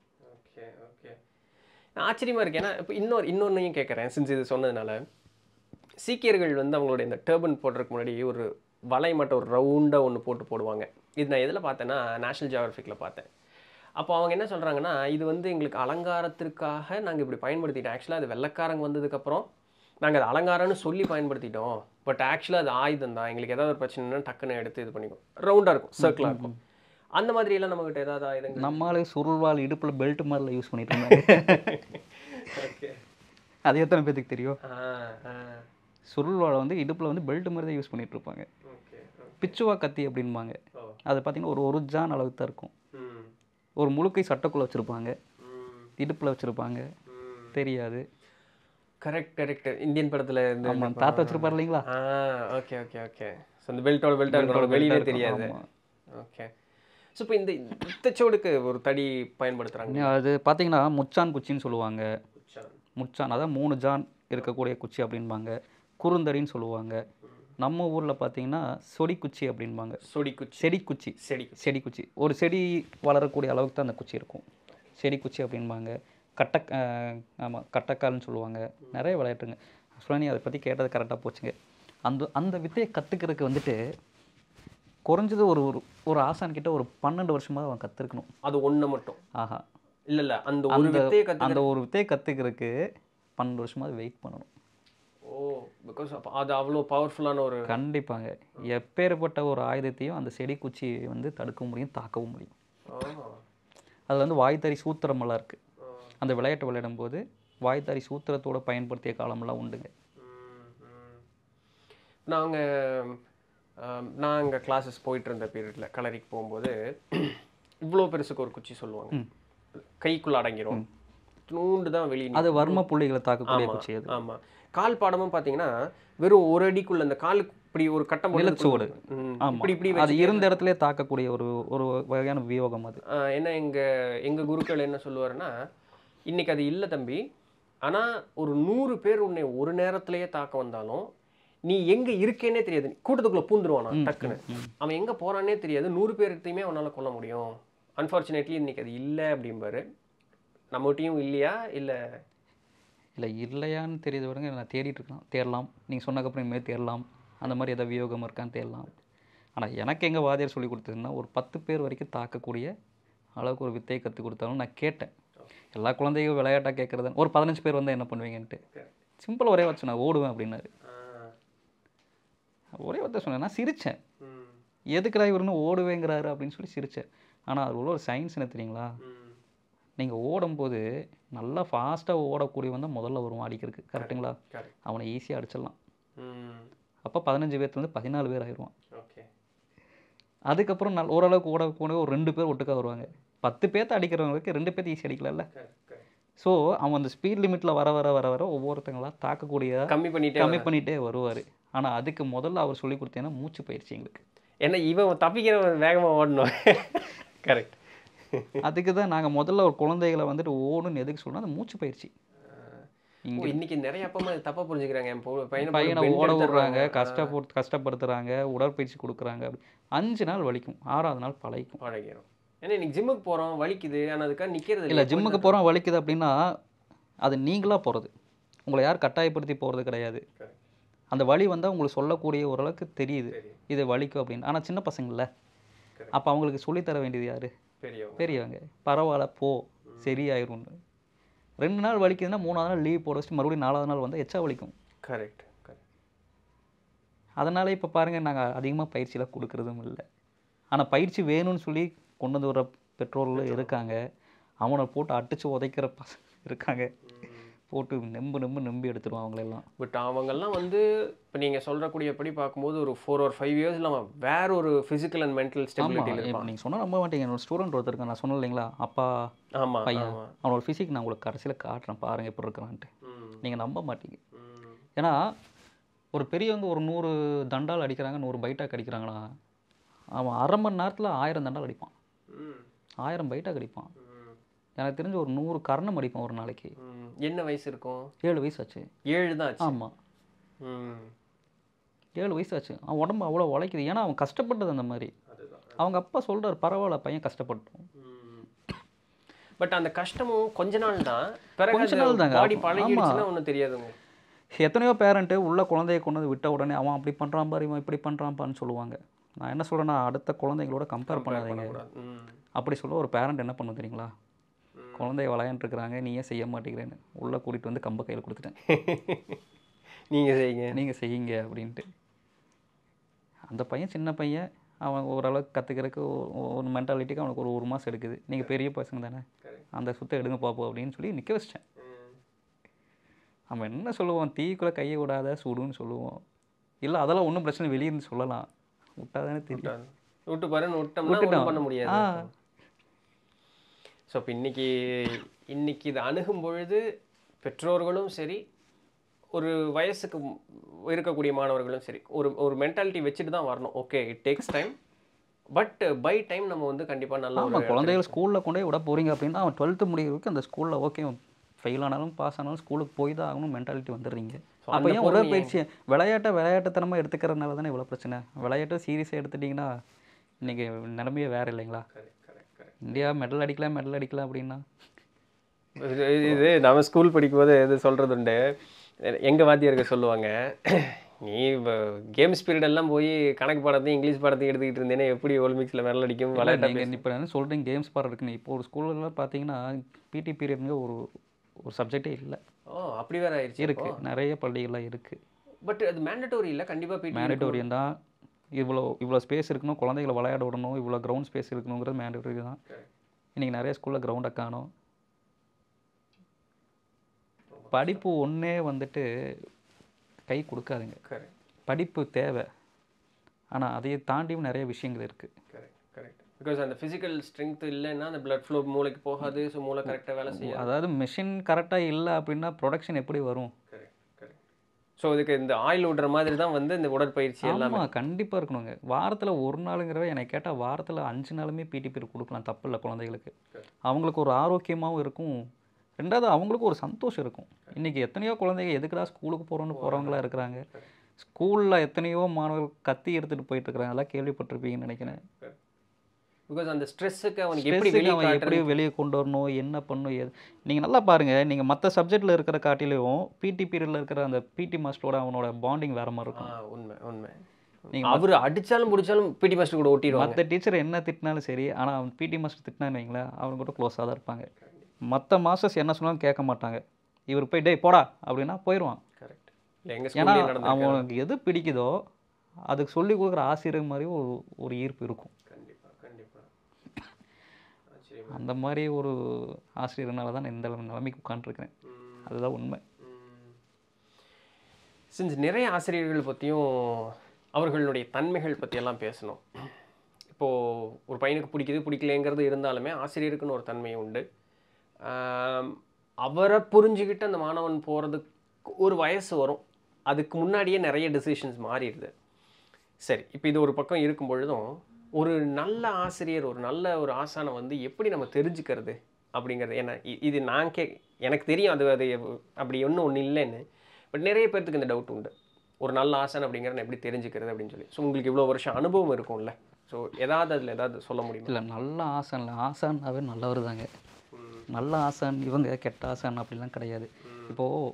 ஓகே ஓகே ஆச்சரியமாக இருக்கு ஏன்னா இப்போ இன்னொரு இன்னொன்னையும் கேட்குறேன் சின்ஸ் இது சொன்னதுனால சீக்கியர்கள் வந்து அவங்களுடைய இந்த டர்பன் போடுறதுக்கு முன்னாடி ஒரு வலை மட்டும் ஒரு ரவுண்டாக ஒன்று போட்டு போடுவாங்க இது நான் எதில் பார்த்தேன்னா நேஷனல் ஜியோகிராஃபிக்கில் பார்த்தேன் அப்போ அவங்க என்ன சொல்கிறாங்கன்னா இது வந்து எங்களுக்கு அலங்காரத்திற்காக நாங்கள் இப்படி பயன்படுத்திட்டோம் ஆக்சுவலாக அது வெள்ளைக்காரங்க வந்ததுக்கப்புறம் நாங்கள் அது அலங்காரம்னு சொல்லி பயன்படுத்திட்டோம் பட் ஆக்சுவலாக அது ஆயுதம் தான் எங்களுக்கு ஏதாவது ஒரு பிரச்சனைனா டக்குன்னு எடுத்து இது பண்ணிக்கும் ரவுண்டாக இருக்கும் சர்க்கிளாக இருக்கும் அந்த மாதிரி எல்லாம் நம்மகிட்ட ஏதாவது ஆயுதங்கள் நம்மளே சுருள்வாள் இடுப்பில் பெல்ட் மாதிரில யூஸ் பண்ணிட்டு இருந்தாங்க ஓகே அது எத்தனை பேத்துக்கு தெரியும் ஆ ஆ சுருள்வாளை வந்து இடுப்பில் வந்து பெல்ட் மாதிரி தான் யூஸ் பண்ணிட்டு இருப்பாங்க ஓகே பிச்சுவா கத்தி அப்படின்பாங்க ஓ அது பார்த்தீங்கன்னா ஒரு ஒரு ஜான் அளவுக்கு தான் இருக்கும் ம் ஒரு முழுக்கை சட்டைக்குள்ளே வச்சுருப்பாங்க ம் இடுப்பில் வச்சுருப்பாங்க ம் தெரியாது கரெக்ட் கரெக்ட் இந்தியன் படத்துல இருந்து ஆமாம் தாத்தா வச்சுருப்பார் இல்லைங்களா ஆ ஓகே ஓகே ஓகே ஸோ இந்த பெல்ட்டோட பெல்ட்டாக இருக்கணும் வெளியவே தெரியாது ஆமா. ஓகே ஸோ இப்போ இந்த இத்தச்சோடுக்கு ஒரு தடி பயன்படுத்துகிறாங்க அது பார்த்தீங்கன்னா முச்சான் குச்சின்னு சொல்லுவாங்க முச்சான் அதான் மூணு ஜான் இருக்கக்கூடிய குச்சி அப்படின்பாங்க குறுந்தடின்னு சொல்லுவாங்க நம்ம ஊரில் பார்த்தீங்கன்னா சொடி குச்சி அப்படின்பாங்க சொடி குச்சி செடி குச்சி செடி செடி குச்சி ஒரு செடி வளரக்கூடிய அளவுக்கு தான் அந்த குச்சி இருக்கும் செடி குச்சி அப்படின்பாங்க கட்ட ஆமாம் கட்டக்கால்னு சொல்லுவாங்க நிறைய விளையாட்டுங்க ஆக்சுவலாக நீ அதை பற்றி கேட்டது கரெக்டாக போச்சுங்க அந்த அந்த வித்தையை கற்றுக்கிறதுக்கு வந்துட்டு குறைஞ்சது ஒரு ஒரு ஒரு ஆசான் கிட்ட ஒரு பன்னெண்டு வருஷமாக அவன் கற்றுருக்கணும் அது ஒண்ணு மட்டும் ஆஹா இல்ல இல்ல அந்த ஒரு அந்த வித்தையை கத்து அந்த ஒரு வித்தையை கற்றுக்கிறதுக்கு பன்னெண்டு வருஷமாக வெயிட் பண்ணணும் ஓ பிகாஸ் அது அவ்வளோ பவர்ஃபுல்லான ஒரு கண்டிப்பாங்க எப்பேற்பட்ட ஒரு ஆயுதத்தையும் அந்த செடி குச்சி வந்து தடுக்க முடியும் தாக்கவும் முடியும் ஆ. அது வந்து வாய்த்தறி சூத்திரமெல்லாம் இருக்குது ஆ. அந்த விளையாட்டு விளையாடும்போது வாய்த்தாரி சூத்திரத்தோட பயன்படுத்திய காலமெல்லாம் உண்டுங்க ம், ம். நாங்க ஆம், நான் அங்கே கிளாஸஸ் போயிட்டு இருந்த பீரியடில் கலரிக்கு போகும்போது இவ்வளோ பெருசுக்கு ஒரு குச்சி சொல்லுவாங்க கைக்குள்ள அடங்கிரும் நூண்டு தான் வெளியே அது வர்ம புள்ளிகளை தாக்கக்கூடிய குச்சி அது ஆமா கால் பாடமும் பார்த்தீங்கன்னா வெறும் ஒரு அடிக்குள்ள அந்த கால் இப்படி ஒரு கட்டம் போட்டு நிலச்சுவடு. ம், ஆமா இப்படி இப்படி அது இருந்த இடத்துல தாக்கக்கூடிய ஒரு ஒரு வகையான வியோகம் அது ஆஹ் என்ன எங்க எங்க குருக்கள் என்ன சொல்லுவாருன்னா இன்னைக்கு அது இல்லை தம்பி ஆனா ஒரு நூறு பேர் உன்னை ஒரு நேரத்திலேயே தாக்க வந்தாலும் நீ எங்க இருக்கேனே தெரியாது கூட்டத்துக்குள்ள பூந்துருவானா டக்குன்னு அவன் எங்க போறானே தெரியாது நூறு பேர்த்தையுமே அவனால கொல்ல முடியும் அன்ஃபார்ச்சுனேட்லி இன்னைக்கு அது இல்லை அப்படிம்பாரு நம்மகிட்டயும் இல்லையா இல்ல இல்லை இல்லையான்னு தெரியுது விடுங்க நான் தேடிட்டு இருக்கேன் தேடலாம் நீங்கள் சொன்னதுக்கப்புறம் இனிமேல் தேடலாம் அந்த மாதிரி ஏதாவது வியோகம் இருக்கான்னு தேடலாம் ஆனால் எனக்கு எங்கள் வாதியார் சொல்லி கொடுத்ததுன்னா ஒரு பத்து பேர் வரைக்கும் தாக்கக்கூடிய அளவுக்கு ஒரு வித்தையை கற்றுக் கொடுத்தாலும் நான் கேட்டேன் எல்லா குழந்தையும் விளையாட்டாக கேட்குறது ஒரு பதினஞ்சு பேர் வந்தால் என்ன பண்ணுவீங்கன்ட்டு சிம்பிள் ஒரே வச்சு நான் ஓடுவேன் அப்படின்னாரு ஒரே வார்த்தை சொன்னேன் நான் சிரித்தேன் எதுக்குடா இவருன்னு ஓடுவேங்கிறாரு அப்படின்னு சொல்லி சிரித்தேன் ஆனால் அது உள்ள ஒரு சயின்ஸ் என்ன தெரியுங்களா நீங்கள் ஓடும்போது நல்லா ஃபாஸ்ட்டாக ஓடக்கூடியவன் தான் முதல்ல வருவான் அடிக்கிறதுக்கு கரெக்ட்டுங்களா Correct. அவனை ஈஸியாக அடிச்சிடலாம் ம் அப்போ பதினஞ்சு பேர்த்துலேருந்து பதினாலு பேர் ஆயிடுவான் ஓகே அதுக்கப்புறம் நல் ஓரளவுக்கு ஓடக்கூடிய ஒரு ரெண்டு பேர் ஒட்டுக்கா வருவாங்க பத்து பேர்த்த அடிக்கிறவங்களுக்கு ரெண்டு பேர்த்து ஈஸி அடிக்கலாம்ல ஸோ அவன் அந்த ஸ்பீட் லிமிட்டில் வர வர வர வர ஒவ்வொருத்தங்களா தாக்கக்கூடிய கம்மி பண்ணிட்டே கம்மி பண்ணிகிட்டே வருவார் ஆனால் அதுக்கு முதல்ல அவர் சொல்லி கொடுத்தேன்னா மூச்சு பயிற்சி எங்களுக்கு ஏன்னா இவன் தப்பிக்கிறவன் வேகமா ஓடணும் கரெக்ட் அதுக்கு தான் நாங்கள் முதல்ல ஒரு குழந்தைகளை வந்துட்டு ஓடுன்னு எதுக்கு சொல்றோம் அந்த மூச்சு பயிற்சி ஓ, இன்னைக்கு நிறைய அப்பா அம்மா இதை தப்பா புரிஞ்சுக்கிறாங்க என் பொ- பையனை போட்டு பையனை bend ஓட எடுத்துடுறாங்க. விடுறாங்க கஷ்டப்படு கஷ்டப்படுத்துறாங்க உடற்பயிற்சி கொடுக்குறாங்க அப்படி அஞ்சு நாள் வலிக்கும் ஆறாவது நாள் பழகிக்கும் பழகிரும் ஏன்னா இன்னைக்கு ஜிம்முக்கு போறோம் வலிக்குது ஆனா அதுக்காக நிக்கிறது இல்லை ஜிம்முக்கு போகிறோம் வலிக்குது அப்படின்னா அது நீங்களாக போகிறது உங்களை யார் கட்டாயப்படுத்தி போகிறது கிடையாது Correct. அந்த வலி வந்தால் உங்களுக்கு சொல்லக்கூடிய ஓரளவுக்கு தெரியுது தெரியும். இது வலிக்கும் அப்படின்னு ஆனால் சின்ன பசங்கள்ல Correct. அப்போ அவங்களுக்கு சொல்லித் தர வேண்டியது யார் பெரியவங்க பெரியவங்க பரவாயில்ல போ சரியாயிரும்னு ரெண்டு நாள் வலிக்குதுன்னா மூணாவது நாள் லீவ் போட வச்சுட்டு மறுபடியும் நாலாவது நாள் வந்தால் எச்சா வலிக்கும் கரெக்ட் கரெக்ட் அதனால இப்போ பாருங்கள் நாங்கள் அதிகமாக பயிற்சியெலாம் கொடுக்குறதும் இல்லை ஆனால் பயிற்சி வேணும்னு சொல்லி கொண்டு வந்து வர பெற்றோர்களும் இருக்காங்க அவனை போட்டு அடித்து உதைக்கிற பசங்க இருக்காங்க போட்டு நெம்பு நெம்பு நம்பி எடுத்துருவான் அவங்களெல்லாம் பட் அவங்கெல்லாம் வந்து இப்போ நீங்கள் சொல்கிறக்கூடியபடி பார்க்கும்போது ஒரு ஃபோர் ஒரு ஃபைவ் இயர்ஸில் அவன் வேற ஒரு ஃபிசிக்கல் அண்ட் மென்டல் ஆமாம் ஸ்டெபிலிட்டியில் இப்போ இருப்பான் நீங்கள் சொன்னால் நம்ப மாட்டீங்க என்னோட ஸ்டூடெண்ட் ஒருத்தர் இருக்கான் நான் சொன்னேன் இல்லைங்களா அப்பா ஆமாம் பையன் ஆமாம் அவனோட ஃபிசிக் நான் உங்களுக்கு கடைசியில் காட்டுறேன் பாருங்கள் எப்படி இருக்கிறான்ட்டு ம் நீங்கள் நம்ப மாட்டீங்க ம் ஏன்னா ஒரு பெரியவங்க ஒரு நூறு தண்டால் அடிக்கிறாங்க நூறு பைட்டாக் அடிக்கிறாங்கன்னா அவன் அரை மணி நேரத்தில் ஆயிரம் தண்டால் அடிப்பான் ம் ஆயிரம் பைட்டாக் அடிப்பான் ம் எனக்கு தெரிஞ்ச ஒரு நூறு கர்ணம் அடிப்பான் ஒரு நாளைக்கு ம். என்ன வயசு இருக்கும் ஏழு வயசு ஆச்சு ஏழு தான் ஆச்சு ஆமாம் ம் ஏழு வயசு ஆச்சு அவன் உடம்பு அவ்வளோ உழைக்குது ஏன்னா அவன் கஷ்டப்பட்டது அந்த மாதிரி அதுதான் அவங்க அப்பா சொல்றாரு பரவாயில்ல பையன் கஷ்டப்பட்டோம் பட் அந்த கஷ்டமும் கொஞ்ச நாள் தான் பிறகு கொஞ்ச நாள் தாங்க. பாடி ஆமா. பழகிடுச்சுன்னா ஒன்றும் தெரியாதுங்க எத்தனையோ பேரண்ட்டு உள்ள குழந்தைய கொண்டு வந்து விட்ட உடனே அவன் அப்படி பண்ணுறான் பாரு இவன் இப்படி பண்ணுறான்ப்பான்னு சொல்லுவாங்க நான் என்ன சொல்கிறேன்னா அடுத்த குழந்தைங்களோட கம்பேர் பண்ணாதீங்க பண்ணக்கூடாது ம் அப்படி சொல்ல ஒரு பேரண்ட் என்ன பண்ணும் தெரியுங்களா குழந்தைய விளையாண்டுருக்குறாங்க நீ ஏன் செய்ய மாட்டேங்கிறேன்னு உள்ளே கூட்டிகிட்டு வந்து கம்ப கையில் கொடுத்துட்டேன் நீங்க செய்யுங்க நீங்கள் செய்யுங்க அப்படின்ட்டு அந்த பையன் சின்ன பையன் அவன் ஓரளவுக்கு கற்றுக்கிறதுக்கு ஒரு மென்டாலிட்டிக்கு அவனுக்கு ஒரு ஒரு மாதம் எடுக்குது நீங்கள் பெரிய பசங்க தானே Correct. அந்த சுத்த எடுங்க பார்ப்போம் அப்படின்னு சொல்லி நிற்க வச்சிட்டேன் ம். அவன் என்ன சொல்லுவான் தீக்குள்ளே கையை விடாத சுடுன்னு சொல்லுவோம் இல்லை அதெல்லாம் ஒன்றும் பிரச்சனை வெளியே இருந்து சொல்லலாம் விட்டாதானே தெரியும் விட்டு பாருன்னு விட்டோம்னா விட்டுட்டோம். ஒன்றும் பண்ண முடியாது ஆ. ஸோ இப்போ இன்னைக்கு இன்னைக்கு இது அணுகும் பொழுது பெற்றோர்களும் சரி ஒரு வயசுக்கு ம் இருக்கக்கூடிய மாணவர்களும் சரி ஒரு ஒரு மென்டாலிட்டி வச்சுட்டு தான் வரணும் okay it takes time but by time நம்ம வந்து கண்டிப்பாக நல்ல ஒரு ஆமாம் குழந்தைகள் ஸ்கூலில் கொண்டு போய் விட போகிறீங்க அப்படின்னா அவன் டுவெல்த்து முடிகிறதுக்கு அந்த ஸ்கூலில் ஓகே ஃபெயில் ஆனாலும் பாஸ் ஆனாலும் ஸ்கூலுக்கு போய் தான் ஆகணும் மென்டாலிட்டி வந்துடுறீங்க So, அப்போ அந்த ஏன் பொறுமையை- உடற்பயிற்சி விளையாட்டை விளையாட்டுத்தனமாக எடுத்துக்கிறதுனால தானே இவ்வளோ பிரச்சனை விளையாட்டை சீரியஸாக எடுத்துட்டிங்கன்னா இன்றைக்கி நிலைமையே வேறு இல்லைங்களா இந்தியா மெடல் அடிக்கலாம் மெடல் அடிக்கலாம் அப்படின்னா இது இது- இது நம்ம ஸ்கூல் படிக்கும்போது இது சொல்கிறது உண்டு எங்கள் வாத்தியாருக்கு சொல்லுவாங்க நீ கேம்ஸ் பீரியட் எல்லாம் போய் கணக்கு பாடத்தையும் இங்கிலீஷ் பாடத்தையும் எடுத்துக்கிட்டு இருந்தேனே எப்படி ஒலிம்பிக்ஸில் மெடல் அடிக்கும் விளையாட்ட நீங்கள் இப்போ என்ன சொல்கிறீங்க கேம்ஸ் பாடம் இருக்குன்னு இப்போ ஒரு ஸ்கூல்லலாம் பார்த்தீங்கன்னா பிடி பீரியட்ங்க ஒரு ஒரு சப்ஜெக்டே இல்லை ஓ அப்படி வேற ஆயிடுச்சு இருக்குது நிறைய பள்ளிகள்லாம் இருக்குது பட் அது மேண்டட்டோரி இல்லை கண்டிப்பாக பிடி மேண்டட்டோரியம் தான் இவ்வளோ இவ்வளோ ஸ்பேஸ் இருக்கணும் குழந்தைகளை விளையாட விடணும் இவ்வளோ கிரவுண்ட் ஸ்பேஸ் இருக்கணுங்கிறது மேண்டட்டோரி தான் இன்றைக்கி நிறைய ஸ்கூலில் கிரவுண்டை காணும் படிப்பு ஒன்றே வந்துட்டு கை கொடுக்காதுங்க கரெக்ட் படிப்பு தேவை ஆனால் அதை தாண்டியும் நிறைய விஷயங்கள் இருக்குது கரெக்ட் கரெக்ட் பிகாஸ் அந்த ஃபிசிக்கல் ஸ்ட்ரென்த் இல்லைன்னா அந்த blood flow மூளைக்கு போகாது ஸோ மூளை கரெக்டாக வேலை செய்யாது அதாவது மிஷின் கரெக்டாக இல்லை அப்படின்னா ப்ரொடக்ஷன் எப்படி வரும் கரெக்ட் கரெக்ட் ஸோ இதுக்கு இந்த ஆயில் விடுற மாதிரி தான் வந்து இந்த உடற்பயிற்சி எல்லாமே ஆமாம் கண்டிப்பாக இருக்கணுங்க வாரத்தில் ஒரு நாளுங்கிறத என்னை கேட்டால் வாரத்தில் அஞ்சு நாளுமே பிடி பீரியட் கொடுக்கலாம் தப்பு இல்லை குழந்தைகளுக்கு அவங்களுக்கு ஒரு ஆரோக்கியமாகவும் இருக்கும் ரெண்டாவது அவங்களுக்கு ஒரு சந்தோஷம் இருக்கும் இன்றைக்கி எத்தனையோ குழந்தைங்க எதுக்குடா ஸ்கூலுக்கு போகிறோன்னு போகிறவங்களா இருக்கிறாங்க ஸ்கூலில் எத்தனையோ மாணவர்கள் கத்தி எடுத்துகிட்டு போயிட்டு இருக்கிறாங்க அதெல்லாம் கேள்விப்பட்டிருப்பீங்கன்னு நினைக்கிறேன் பிகாஸ் அந்த ஸ்ட்ரெஸ்ஸுக்கு அவனுக்கு எப்படி Stress-க்கு வெளியே அவன் எப்படி வெளியே கொண்டு வரணும் என்ன பண்ணணும் எது நீங்கள் நல்லா பாருங்கள் நீங்கள் மற்ற சப்ஜெக்டில் இருக்கிற காட்டிலையும் பிடி பீரியடில் இருக்கிற அந்த பிடி மாஸ்டரோட அவனோட பாண்டிங் வேறு மாதிரி இருக்கும் உண்மை உண்மை நீங்க அவர் அடிச்சாலும் பிடிச்சாலும் பிடி மாஸ்டர் கூட ஓட்டிடுவாங்க மற்ற டீச்சர் என்ன திட்டினாலும் சரி ஆனால் அவன் பிடி மாஸ்டர் திட்டினான்னு வைங்களேன் அவங்க கூட க்ளோஸாக தான் இருப்பாங்க மற்ற மாஸ்டர்ஸ் என்ன சொன்னாலும் கேட்க மாட்டாங்க இவர் போய் டேய் போடா அப்படின்னா போயிடுவான் கரெக்ட் இல்லை எங்கள் ஏன்னா ஸ்கூல்லே நடந்து அவனுக்கு எது பிடிக்குதோ அதுக்கு சொல்லி கொடுக்குற ஆசிரியர் மாதிரி ஒரு ஒரு ஈர்ப்பு இருக்கும் கண்டிப்பாக கண்டிப்பாக ஆச்சரியம் அந்த மாதிரி ஒரு ஆசிரியர்னால தான் நான் இந்த நிலைமைக்கு உட்காந்துருக்கிறேன் அதுதான் உண்மை சின்ஸ் நிறைய ஆசிரியர்கள் பற்றியும் அவர்களுடைய தன்மைகள் பற்றியெல்லாம் பேசணும் இப்போது ஒரு பையனுக்கு பிடிக்குது பிடிக்கலைங்கிறது இருந்தாலுமே ஆசிரியருக்குன்னு ஒரு தன்மை உண்டு ஆம், அவரை புரிஞ்சுக்கிட்டு அந்த மாணவன் போகிறதுக்கு ஒரு வயசு வரும் அதுக்கு முன்னாடியே நிறைய டிசிஷன்ஸ் மாறிடுது சரி இப்போ இது ஒரு பக்கம் இருக்கும் பொழுதும் ஒரு நல்ல ஆசிரியர் ஒரு நல்ல ஒரு ஆசானை வந்து எப்படி நம்ம தெரிஞ்சுக்கிறது அப்படிங்கிறது ஏன்னா இ- இது நான் கே எனக்கு தெரியும் அது அது எவ்- அப்படி ஒன்றும் ஒன்று இல்லைன்னு பட் நிறைய பேர்த்துக்கு இந்த டவுட் உண்டு ஒரு நல்ல ஆசான் அப்படிங்கிறத நான் எப்படி தெரிஞ்சுக்கிறது அப்படின்னு சொல்லி ஸோ உங்களுக்கு இவ்வளோ வருஷம் அனுபவம் இருக்கும்ல ஸோ ஏதாவது அதில் ஏதாவது சொல்ல முடியுமா இல்லை நல்ல ஆசான் இல்லை ஆசான்னாவே நல்லவர் தாங்க நல்ல ஆசான் இவங்க கெட்ட ஆசான் அப்படிலாம் கிடையாது இப்போது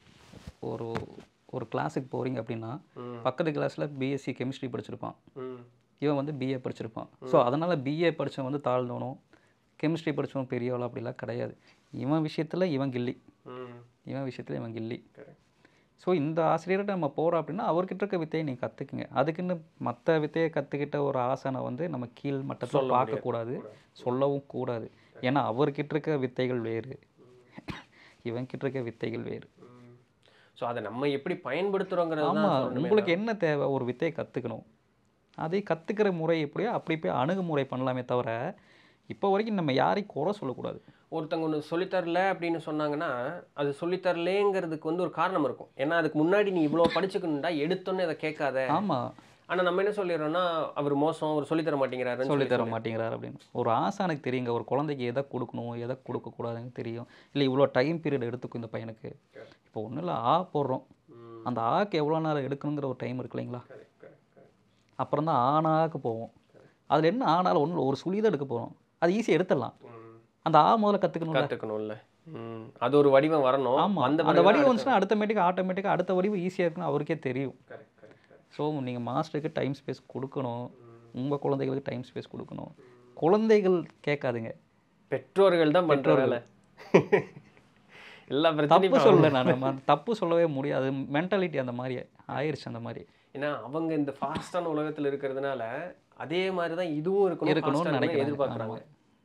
ஒரு ஒரு கிளாஸுக்கு போகிறீங்க அப்படின்னா ம். பக்கத்து கிளாஸில் பிஎஸ்சி கெமிஸ்ட்ரி படிச்சிருப்பான் ம் இவன் வந்து பிஏ படிச்சிருப்பான் ஸோ அதனால் பிஏ படித்தவன் வந்து தாழ்ந்தவனும் கெமிஸ்ட்ரி படித்தவன் பெரியவளோ அப்படிலாம் கிடையாது இவன் விஷயத்தில் இவன் கில்லி ம் இவன் விஷயத்தில் இவன் கில்லி கரெக்ட் ஸோ இந்த ஆசிரியர்கிட்ட நம்ம போகிறோம் அப்படின்னா அவர்கிட்ட இருக்க வித்தையை நீங்கள் கற்றுக்குங்க அதுக்குன்னு மற்ற வித்தையை கற்றுக்கிட்ட ஒரு ஆசானை வந்து நம்ம கீழ் மட்டத்தில் பார்க்கக்கூடாது சொல்லவும் கூடாது ஏன்னா அவர்கிட்ட இருக்க வித்தைகள் வேறு இவன்கிட்ட இருக்க வித்தைகள் வேறு ஸோ அதை நம்ம எப்படி பயன்படுத்துகிறோங்கிறது தான் ஆமாம் சொல்லணுமே. உங்களுக்கு என்ன தேவை ஒரு வித்தையை கற்றுக்கணும் அதை கற்றுக்கிற முறை எப்படியோ அப்படி போய் அணுகுமுறை பண்ணலாமே தவிர இப்போ வரைக்கும் நம்ம யாரையும் குறை சொல்லக்கூடாது ஒருத்தங்க ஒன்று சொல்லித்தரல அப்படின்னு சொன்னாங்கன்னா அது சொல்லித்தரலேங்கிறதுக்கு வந்து ஒரு காரணம் இருக்கும் ஏன்னா அதுக்கு முன்னாடி நீ இவ்வளோ படிச்சுக்கணுண்டா எடுத்தோன்னே அதை கேட்காத ஆமாம் ஆனால் நம்ம என்ன சொல்லிடுறோம்னா அவர் மோசம் அவர் சொல்லித்தர மாட்டேங்கிறாருன்னு சொல்லி சொல்லி தர மாட்டேங்கிறார் அப்படின்னு ஒரு ஆசானுக்கு தெரியுங்க ஒரு குழந்தைக்கு எதை கொடுக்கணும் எதை கொடுக்கக்கூடாதுன்னு தெரியும் இல்லை இவ்வளோ டைம் பீரியட் எடுத்துக்கும் இந்த பையனுக்கு இப்போ ஒன்றும் இல்லை ஆ போடுறோம் ம். அந்த ஆக்கு எவ்வளோ நேரம் எடுக்கணுங்கிற ஒரு டைம் இருக்கு இல்லைங்களா Correct, correct, correct. அப்புறம் தான் ஆனாக்கு போவோம் அதில் என்ன ஆனாலும் ஒன்றும் ஒரு சுழி தான் எடுக்க போகிறோம் அது ஈஸியாக எடுத்துடலாம் ம். அந்த ஆ முதல்ல கற்றுக்கணும்ல கத்துக்கணும்ல ம். அது ஒரு வடிவம் வரணும் ஆமாம் அந்த அந்த வடிவம் வந்துச்சுன்னா ஆட்டோமேட்டிக்காக ஆட்டோமேட்டிக்காக அடுத்த வடிவம் ஈஸியாக இருக்குன்னு அவருக்கே தெரியும் கரெக்ட் கரெக்ட் கரெக்ட் ஸோ நீங்கள் மாஸ்டருக்கு டைம் ஸ்பேஸ் கொடுக்கணும் உங்கள் குழந்தைகளுக்கு டைம் ஸ்பேஸ் கொடுக்கணும் குழந்தைகள் கேட்காதுங்க பெற்றோர்கள் தான் பண்ற வேலை எல்லா தப்பு பிரச்சனையும் சொல்ல நான் தப்பு சொல்லவே முடியாது மென்டாலிட்டி அந்த மாதிரி ஆயிருச்சு அந்த மாதிரி ஏன்னா அவங்க இந்த ஃபாஸ்டான உலகத்துல இருக்கிறதுனால அதே மாதிரி தான் இதுவும் இருக்கணும் இருக்கணும்னு fast ஆ இருக்கணும்னு நினைக்கிறாங்க. எதிர்பார்க்குறாங்க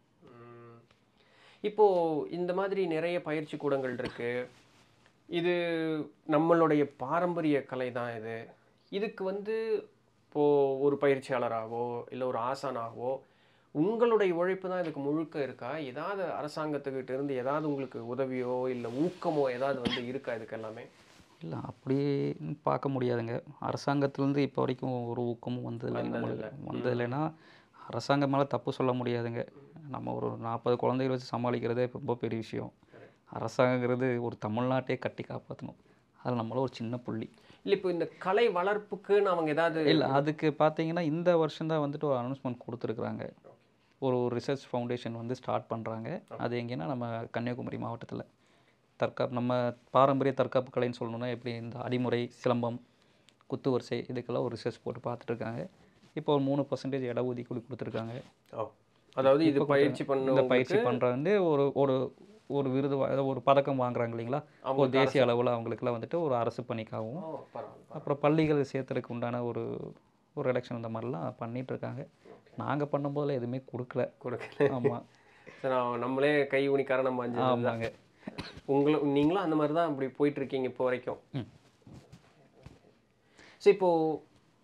இப்போ இந்த மாதிரி நிறைய பயிற்சி கூடங்கள் இருக்கு இது நம்மளுடைய பாரம்பரிய கலை தான் இது இதுக்கு வந்து இப்போ ஒரு பயிற்சியாளராகவோ இல்லை ஒரு ஆசானாகவோ உங்களுடைய உழைப்பு தான் இதுக்கு முழுக்க இருக்கா ஏதாவது அரசாங்கத்துக்கிட்ட இருந்து ஏதாவது உங்களுக்கு உதவியோ இல்லை ஊக்கமோ ஏதாவது வந்து இருக்கா இதுக்கு எல்லாமே இல்லை அப்படின்னு பார்க்க முடியாதுங்க அரசாங்கத்துலேருந்து இப்போ வரைக்கும் ஒரு ஊக்கமும் வந்ததில்லை நம்மளுக்கு வந்ததில்லைன்னா அரசாங்கம் மேலே தப்பு சொல்ல முடியாதுங்க நம்ம ஒரு நாற்பது குழந்தைகள் வச்சு சமாளிக்கிறதே ரொம்ப பெரிய விஷயம் அரசாங்கங்கிறது ஒரு தமிழ்நாட்டையே கட்டி காப்பாற்றணும் அதில் நம்மள ஒரு சின்ன புள்ளி இல்லை இப்போ இந்த கலை வளர்ப்புக்குன்னு அவங்க ஏதாவது இல்லை அதுக்கு பார்த்தீங்கன்னா இந்த வருஷம்தான் வந்துட்டு ஒரு அனௌன்ஸ்மெண்ட் கொடுத்துருக்குறாங்க ஒரு ரிசர்ச் ஃபவுண்டேஷன் வந்து ஸ்டார்ட் பண்ணுறாங்க அது எங்கேன்னா நம்ம கன்னியாகுமரி மாவட்டத்தில் தற்காப்பு நம்ம பாரம்பரிய தற்காப்பு கலைன்னு சொல்லணும்னா எப்படி இந்த அடிமுறை சிலம்பம் குத்து வரிசை இதுக்கெல்லாம் ஒரு ரிசர்ச் போட்டு பார்த்துட்டு இருக்காங்க இப்போ ஒரு மூணு பர்சன்டேஜ் இட ஒதுக்கீடு கொடுத்துருக்காங்க ஓ அதாவது இது பயிற்சி இந்த பண்ண பயிற்சி பண்ணுறது வந்து ஒரு ஒரு ஒரு விருது வா- அதாவது ஒரு பதக்கம் வாங்குறாங்க இல்லைங்களா ஒரு தேசிய அளவில் அவங்களுக்குலாம் வந்துட்டு ஒரு அரசு பணிக்காகவும் ஓ பரவாயில்ல அப்புறம் பள்ளிகள் சேர்த்துறதுக்கு உண்டான ஒரு ஒரு எலெக்ஷன் இந்த மாதிரிலாம் பண்ணிட்டு இருக்காங்க நாங்கள் பண்ணும்போதெல்லாம் எதுவுமே கொடுக்கல கொடுக்கல ஆமாம் சரி நான் நம்மளே கை ஊனிக்கார நம்ம அஞ்சு ஆமாங்க உங்களும் நீங்களும் அந்த மாதிரி தான் அப்படி போயிட்டு இருக்கீங்க இப்போ வரைக்கும் ம். ஸோ இப்போ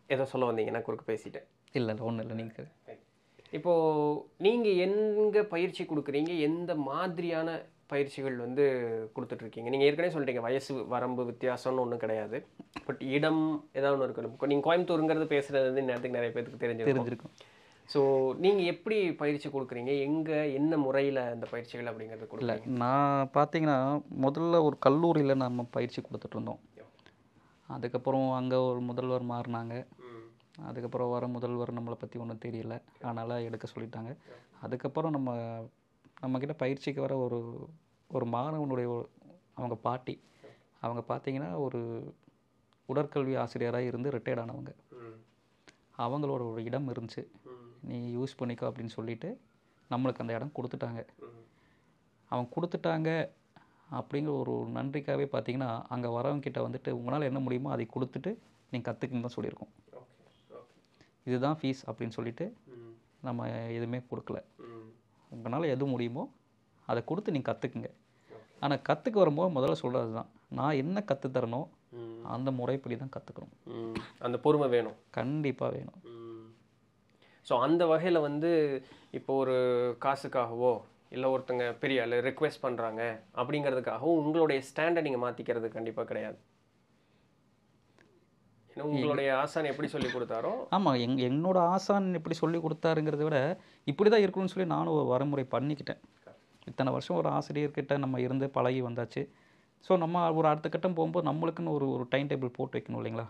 ஏதோ சொல்ல வந்தீங்க நான் குறுக்க பேசிட்டேன் இல்லை இல்லை ஒன்றும் இல்லை நீங்கள் இப்போது நீங்கள் எங்கே பயிற்சி கொடுக்குறீங்க எந்த மாதிரியான பயிற்சிகள் வந்து கொடுத்துட்ருக்கீங்க நீங்கள் ஏற்கனவே சொல்லிட்டீங்க வயசு வரம்பு வித்தியாசம்னு ஒன்றும் கிடையாது பட் இடம் ஏதாவது ஒன்று இருக்கணும் நீங்கள் கோயம்புத்தூருங்கிறது பேசுகிறது வந்து நேரத்துக்கு நிறைய பேருக்கு தெரிஞ்சிருக்கும் தெரிஞ்சிருக்கும் ஸோ நீங்கள் எப்படி பயிற்சி கொடுக்குறீங்க எங்கே என்ன முறையில் அந்த பயிற்சிகள் அப்படிங்கிறது இல்லை கொடுக்குறீங்க நான் பார்த்தீங்கன்னா முதல்ல ஒரு கல்லூரியில் நம்ம பயிற்சி கொடுத்துட்டு இருந்தோம் அதுக்கப்புறம் அங்கே ஒரு முதல்வர் மாறினாங்க ம். அதுக்கப்புறம் வர முதல்வர் நம்மளை பற்றி ஒன்றும் தெரியல அதனால் எடுக்க சொல்லிட்டாங்க அதுக்கப்புறம் நம்ம நம்மக்கிட்ட பயிற்சிக்கு வர ஒரு ஒரு மாணவனுடைய ஒரு- அவங்க பாட்டி அவங்க பார்த்தீங்கன்னா ஒரு உடற்கல்வி ஆசிரியராக இருந்து ரிட்டையர்ட் ஆனவங்க ம். அவங்களோட ஒரு இடம் இருந்துச்சு ம். நீ யூஸ் பண்ணிக்கோ அப்படின்னு சொல்லிட்டு நம்மளுக்கு அந்த இடம் கொடுத்துட்டாங்க ம். அவங்க கொடுத்துட்டாங்க அப்படிங்கிற ஒரு நன்றிக்காகவே பார்த்தீங்கன்னா அங்கே வரவங்க கிட்ட வந்துட்டு உங்களால் என்ன முடியுமோ அதை கொடுத்துட்டு நீங்கள் கற்றுக்குன்னு தான் சொல்லியிருக்கோம் ஓகே ஓகே இதுதான் ஃபீஸ் அப்படின்னு சொல்லிட்டு ம். நம்ம எதுவுமே கொடுக்கல ம். உங்களால் எது முடியுமோ அதை கொடுத்து நீங்கள் கற்றுக்குங்க ஆனால் கற்றுக்க வரும்போது முதல்ல சொல்கிறது தான் நான் என்ன கற்றுத்தரனோ ம். அந்த முறைப்படி தான் கற்றுக்கணும் ம். அந்த பொறுமை வேணும் கண்டிப்பாக வேணும் ஸோ அந்த வகையில் வந்து இப்போ ஒரு காசுக்காகவோ இல்லை ஒருத்தங்க பெரிய ஆள் ரெக்வெஸ்ட் பண்ணுறாங்க அப்படிங்கிறதுக்காகவோ உங்களுடைய ஸ்டாண்டை நீங்கள் மாற்றிக்கிறது கண்டிப்பாக கிடையாது ஏன்னா உங்களுடைய ஆசான் எப்படி சொல்லி கொடுத்தாரோ ஆமாம் எங் என்னோட ஆசான் எப்படி சொல்லி கொடுத்தாருங்கிறத விட இப்படி தான் இருக்கணும்னு சொல்லி நானும் ஒரு வரைமுறை பண்ணிக்கிட்டேன் இத்தனை வருஷம் ஒரு ஆசிரியர்கிட்ட நம்ம இருந்து பழகி வந்தாச்சு ஸோ நம்ம ஒரு அடுத்த கட்டம் போகும்போது நம்மளுக்குன்னு ஒரு ஒரு டைம் டேபிள் போட்டு வைக்கணும் இல்லைங்களா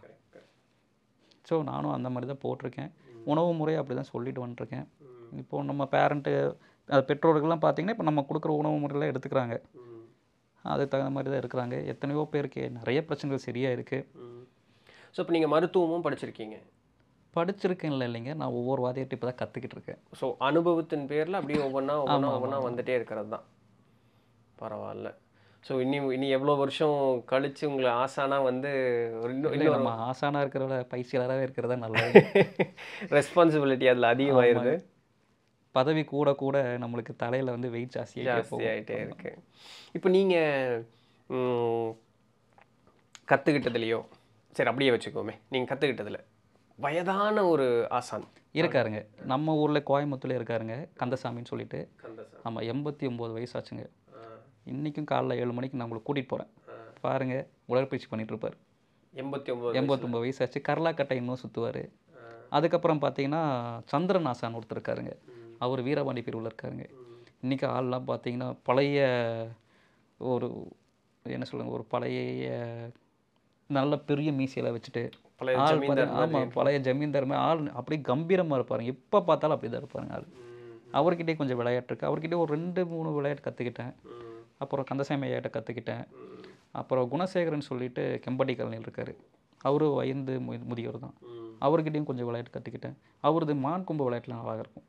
ஸோ நானும் அந்த மாதிரி தான் போட்டிருக்கேன் உணவு முறை அப்படி தான் சொல்லிட்டு வந்துட்டுருக்கேன் இப்போது நம்ம பேரண்ட்டு பெற்றோர்கள்லாம் பார்த்தீங்கன்னா இப்போ நம்ம கொடுக்குற உணவு முறையெல்லாம் எடுத்துக்கிறாங்க அதுக்கு தகுந்த மாதிரி தான் இருக்கிறாங்க எத்தனையோ பேருக்கு நிறைய பிரச்சனைகள் சரியாக இருக்குது ஸோ இப்போ நீங்கள் மருத்துவமும் படிச்சிருக்கீங்க படிச்சிருக்கேன்ல இல்லைங்க நான் ஒவ்வொரு வாதியார்ட்ட இப்போ தான் கற்றுக்கிட்டு இருக்கேன் ஸோ அனுபவத்தின் பேரில் அப்படியே ஒவ்வொன்றா ஒவ்வொன்றா ஒவ்வொன்றா வந்துட்டே இருக்கிறது தான் பரவாயில்ல ஸோ இனி இனி எவ்வளோ வருஷம் கழிச்சு உங்களை ஆசானா வந்து ஒரு இன்னும் இல்லை இன்னொரு நம்ம ஆசானாக இருக்கிறத பயிற்சியாளராகவே இருக்கிறதா நல்லது ரெஸ்பான்சிபிலிட்டி அதில் அதிகமாயிருது பதவி கூட கூட நம்மளுக்கு தலையில் வந்து வெயிட் ஜாஸ்தியாக ஜாஸ்தி போகும் ஆகிட்டே இருக்கு இப்போ நீங்கள் கற்றுக்கிட்டதுலையோ சரி அப்படியே வச்சுக்கோமே நீங்கள் கற்றுக்கிட்டதுல வயதான ஒரு ஆசான் இருக்காருங்க நம்ம ஊரில் கோயம்புத்தூர்ல இருக்காருங்க கந்தசாமின்னு சொல்லிட்டு ஆமாம் எண்பத்தி ஒம்பது வயசாச்சுங்க இன்றைக்கும் காலைல ஏழு மணிக்கு நான் உங்களை கூட்டிகிட்டு போகிறேன் பாருங்க உடற்பயிற்சி பண்ணிட்டு இருப்பார் எண்பத்தி ஒம்பது எண்பத்தொம்பது வயசாச்சு கரலாக்கட்டை இன்னும் சுற்றுவார் அதுக்கப்புறம் பார்த்தீங்கன்னா சந்திரன் ஆசான் ஒருத்தர் இருக்காருங்க அவர் வீரபாண்டி பிரிவில் இருக்காருங்க இன்றைக்கி ஆள்லாம் பார்த்தீங்கன்னா பழைய ஒரு என்ன சொல்லுங்க ஒரு பழைய நல்ல பெரிய மீசையில் வச்சுட்டு பழைய ஆள் ஜமீன்தார் பார்த்தா- ஆமா பழைய ஜமீன்தார் மாதிரி ஆள் அப்படியே கம்பீரமாக இருப்பாருங்க எப்போ பார்த்தாலும் அப்படி தான் இருப்பாருங்க ஆள் அவர்கிட்டயே கொஞ்சம் விளையாட்டு இருக்குது அவர்கிட்டயே ஒரு ரெண்டு மூணு விளையாட்டு கற்றுக்கிட்டேன் அப்புறம் கந்தசாமி ஐயாட்ட கற்றுக்கிட்டேன் அப்புறம் குணசேகரன் சொல்லிட்டு கெம்பட்டி காலனியில் இருக்கார் அவரும் வயது மு- முதியவர் தான் அவர்கிட்டயும் கொஞ்சம் விளையாட்டு கற்றுக்கிட்டேன் அவரது மான் கொம்பு விளையாட்டுலாம் நல்லா இருக்கும்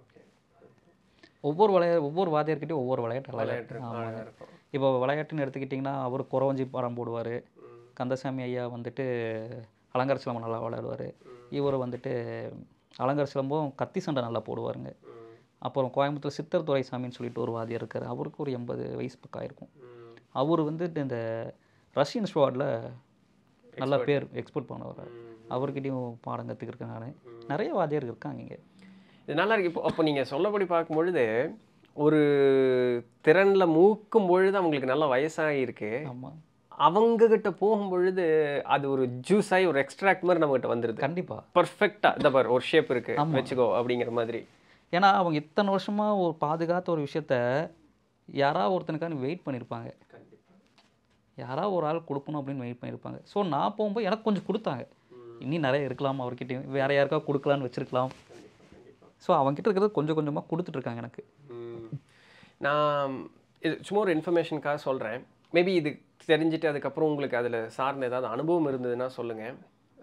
ஒவ்வொரு விளையா ஒவ்வொரு வாத்தியார்கிட்டயும் ஒவ்வொரு விளையாட்டு அழகா இருக்கும் ஆமாங்க இப்போ விளையாட்டுன்னு எடுத்துக்கிட்டிங்கன்னா அவர் குறவஞ்சி படம் போடுவார் கந்தசாமி ஐயா வந்துட்டு அலங்கார சிலம்பம் நல்லா விளையாடுவார் இவர் வந்துட்டு அலங்கார சிலம்பம் கத்தி சண்டை நல்லா போடுவாருங்க அப்புறம் கோயம்புத்தூர் சித்தர் துரைசாமின்னு சொல்லிட்டு ஒரு வாதியார் இருக்கார் அவருக்கு ஒரு எண்பது வயசு பக்கம் ஆயிருக்கும் அவர் வந்து இந்த ரஷ்யன் ஸ்குவாடில் நல்ல பேர் எக்ஸ்போர்ட் பண்ணவர் அவர்கிட்டயும் பாடம் கற்றுக்கிருக்கேன் நான் நிறைய வாத்தியார் இருக்காங்க இங்கே இது நல்லா இருக்கு இப்போ அப்போ நீங்கள் சொல்லபடி பார்க்கும் பொழுது ஒரு திறனில் மூக்கும் பொழுது அவங்களுக்கு நல்ல வயசாகி இருக்கு ஆமாம் அவங்க கிட்ட போகும் பொழுது அது ஒரு ஜூஸ் ஆகி ஒரு எக்ஸ்ட்ராக்ட் மாதிரி நம்மகிட்ட வந்துருது கண்டிப்பாக பர்ஃபெக்டாக இந்த பார் ஒரு ஷேப் இருக்கு வச்சுக்கோ அப்படிங்கிற மாதிரி ஏன்னா அவங்க இத்தனை வருஷமாக ஒரு பாதுகாத்த ஒரு விஷயத்த யாராவது ஒருத்தனுக்கான வெயிட் பண்ணியிருப்பாங்க யாராவது ஒரு ஆள் கொடுக்கணும் அப்படின்னு வெயிட் பண்ணியிருப்பாங்க ஸோ நான் போகும்போது எனக்கு கொஞ்சம் கொடுத்தாங்க இனி நிறைய இருக்கலாம் அவர்கிட்டயும் வேற யாருக்கா கொடுக்கலான்னு வச்சிருக்கலாம் ஸோ அவங்ககிட்ட இருக்கிறது கொஞ்சம் கொஞ்சமாக கொடுத்துட்ருக்காங்க எனக்கு ம். நான் இது சும்மா ஒரு இன்ஃபர்மேஷனுக்காக சொல்கிறேன் மேபி இது தெரிஞ்சுட்டு அதுக்கப்புறம் உங்களுக்கு அதில் சார்ந்த ஏதாவது அனுபவம் இருந்ததுன்னா சொல்லுங்கள்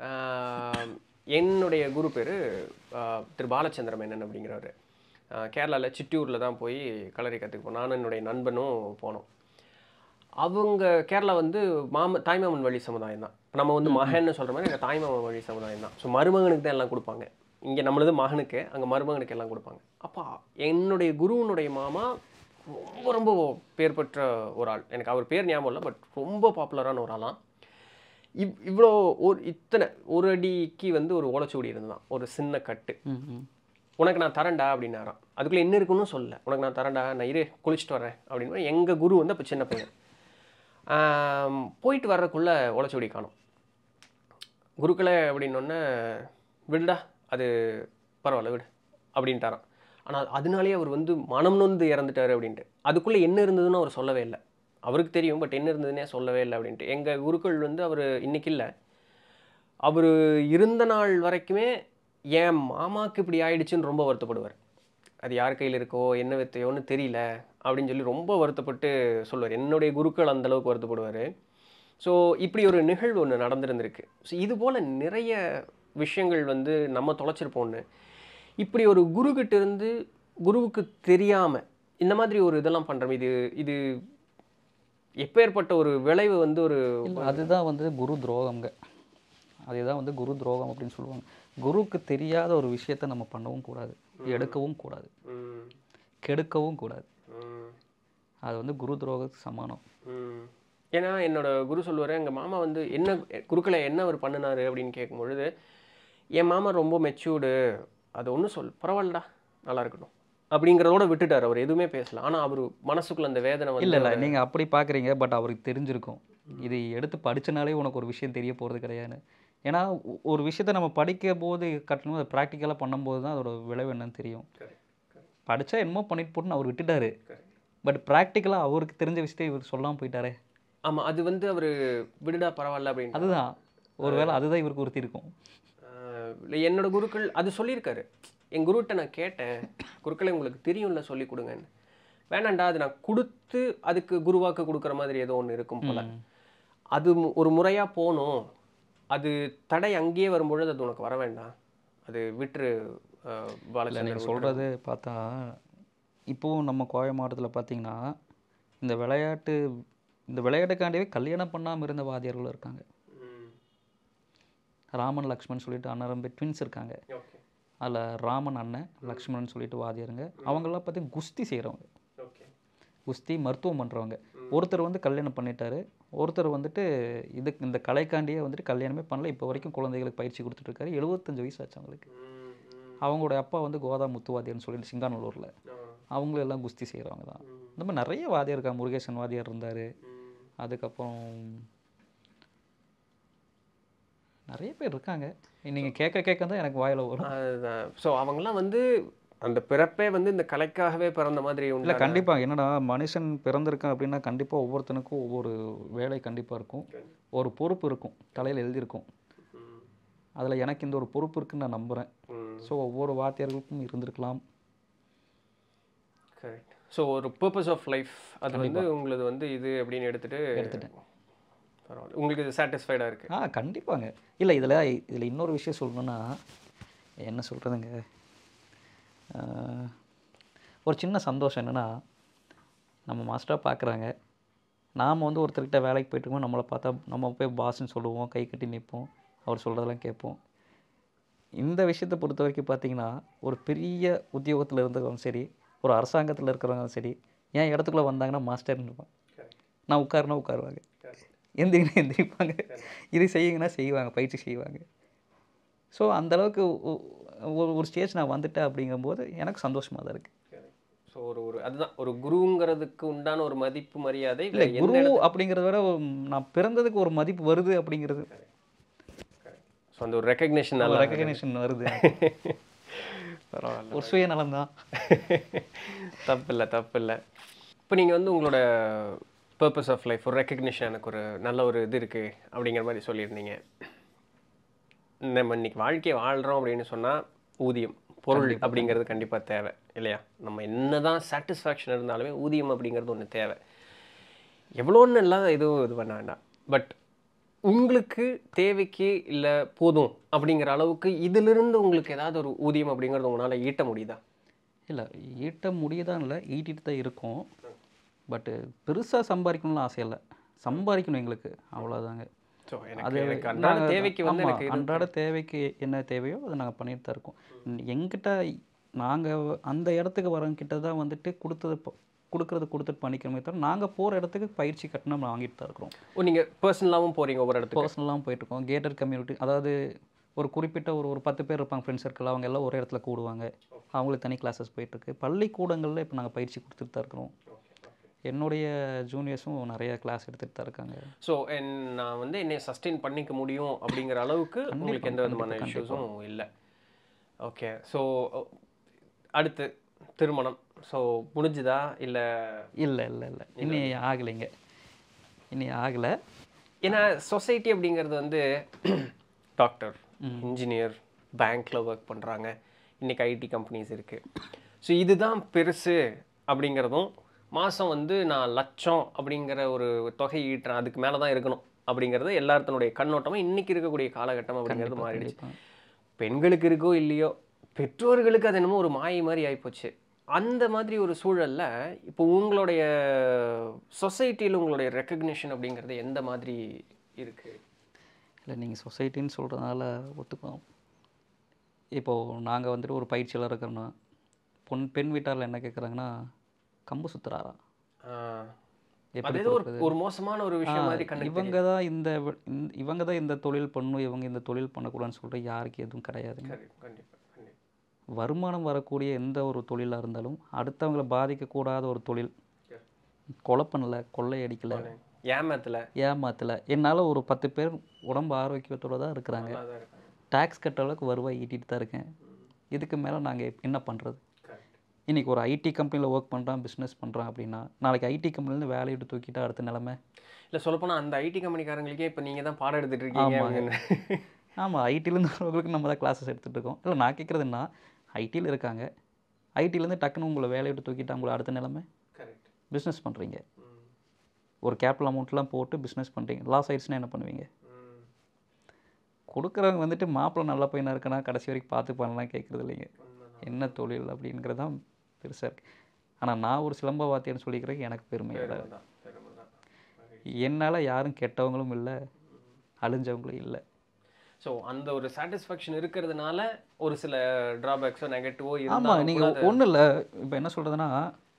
என்னுடைய குரு பேர் திரு பாலச்சந்திர மேனன் அப்படிங்கிறவர் கேரளாவில் சிற்றூரில் தான் போய் களரி கற்றுக்க நானும் என்னுடைய நண்பனும் போனோம் அவங்க கேரளா வந்து மாம தாய்மாமன் வழி சமுதாயம் தான் நம்ம வந்து மகன்னு சொல்கிற மாதிரி எங்கள் தாய்மாமன் வழி சமுதாயம் தான் ஸோ மருமகனுக்கு தான் எல்லாம் கொடுப்பாங்க இங்கே நம்மளது மகனுக்கு அங்கே மருமகனுக்கு எல்லாம் கொடுப்பாங்க அப்பா என்னுடைய குருவனுடைய மாமா ரொம்ப ரொம்ப பேர் பெற்ற ஒரு ஆள் எனக்கு அவர் பேர் ஞாபகம் இல்லை பட் ரொம்ப பாப்புலரான ஒரு ஆளாம் இவ் இவ்வளோ ஒரு இத்தனை ஒரு அடிக்கு வந்து ஒரு ஓலைச்சுவடி இருந்தான் ஒரு சின்ன கட்டு ம் ம் உனக்கு நான் தரேன்டா அப்படின்னாராம் அதுக்குள்ளே என்ன இருக்குன்னு சொல்லல உனக்கு நான் தரேன்டா நான் இரு குளிச்சுட்டு வரேன் அப்படின்னு எங்கள் குரு வந்து அப்போ சின்ன பையன் ஆம், போயிட்டு வர்றதுக்குள்ளே ஓலைச்சுவடி காணும் குருக்களே அப்படின்னொன்னே விடுடா அது பரவாயில்ல விடு அப்படின்ட்டாராம் ஆனால் அதனாலேயே அவர் வந்து மனம் நொந்து இறந்துட்டாரு அப்படின்ட்டு அதுக்குள்ளே என்ன இருந்ததுன்னு அவர் சொல்லவே இல்லை அவருக்கு தெரியும் பட் என்ன இருந்ததுன்னே சொல்லவே இல்லை அப்படின்ட்டு எங்கள் குருக்கள் வந்து அவர் இன்னைக்கு இல்லை அவர் இருந்த நாள் வரைக்குமே என் மாமாவுக்கு இப்படி ஆயிடுச்சுன்னு ரொம்ப வருத்தப்படுவார் அது யார் கையில் இருக்கோ என்ன வித்தையோன்னு தெரியல அப்படின்னு சொல்லி ரொம்ப வருத்தப்பட்டு சொல்லுவார் என்னுடைய குருக்கள் அந்த அளவுக்கு வருத்தப்படுவார் ஸோ இப்படி ஒரு நிகழ்வு ஒன்று நடந்திருந்திருக்கு ஸோ இது போல் நிறைய விஷயங்கள் வந்து நம்ம தொலைச்சிருப்போம்னு இப்படி ஒரு குருக்கிட்ட இருந்து குருவுக்கு தெரியாமல் இந்த மாதிரி ஒரு இதெல்லாம் பண்ணுறோம் இது இது எப்பேற்பட்ட ஒரு விளைவு வந்து ஒரு இல்லை அதுதான் வந்து குரு துரோகம்ங்க அதுதான் வந்து குரு துரோகம் அப்படின்னு சொல்லுவாங்க குருவுக்கு தெரியாத ஒரு விஷயத்த நம்ம பண்ணவும் கூடாது எடுக்கவும் கூடாது ம், கெடுக்கவும் கூடாது ம். அது வந்து குரு துரோகத்துக்கு சமானம் ம். ஏன்னா என்னோட குரு சொல்லுவார் எங்கள் மாமா வந்து என்ன குருக்களை என்ன அவர் பண்ணினாரு அப்படின்னு கேட்கும் பொழுது என் மாமா ரொம்ப மெச்சூர்டு அது ஒன்றும் சொல் பரவாயில்லடா நல்லா இருக்கட்டும் அப்படிங்கிறதோட விட்டுட்டார் அவர் எதுவுமே பேசல ஆனால் அவர் மனசுக்குள்ள அந்த வேதனை வந்து இல்லை இல்லை நீங்கள் அப்படி பார்க்குறீங்க பட் அவருக்கு தெரிஞ்சிருக்கும் இது எடுத்து படிச்சனாலே உனக்கு ஒரு விஷயம் தெரிய போகிறது கிடையாது ஏன்னா ஒ- ஒரு விஷயத்தை நம்ம படிக்கும் போது கட்டணும் அதை ப்ராக்டிக்கலாக பண்ணும்போது தான் அதோட விளைவு என்னன்னு தெரியும் படித்தா என்னமோ பண்ணிட்டு போட்டுன்னு அவர் விட்டுட்டாரு பட் ப்ராக்டிக்கலாக அவருக்கு தெரிஞ்ச விஷயத்தை இவர் சொல்லாமல் போயிட்டாரே ஆமாம் அது வந்து அவர் விடுடா பரவாயில்ல அப்படின்னு அதுதான் ஒருவேளை அதுதான் இவருக்கு உறுத்தி இருக்கும் ஆஹ் இல்ல, என்னோட குருக்கள் அது சொல்லியிருக்காரு என் குருகிட்ட நான் கேட்டேன் குருக்களை உங்களுக்கு தெரியும்ல சொல்லி கொடுங்கன்னு வேணாண்டா அது நான் கொடுத்து அதுக்கு குருவாக்கு கொடுக்குற மாதிரி ஏதோ ஒன்று இருக்கும் போல அது மு- ஒரு முறையாக போகணும் அது தடை அங்கேயே வரும்பொழுது அது உனக்கு வர வேண்டாம் அது விட்டுரு ஆஹ் பாலச்சந்தர் நீங்கள் விட்டுரு. சொல்கிறது பார்த்தா இப்போவும் நம்ம கோவை மாவட்டத்தில் பார்த்தீங்கன்னா இந்த விளையாட்டு இந்த விளையாட்டுக்காண்டியே கல்யாணம் பண்ணாமல் இருந்த வாத்தியார்களும் இருக்காங்க ம் ராமன் லக்ஷ்மண் சொல்லிட்டு அண்ணன் ட்வின்ஸ் இருக்காங்க ஓகே அதில் ராமன் அண்ணன் லக்ஷ்மணன் சொல்லிட்டு வாதியாருங்க அவங்கெல்லாம் பார்த்தீங்கன்னா குஸ்தி செய்கிறவங்க ஓகே குஸ்தி மருத்துவம் பண்ணுறவங்க ஒருத்தர் வந்து கல்யாணம் பண்ணிட்டாரு ஒருத்தர் வந்துட்டு இதுக்கு இந்த கலைக்காண்டியே வந்துட்டு கல்யாணமே பண்ணல இப்போ வரைக்கும் குழந்தைகளுக்கு பயிற்சி கொடுத்துட்ருக்காரு எழுபத்தஞ்சு வயசு ஆச்சு அவங்களுக்கு ம் ம் அவங்களோட அப்பா வந்து கோதா முத்துவாதியர்னு சொல்லிட்டு சிங்காநல்லூரில் ஆ. அவங்களும் எல்லாம் குஸ்தி செய்கிறவங்க தான் ம். இந்த மாதிரி நிறைய வாதியார் இருக்கா முருகேசன் வாதியார் இருந்தார் ம் அதுக்கப்புறம் நிறைய பேர் இருக்காங்க நீங்கள் கேட்க கேட்க தான் எனக்கு வாயில வரும் அதுதான் ஸோ அவங்கெல்லாம் வந்து அந்த பிறப்பே வந்து இந்த கலைக்காகவே பிறந்த மாதிரி இல்லை உண்டு கண்டிப்பாக என்னடா மனுஷன் பிறந்திருக்கான் அப்படின்னா கண்டிப்பாக ஒவ்வொருத்தனுக்கும் ஒவ்வொரு வேலை கண்டிப்பாக இருக்கும் ஒரு பொறுப்பு இருக்கும் தலையில் எழுதியிருக்கும் அதில் எனக்கு இந்த ஒரு பொறுப்பு இருக்குன்னு நான் நம்புகிறேன் ஸோ ஒவ்வொரு வாத்தியார்களுக்கும் இருந்திருக்கலாம் கரெக்ட் ஸோ ஒரு பர்பஸ் ஆஃப் லைஃப் அது வந்து உங்களது வந்து இது அப்படின்னு எடுத்துட்டு எடுத்துட்டேன். பரவாயில்ல உங்களுக்கு இது சாட்டிஸ்ஃபைடாக இருக்கு ஆ கண்டிப்பாங்க இல்லை இதில் இதில் இன்னொரு விஷயம் சொல்லணுன்னா என்ன சொல்கிறதுங்க ஒரு சின்ன சந்தோஷம் என்னென்னா நம்ம மாஸ்டராக பார்க்குறாங்க நாம் வந்து ஒருத்தர்கிட்ட வேலைக்கு போயிட்டு இருக்கோம் நம்மளை பார்த்தா நம்ம போய் பாஸ்ன்னு சொல்லுவோம் கை கட்டி நிற்போம் அவர் சொல்கிறதெல்லாம் கேட்போம் இந்த விஷயத்தை பொறுத்த வரைக்கும் பார்த்தீங்கன்னா ஒரு பெரிய உத்தியோகத்தில் இருந்தவங்க சரி ஒரு அரசாங்கத்தில் இருக்கிறவங்க சரி என் இடத்துக்குள்ளே வந்தாங்கன்னா மாஸ்டர்னு இருப்பான் நான் உட்காருனா உட்காருவாங்க எந்திரிங்கன்னா எந்திரிப்பாங்க இது செய்யுங்கன்னா செய்வாங்க பயிற்சி செய்வாங்க ஸோ அந்தளவுக்கு ஒரு ஒரு ஸ்டேஜ் நான் வந்துட்டேன் அப்படிங்கும்போது எனக்கு சந்தோஷமாக தான் இருக்குது ஸோ ஒரு ஒரு அதுதான் ஒரு குருங்கிறதுக்கு உண்டான ஒரு மதிப்பு மரியாதை இல்லை வேற குரு எந்த அப்படிங்கிறத விட ஒரு நான் பிறந்ததுக்கு ஒரு மதிப்பு வருது அப்படிங்கிறது ஸோ அந்த ஒரு ரெக்கக்னேஷன் நல்லா ரெக்கக்னேஷன் வருது பரவாயில்ல ஒரு சுயநலம் தான் தப்பு இல்லை தப்பு இல்லை இப்போ நீங்கள் வந்து உங்களோட பர்பஸ் ஆஃப் லைஃப் ஒரு ரெக்கக்னிஷன் எனக்கு ஒரு நல்ல ஒரு இது இருக்குது அப்படிங்கிற மாதிரி சொல்லியிருந்தீங்க நம்ம இன்னைக்கு வாழ்க்கையை வாழ்கிறோம் அப்படின்னு சொன்னால் ஊதியம் பொருள் அப்படிங்கிறது கண்டிப்பாக தேவை இல்லையா நம்ம என்னதான் சாட்டிஸ்ஃபேக்ஷன் இருந்தாலுமே ஊதியம் அப்படிங்கிறது ஒன்று தேவை எவ்வளோன்னு எல்லாம் எதுவும் இது பண்ண வேண்டாம் பட் உங்களுக்கு தேவைக்கு இல்லை போதும் அப்படிங்கிற அளவுக்கு இதிலிருந்து உங்களுக்கு ஏதாவது ஒரு ஊதியம் அப்படிங்கிறது உங்களால் ஈட்ட முடியுதா இல்லை ஈட்ட முடியுதான் இல்லை ஈட்டிட்டு தான் இருக்கும் பட்டு பெருசாக சம்பாதிக்கணும்னு ஆசை இல்லை சம்பாதிக்கணும் எங்களுக்கு அவ்வளோதாங்க ஸோ எனக்கு அது எனக்கு அன்றாட நாங்க- தேவைக்கு வந்து ஆமா, எனக்கு இது அன்றாட தேவைக்கு என்ன தேவையோ அதை நாங்கள் பண்ணிட்டு தான் இருக்கோம் எங்கிட்ட நாங்கள் அந்த இடத்துக்கு வரவங்கிட்ட தான் வந்துட்டு கொடுத்தது ப- கொடுக்குறது கொடுத்துட்டு பண்ணிக்கிறோமே தவிர நாங்கள் போகிற இடத்துக்கு பயிற்சி கட்டணம் வாங்கிட்டு தான் இருக்கிறோம் ஓ நீங்கள் பர்சனலாகவும் போகிறீங்க ஒவ்வொரு இடத்துக்கு பர்சனலாகவும் போயிட்டுருக்கோம் கேட்டட் கம்யூனிட்டி அதாவது ஒரு குறிப்பிட்ட ஒரு ஒரு பத்து பேர் இருப்பாங்க ஃப்ரெண்ட்ஸ் சர்க்கிள் அவங்க எல்லாம் ஒரே இடத்துல கூடுவாங்க அவங்களுக்கு தனி கிளாஸஸ் போயிட்டுருக்கு பள்ளிக்கூடங்களில் இப்போ நாங்கள் பயிற்சி கொடுத்துட்டு தான் இருக்கிறோம் என்னுடைய ஜூனியர்ஸும் நிறைய கிளாஸ் எடுத்துகிட்டு தான் இருக்காங்க ஸோ நான் வந்து என்னை சஸ்டெயின் பண்ணிக்க முடியும் அப்படிங்கிற அளவுக்கு உங்களுக்கு எந்த விதமான இஷ்யூஸும் இல்லை ஓகே ஸோ அடுத்து திருமணம் ஸோ முடிஞ்சுதா இல்லை இல்லை இல்லை இல்லை இன்னி ஆகலைங்க இன்னி ஆகலை ஏன்னா சொசைட்டி அப்படிங்கிறது வந்து டாக்டர் இன்ஜினியர் பேங்க்கில் ஒர்க் பண்ணுறாங்க இன்றைக்கி ஐடி கம்பெனிஸ் இருக்குது ஸோ இதுதான் பெருசு அப்படிங்கிறதும் மாதம் வந்து நான் லட்சம் அப்படிங்கிற ஒரு தொகை ஈட்டுறேன் அதுக்கு மேலே தான் இருக்கணும் அப்படிங்கிறது எல்லாத்தினுடைய கண்ணோட்டமாக இன்றைக்கி இருக்கக்கூடிய காலகட்டம் அப்படிங்கிறது மாறிடுச்சு பெண்களுக்கு இருக்கோ இல்லையோ பெற்றோர்களுக்கு அது என்னமோ ஒரு மாயை மாதிரி ஆகிப்போச்சு அந்த மாதிரி ஒரு சூழல்ல இப்போ உங்களுடைய சொசைட்டியில் உங்களுடைய ரெக்கக்னிஷன் அப்படிங்கிறது எந்த மாதிரி இருக்கு இல்லை நீங்கள் சொசைட்டின்னு சொல்கிறதுனால ஒத்துப்போம் இப்போது நாங்கள் வந்துட்டு ஒரு பயிற்சியாளர் இருக்கிறோன்னா பொன் பெண் வீட்டாரில் என்ன கேட்குறாங்கன்னா கம்பு சுத்துறாரா ஆஹ், எப்படி அது ஏதோ ஒரு ஒரு மோசமான ஒரு விஷயம் மாதிரி கண்ணு இவங்க தான் இந்த வி- இந்த- இவங்க தான் இந்த தொழில் பண்ணணும் இவங்க இந்த தொழில் பண்ணக்கூடாதுன்னு சொல்லிட்டு யாருக்கு எதுவும் கிடையாதுங்க கண்டிப்பா கண்டிப்பா கண்டிப்பா வருமானம் வரக்கூடிய எந்த ஒரு தொழிலாக இருந்தாலும் அடுத்தவங்களை பாதிக்கக்கூடாத ஒரு தொழில் கொலை பண்ணல கொள்ளை அடிக்கல ஏமாத்துல ஏமாத்தல என்னால் ஒரு பத்து பேர் உடம்பு ஆரோக்கியத்தோடு தான் இருக்கிறாங்க நல்லா தான் இருக்காங்க டேக்ஸ் கட்டுற அளவுக்கு வருவாய் ஈட்டிட்டு தான் இருக்கேன் இதுக்கு மேலே நாங்கள் என்ன பண்ணுறது Correct. இன்றைக்கி ஒரு ஐடி கம்பெனியில் ஒர்க் பண்ணுறான் பிஸ்னஸ் பண்ணுறான் அப்படின்னா நாளைக்கு ஐடி கம்பெனிலேருந்து வேலையை விட்டு தூக்கிட்டா அடுத்த நிலமை இல்ல சொல்லப்போனா அந்த ஐடி கம்பெனிக்காரங்களுக்கே இப்போ நீங்க தான் பாடம் எடுத்துட்டு இருக்கீங்க அப்படின்னு ஆமாம் ஐடிலேருந்து வரவங்களுக்கு நம்ம தான் கிளாஸஸ் எடுத்துகிட்டு இருக்கோம் இல்லை நான் கேட்குறதுன்னா ஐடியில் இருக்காங்க ஐடிலேருந்து டக்குன்னு உங்களை வேலையை விட்டு தூக்கிட்டா உங்களை அடுத்த நிலமை கரெக்ட் பிஸ்னஸ் பண்ணுறீங்க ஒரு கேபிட்டல் அமௌண்ட்லாம் போட்டு பிஸ்னஸ் பண்ணுறீங்க லாஸ் ஆயிடுச்சுன்னா என்ன பண்ணுவீங்க கொடுக்குறவங்க வந்துட்டு மாப்பிள்ளை நல்ல பையனாக இருக்கனா கடைசி வரைக்கும் பார்த்து பண்ணலாம் கேட்குறது இல்லைங்க என்ன தொழில் அப்படிங்கிறது தான் பெருசாக இருக்குது ஆனால் நான் ஒரு சிலம்ப வாத்தியன்னு சொல்லிக்கிறதுக்கு எனக்கு பெருமையாக பெருமைதான் பெருமைதான் என்னால் யாரும் கெட்டவங்களும் இல்லை அழிஞ்சவங்களும் இல்லை ஸோ அந்த ஒரு சாட்டிஸ்ஃபேக்ஷன் இருக்கிறதுனால ஒரு சில டிராபேக்ஸோ நெகட்டிவோ ஆமாம் இருந்தாலும் நீங்கள் ஒன்றும் இல்லை இப்போ என்ன சொல்கிறதுனா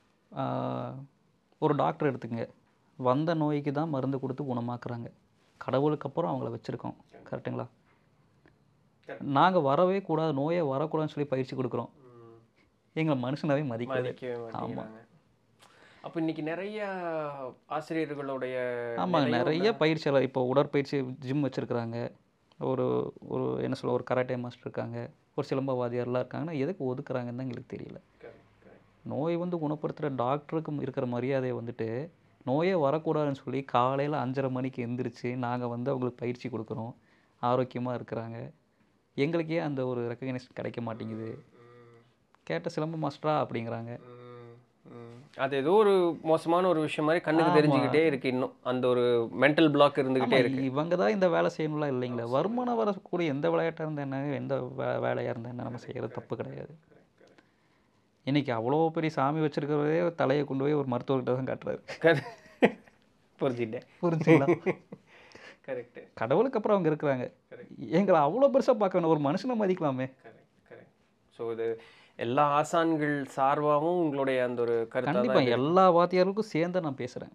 ஒரு டாக்டர் எடுத்துங்க வந்த நோய்க்கு தான் மருந்து கொடுத்து குணமாக்குறாங்க கடவுளுக்கு அப்புறம் அவங்கள வச்சுருக்கோம் கரெக்டுங்களா நாங்கள் வரவே கூடாது நோயே வரக்கூடாதுன்னு சொல்லி பயிற்சி கொடுக்குறோம் எங்களை மனுஷனாவே மதிக்கல மதிக்கவே மாட்டேங்கிறாங்க அப்போ இன்னைக்கு நிறைய ஆசிரியர்களுடைய ஆமாங்க நிலையும் நிறைய பயிற்சியாளர் இப்போ உடற்பயிற்சி ஜிம் வச்சுருக்குறாங்க ஒரு ஒரு என்ன சொல்ல ஒரு கராட்டே மாஸ்டர் இருக்காங்க ஒரு சிலம்பவாதியார்லாம் இருக்காங்கன்னா எதுக்கு ஒதுக்குறாங்கன்னு தான் எங்களுக்கு தெரியல Correct, correct. நோய் வந்து குணப்படுத்துகிற டாக்டருக்கு இருக்கிற மரியாதையை வந்துட்டு நோயே வரக்கூடாதுன்னு சொல்லி காலையில் அஞ்சரை மணிக்கு எந்திரிச்சு நாங்கள் வந்து அவங்களுக்கு பயிற்சி கொடுக்குறோம் ஆரோக்கியமாக இருக்கிறாங்க எங்களுக்கே அந்த ஒரு ரெக்கக்னைஸ் கிடைக்க மாட்டேங்குது கேட்ட சிலம்ப மாஸ்டரா அப்படிங்கிறாங்க ம், ம். அது ஏதோ ஒரு மோசமான ஒரு விஷயம் மாதிரி கண்ணுக்கு தெரிஞ்சுக்கிட்டே இருக்கு இன்னும் அந்த ஒரு மென்டல் பிளாக் இருந்துகிட்டே ஆமா, இருக்கு இவங்க தான் இந்த வேலை செய்யணும்லாம் இல்லைங்களா வருமானம் வரக்கூடிய எந்த விளையாட்டாக இருந்தால் என்ன எந்த வே வேலையாக இருந்தால் என்ன நம்ம செய்கிறது தப்பு கிடையாது இன்னைக்கு அவ்வளோ பெரிய சாமி வச்சிருக்கிறவரே தலையை கொண்டு போய் ஒரு மருத்துவர்கிட்ட தான் காட்டுறாரு புரிஞ்சுட்டேன் புரிஞ்சுங்களா கரெக்ட் கடவுளுக்கு அப்புறம் அவங்க இருக்கிறாங்க எங்களை அவ்வளோ பெருசாக பார்க்க வேணும் ஒரு மனுஷனை மதிக்கலாமே கரெக்ட் கரெக்ட் ஸோ இது எல்லா ஆசான்கள் சார்பாகவும் உங்களுடைய அந்த ஒரு கருத்தை கண்டிப்பாக எல்லா வாத்தியார்களுக்கும் சேர்ந்து நான் பேசுகிறேன்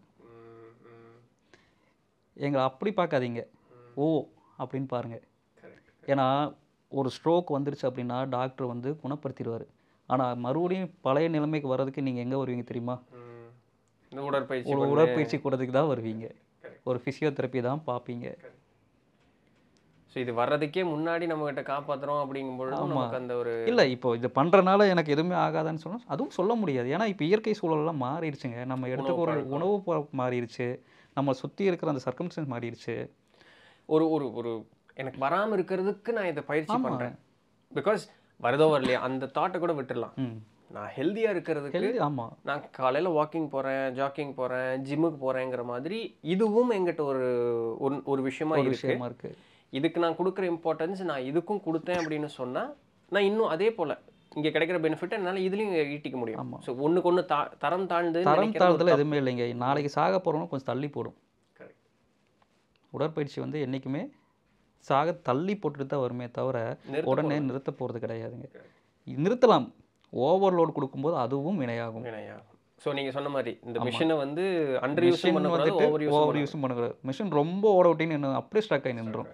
எங்களை அப்படி பார்க்காதீங்க ஓ அப்படின்னு பாருங்க கரெக்ட் ஏன்னா ஒரு ஸ்ட்ரோக் வந்துருச்சு அப்படின்னா டாக்டர் வந்து குணப்படுத்திடுவார் ஆனால் மறுபடியும் பழைய நிலைமைக்கு வர்றதுக்கு நீங்கள் எங்கே வருவீங்க தெரியுமா இந்த உடற்பயிற்சி ஒரு பண்ணு. உடற்பயிற்சி கூடத்துக்கு தான் வருவீங்க Correct. ஒரு ஃபிசியோதெரப்பி தான் பார்ப்பீங்க ஸோ இது வர்றதுக்கே முன்னாடி நம்ம கிட்ட காப்பாத்துறோம் அப்படிங்கும்பொழுது நமக்கு அந்த ஒரு இல்லை இப்போ இது பண்ணுறனால எனக்கு எதுவுமே ஆகாதான்னு சொன்னால் அதுவும் சொல்ல முடியாது ஏன்னா இப்போ இயற்கை சூழலெல்லாம் மாறிடுச்சுங்க நம்ம எடுத்துக்க ஒரு உணவு பழக்கம் மாறிடுச்சு நம்ம சுற்றி இருக்கிற அந்த சர்க்கம்ஸ்டன்ஸ் மாறிடுச்சு ஒரு ஒரு ஒரு எனக்கு வராம இருக்கிறதுக்கு நான் இதை பயிற்சி பண்றேன் பிகாஸ் வருதோ வரலையா அந்த தாட்டை கூட விட்டுடலாம் ம் நான் ஹெல்தியா இருக்கிறதுக்கு ஹெல்தி ஆமாம் நான் காலையில வாக்கிங் போறேன் ஜாக்கிங் போறேன் ஜிம்முக்கு போறேங்கிற மாதிரி இதுவும் எங்கிட்ட ஒரு ஒரு- ஒரு விஷயமா ஒரு இருக்கு விஷயமா இருக்குது இதுக்கு நான் கொடுக்குற இம்பார்ட்டன்ஸ் நான் இதுக்கும் கொடுத்தேன் அப்படின்னு சொன்னா நான் இன்னும் அதே போல இங்க கிடைக்கிற பெனிஃபிட் என்னால இதுலயும் ஈட்டிக்க முடியும் ஸோ ஒண்ணுக்கு ஒண்ணு தா தரம் தாழ்ந்து தரம் தாழ்தல் எதுவுமே இல்லைங்க நாளைக்கு சாக போகிறவங்க கொஞ்சம் தள்ளி போடும் Correct. உடற்பயிற்சி வந்து என்றைக்குமே சாக தள்ளி போட்டுட்டு தான் வருமே தவிர நிறுத்த உடனே நிறுத்த போகிறது கிடையாதுங்க நிறுத்தலாம் ஓவர்லோட் கொடுக்கும்போது அதுவும் வினையாகும் வினையா ஸோ நீங்க சொன்ன மாதிரி இந்த மிஷினை வந்து அண்டர் யூஸ் மிஷின் பண்ணக்கூடாது வந்துட்டு ஓவர் யூஸ் ஓவர் யூஸும் பண்ணக்கூடாது மிஷின் ரொம்ப ஓட விட்டின்னு இன்னும் அப்படியே ஸ்ட்ரக் ஆகி நின்றோம்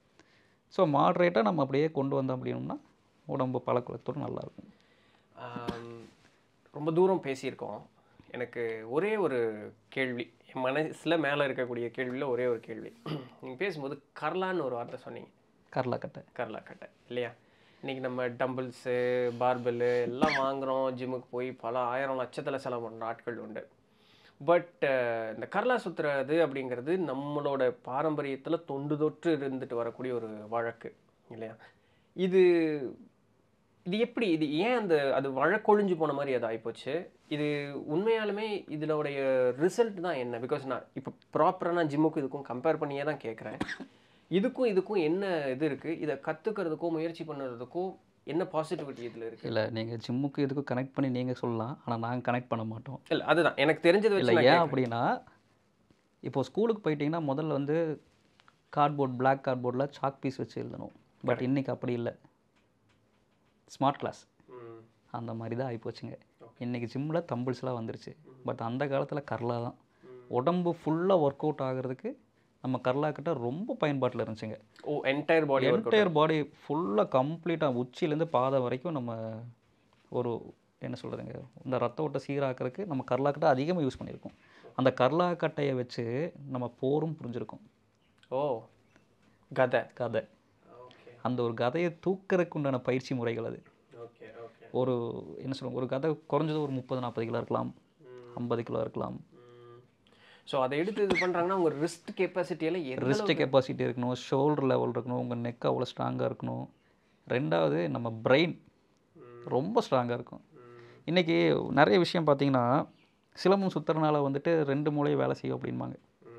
ஸோ மாட்ரேட்டாக நம்ம அப்படியே கொண்டு வந்தோம் அப்படின்னோம்னா உடம்பு பழக்கத்தோடு நல்லாயிருக்கும் ஆம், ரொம்ப தூரம் பேசியிருக்கோம் எனக்கு ஒரே ஒரு கேள்வி என் மனசில் மேலே இருக்கக்கூடிய கேள்வியில் ஒரே ஒரு கேள்வி நீங்கள் பேசும்போது கர்லான்னு ஒரு வார்த்தை சொன்னீங்க கரலாக்கட்டை கர்லாக்கட்டை இல்லையா இன்றைக்கி நம்ம டம்பிள்ஸு பார்பெல்லு எல்லாம் வாங்குகிறோம் ஜிம்முக்கு போய் பல ஆயிரம் லட்சத்தில் செலவு பண்ணுற ஆட்கள் உண்டு பட் இந்த கர்லா சுற்றுறது அப்படிங்கிறது நம்மளோட பாரம்பரியத்தில் தொண்டு தொற்று இருந்துட்டு வரக்கூடிய ஒரு வழக்கு இல்லையா இது இது எப்படி இது ஏன் அந்த அது வழக்கொழிஞ்சு போன மாதிரி அது ஆகிப்போச்சு இது உண்மையாலுமே இதனுடைய ரிசல்ட் தான் என்ன பிகாஸ் நான் இப்போ ப்ராப்பராக நான் ஜிம்முக்கும் இதுக்கும் கம்பேர் பண்ணியே தான் கேட்குறேன் இதுக்கும் இதுக்கும் என்ன இது இருக்குது இதை கற்றுக்கிறதுக்கோ முயற்சி பண்ணுறதுக்கோ என்ன பாசிட்டிவிட்டி இதில் இருக்குது இல்லை நீங்கள் ஜிம்முக்கு இதுக்கும் கனெக்ட் பண்ணி நீங்கள் சொல்லலாம் ஆனால் நாங்கள் கனெக்ட் பண்ண மாட்டோம் இல்லை அதுதான் எனக்கு தெரிஞ்சதை இல்லை வச்சு நான் ஏன் கேட்குறேன். அப்படின்னா இப்போ ஸ்கூலுக்கு போயிட்டீங்கன்னா முதல்ல வந்து கார்ட்போர்ட் பிளாக் கார்ட்போர்டில் சாக் பீஸ் வச்சு எழுதணும் பட் இன்னைக்கு அப்படி இல்லை ஸ்மார்ட் கிளாஸ் ம், அந்த மாதிரி தான் ஆகிப்போச்சுங்க இன்றைக்கி ஜிம்மில் தம்பிள்ஸ்லாம் வந்துருச்சு பட் அந்த காலத்தில் கர்லா தான் உடம்பு ஃபுல்லாக ஒர்க் அவுட் ஆகிறதுக்கு நம்ம கர்லா கிட்ட ரொம்ப பயன்பாட்டில் இருந்துச்சுங்க oh entire body work entire body ஃபுல்லாக கம்ப்ளீட்டாக உச்சிலேருந்து பாதம் வரைக்கும் நம்ம ஒரு என்ன சொல்கிறதுங்க இந்த ரத்த ஓட்டை சீராக்கிறதுக்கு நம்ம கர்லா கட்டை அதிகமாக யூஸ் பண்ணியிருக்கோம் அந்த கர்லா கட்டையை வச்சு நம்ம போரும் புரிஞ்சிருக்கோம் ஓ கதை கதை ஓகே அந்த ஒரு கதையை தூக்கிறதுக்கு உண்டான பயிற்சி முறைகள் அது ஓகே ஓகே ஒரு என்ன சொல்லுவாங்க ஒரு கதை குறைஞ்சது ஒரு முப்பது நாற்பது கிலோ இருக்கலாம் ஐம்பது கிலோ இருக்கலாம் ஸோ அதை எடுத்து இது பண்ணுறாங்கன்னா உங்கள் ரிஸ்ட் கெப்பாசிட்டியெல்லாம் எந்த ரிஸ்ட் கெப்பாசிட்டி இருக்கணும் ஷோல்டர் லெவல் இருக்கணும் உங்கள் நெக் அவ்வளோ ஸ்ட்ராங்காக இருக்கணும் ரெண்டாவது நம்ம பிரெயின் ரொம்ப ஸ்ட்ராங்காக இருக்கும் இன்றைக்கி நிறைய விஷயம் பார்த்தீங்கன்னா சிலம்பம் சுற்றுறனால வந்துட்டு ரெண்டு மூளையும் வேலை செய்யும் அப்படின்பாங்க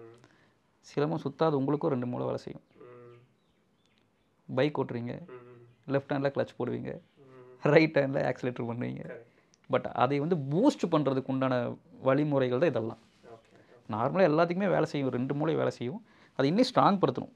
சிலம்பம் சுத்தாது உங்களுக்கும் ரெண்டு மூளை வேலை செய்யும் பைக் ஓட்டுறீங்க லெஃப்ட் ஹேண்டில் கிளச் போடுவீங்க ரைட் ஹேண்டில் ஆக்சிலேட்டர் பண்ணுவீங்க பட் அதை வந்து பூஸ்ட் பண்ணுறதுக்கு உண்டான வழிமுறைகள் தான் இதெல்லாம் நார்மலாக எல்லாத்துக்குமே வேலை செய்யும் ரெண்டு மூளை வேலை செய்யும் அதை இன்னும் ஸ்ட்ராங் படுத்தணும்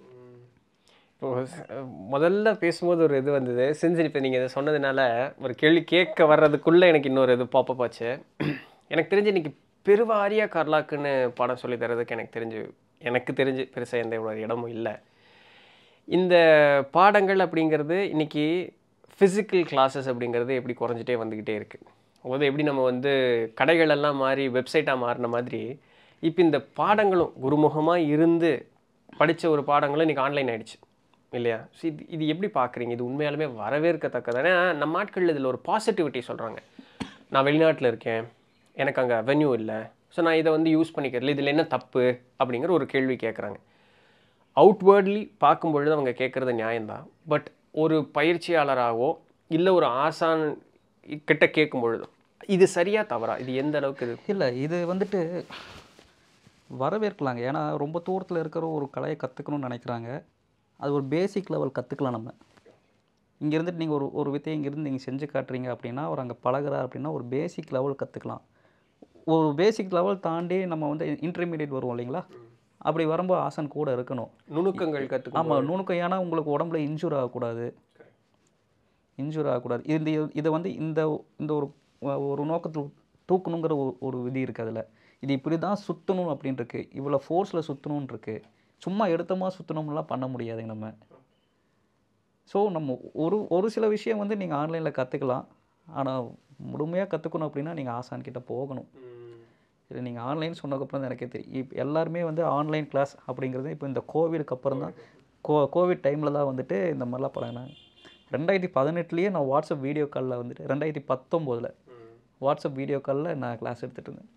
இப்போ ச- முதல்ல பேசும்போது ஒரு இது வந்தது சின்ஸ் இப்போ நீங்கள் இதை சொன்னதுனால ஒரு கேள்வி கேட்க வர்றதுக்குள்ளே எனக்கு இன்னொரு இது பாப்பப் ஆச்சு எனக்கு தெரிஞ்சு இன்னைக்கு பெருவாரியா கர்லாக்குன்னு பாடம் சொல்லி தரதுக்கு எனக்கு தெரிஞ்சு எனக்கு தெரிஞ்சு பெருசாக எந்த ஒரு இடமும் இல்லை இந்த பாடங்கள் அப்படிங்கிறது இன்னைக்கு ஃபிசிக்கல் கிளாஸஸ் அப்படிங்கிறது எப்படி குறைஞ்சிட்டே வந்துக்கிட்டே இருக்குது அதாவது எப்படி நம்ம வந்து கடைகள் எல்லாம் மாறி வெப்சைட்டாக மாறின மாதிரி இப்போ இந்த பாடங்களும் குருமுகமாக இருந்து படித்த ஒரு பாடங்களும் இன்றைக்கி ஆன்லைன் ஆயிடுச்சு இல்லையா ஸோ இது இது எப்படி பார்க்குறீங்க இது உண்மையாலுமே வரவேற்கத்தக்கது ஏன்னா நம்ம ஆட்கள் இதில் ஒரு பாசிட்டிவிட்டி சொல்கிறாங்க நான் வெளிநாட்டில் இருக்கேன் எனக்கு அங்கே அவென்யூ இல்லை ஸோ நான் இதை வந்து யூஸ் பண்ணிக்கிறதுல இதில் என்ன தப்பு அப்படிங்கிற ஒரு கேள்வி கேட்குறாங்க அவுட்வேர்ட்லி பார்க்கும் பொழுது அவங்க கேட்குறது நியாயம்தான் பட் ஒரு பயிற்சியாளராகவோ இல்லை ஒரு ஆசான் கிட்ட கேட்கும் பொழுதோ இது சரியா தவறா இது எந்த அளவுக்கு இது இல்லை இது வந்துட்டு வரவேற்கலாங்க ஏன்னா ரொம்ப தூரத்தில் இருக்கிற ஒரு கலையை கற்றுக்கணும்னு நினைக்கிறாங்க அது ஒரு பேசிக் லெவல் கற்றுக்கலாம் நம்ம இங்கே இருந்துட்டு நீங்கள் ஒரு ஒரு வித்தையை இங்கேருந்து நீங்கள் செஞ்சு காட்டுறீங்க அப்படின்னா அவர் அங்கே பழகுறார் அப்படின்னா ஒரு பேசிக் லெவல் கற்றுக்கலாம் ஒரு பேசிக் லெவல் தாண்டி நம்ம வந்து இன்டர்மீடியட் வருவோம் இல்லைங்களா அப்படி வரும்போது ஆசன் கூட இருக்கணும் நுணுக்கங்கள் கற்றுக்கணும் ஆமாம் நுணுக்கம் ஏன்னா உங்களுக்கு உடம்புல இன்ஜூர் ஆகக்கூடாது இன்ஜூர் ஆகக்கூடாது இந்த இதை வந்து இந்த இந்த ஒரு ஒரு நோக்கத்தில் தூக்கணுங்கிற ஒரு ஒரு விதி இருக்குது அதில் இது இப்படி தான் சுற்றணும் அப்படின்னு இருக்கு இவ்வளோ ஃபோர்ஸில் சுற்றணும்னு இருக்கு சும்மா எடுத்தமா சுற்றணும்லாம் பண்ண முடியாதுங்க நம்ம ஸோ நம்ம ஒரு ஒரு சில விஷயம் வந்து நீங்கள் ஆன்லைனில் கற்றுக்கலாம் ஆனால் முழுமையாக கற்றுக்கணும் அப்படின்னா நீங்கள் ஆசான் கிட்ட போகணும் இது நீங்கள் ஆன்லைன் சொன்னதுக்கப்புறம் தான் எனக்கே தெரியும் இப்போ எல்லாருமே வந்து ஆன்லைன் கிளாஸ் அப்படிங்கிறது இப்போ இந்த கோவிடுக்கு அப்புறம் தான் கோ கோவிட் டைமில் தான் வந்துட்டு இந்த மாதிரிலாம் பழகினாங்க ரெண்டாயிரத்தி பதினெட்டுலேயே நான் வாட்ஸ்அப் வீடியோ காலில் வந்துட்டு ரெண்டாயிரத்தி பத்தொம்போதில் வாட்ஸ்அப் வீடியோ காலில் நான் கிளாஸ் எடுத்துகிட்டு இருந்தேன்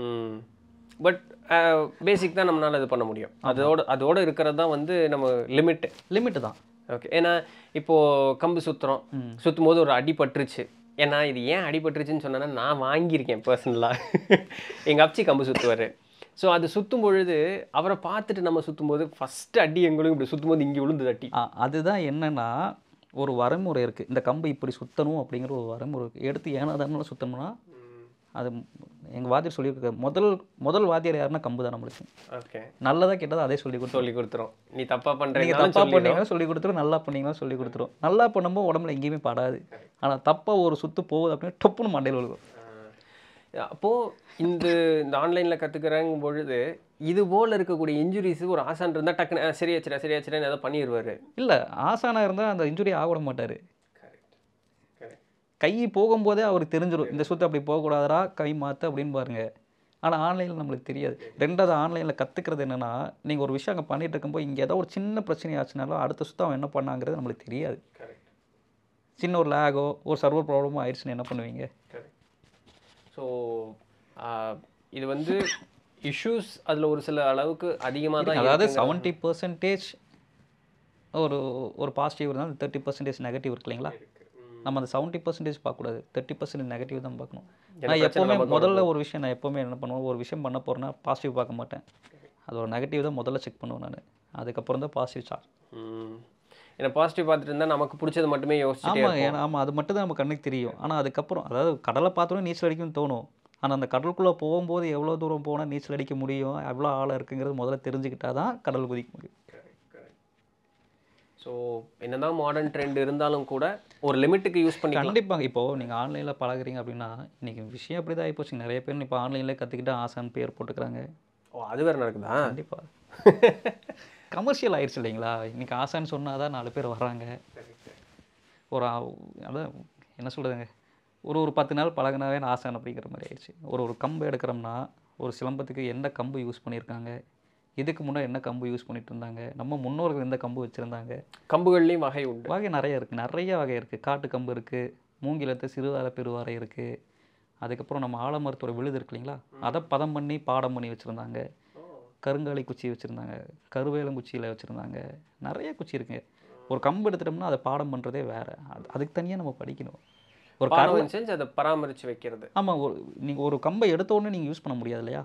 பட் பேசிக் தான் நம்மளால இது பண்ண முடியும் அதோட அதோட இருக்கிறது தான் வந்து நம்ம லிமிட்டு லிமிட்டு தான் ஓகே ஏன்னா இப்போ கம்பு சுத்துறோம் சுத்தும் போது ஒரு அடி பட்டுருச்சு ஏன்னா இது ஏன் அடிபட்டுருச்சுன்னு சொன்னேன்னா நான் வாங்கியிருக்கேன் பர்சனலாக எங்கள் அப்ச்சி கம்பு சுற்றுவார் ஸோ அது சுற்றும் பொழுது அவரை பார்த்துட்டு நம்ம சுற்றும் போது ஃபஸ்ட்டு அடி எங்களுக்கும் இப்படி சுற்றும் போது இங்கே விழுந்து அடி ஆ, அதுதான் என்னன்னா ஒரு வரைமுறை இருக்குது இந்த கம்பு இப்படி சுற்றணும் அப்படிங்கிற ஒரு வரைமுறை இருக்குது எடுத்து ஏனாதாரம் சுற்றணும்னா அது எங்கள் வாத்தியார் சொல்லியிருக்காரு முதல் முதல் வாத்தியார் யாருன்னா கம்பு தான் நம்மளுக்கு ஓகே நல்லதாக கெட்டதா அதே சொல்லி கொடுத்தோம் சொல்லி கொடுத்துரும் நீ தப்பாக நீங்கள் பண்ணுறீங்க தப்பாக பண்ணீங்கன்னா சொல்லி கொடுத்துரும் நல்லா பண்ணீங்கன்னா சொல்லி கொடுத்துரும் நல்லா பண்ணும்போது உடம்புல எங்கேயுமே படாது ஆனால் தப்பாக ஒரு சுத்து போகுது அப்படின்னு டொப்புன்னு மண்டையில் விழுகும் அப்போது இந்த இந்த ஆன்லைனில் கற்றுக்கிறங்கும் பொழுது இது போல் இருக்கக்கூடிய இன்ஜுரிஸ் ஒரு ஆசான் இருந்தால் டக்குன்னு "ஆ, சரியாச்சுடா சரியாச்சுடான்னு ஏதோ பண்ணிடுவார் இல்லை ஆசானாக இருந்தால் அந்த இன்ஜுரி ஆகவிட மாட்டார் கை போகும்போதே அவருக்கு தெரிஞ்சிடும் இந்த சுத்து அப்படி போகக்கூடாதரா கை மாற்று அப்படின்னு பாருங்க ஆனால் ஆன்லைனில் நம்மளுக்கு தெரியாது ரெண்டாவது ஆன்லைனில் கற்றுக்கிறது என்னென்னா நீங்கள் ஒரு விஷயம் அங்கே பண்ணிட்டு இருக்கும்போது இங்கே ஏதோ ஒரு சின்ன பிரச்சனை ஆச்சுனாலும் அடுத்த சுத்தம் அவன் என்ன பண்ணாங்கிறது நம்மளுக்கு தெரியாது சின்ன ஒரு லேகோ ஒரு சர்வர் ப்ராப்ளமோ ஆயிடுச்சுன்னு என்ன பண்ணுவீங்க ஸோ இது வந்து இஷ்யூஸ் அதில் ஒரு சில அளவுக்கு அதிகமாக தான் அதாவது இருக்குங்க. செவன்ட்டி பர்சன்டேஜ் ஒரு ஒரு பாசிட்டிவ் இருந்தால் தேர்ட்டி பர்சன்டேஜ் நெகட்டிவ் இருக்கு இல்லைங்களா நம்ம அந்த செவன்ட்டி பர்சன்டேஜ் பார்க்கக்கூடாது தேர்ட்டி பர்சன்டேஜ் நெகட்டிவ் தான் பார்க்கணும் நான் பிரச்சனை எப்போவுமே நமக்கு முதல்ல ஒரு விஷயம் நான் எப்போவுமே என்ன பண்ணுவேன் ஒரு விஷயம் பண்ண போகிறேன்னா பாசிட்டிவ் பார்க்க மாட்டேன் அதோட நெகட்டிவ் தான் முதல்ல செக் பண்ணுவேன் நான் அதுக்கப்புறம் தான் பாசிட்டிவ் சார் ம். ஏன்னா பாசிட்டிவ் பார்த்துட்டு இருந்தால் நமக்கு பிடிச்சது மட்டுமே யோசிச்சுட்டே ஆமாம் இருப்போம் ஏன்னா ஆமாம் அது மட்டும் தான் நம்ம கண்ணுக்கு தெரியும் ஆனால் அதுக்கப்புறம் அதாவது கடலை பார்த்தோன்னே நீச்சல் அடிக்கும்னு தோணும் ஆனால் அந்த கடலுக்குள்ளே போகும்போது எவ்வளோ தூரம் போனால் நீச்சல் அடிக்க முடியும் எவ்வளோ ஆழம் இருக்குங்கிறது முதல்ல தெரிஞ்சுக்கிட்டா தான் கடல் குதிக்க முடியும் ஸோ என்னதான் மாடர்ன் ட்ரெண்ட் இருந்தாலும் கூட ஒரு லிமிட்டுக்கு யூஸ் பண்ணிக்கலாம் கண்டிப்பாங்க இப்போ நீங்கள் ஆன்லைனில் பழகுறீங்க அப்படின்னா இன்னைக்கு விஷயம் அப்படி தான் ஆகிப்போச்சு நிறைய பேர் இப்போ ஆன்லைனில் கற்றுக்கிட்டு ஆசான் பேர் போட்டுக்கிறாங்க ஓ அது வேறு நடக்குதா கண்டிப்பாக கமர்ஷியல் ஆயிடுச்சு இல்லைங்களா இன்னைக்கு ஆசான்னு சொன்னால் தான் நாலு பேர் வர்றாங்க ஒரு ஆ- அதான் என்ன சொல்கிறதுங்க ஒரு ஒரு பத்து நாள் பழகுனாவே நான் ஆசான் அப்படிங்கிற மாதிரி ஆயிடுச்சு ஒரு ஒரு கம்பு எடுக்கிறோம்னா ஒரு சிலம்பத்துக்கு எந்த கம்பு யூஸ் பண்ணியிருக்காங்க இதுக்கு முன்னாடி என்ன கம்பு யூஸ் பண்ணிட்டு இருந்தாங்க நம்ம முன்னோர்கள் எந்த கம்பு வச்சுருந்தாங்க கம்புகள்லேயும் வகை உண்டு வகை நிறைய இருக்குது நிறைய வகை இருக்குது காட்டு கம்பு இருக்குது மூங்கிலத்து சிறுவார பெருவாரை இருக்குது அதுக்கப்புறம் நம்ம ஆலமரத்தோட விழுது இருக்கு இல்லைங்களா அதை பதம் பண்ணி பாடம் பண்ணி வச்சுருந்தாங்க கருங்காலி குச்சி வச்சுருந்தாங்க கருவேலங்குச்சியில் வச்சுருந்தாங்க நிறைய குச்சி இருக்குங்க ஒரு கம்பு எடுத்துட்டோம்னா அதை பாடம் பண்ணுறதே வேறு அது அதுக்கு தனியாக நம்ம படிக்கணும் ஒரு கரு பாடம் செஞ்சு அதை பராமரித்து வைக்கிறது ஆமாம் ஒரு நீங்கள் ஒரு கம்பை எடுத்த உடனே நீங்கள் யூஸ் பண்ண முடியாது இல்லையா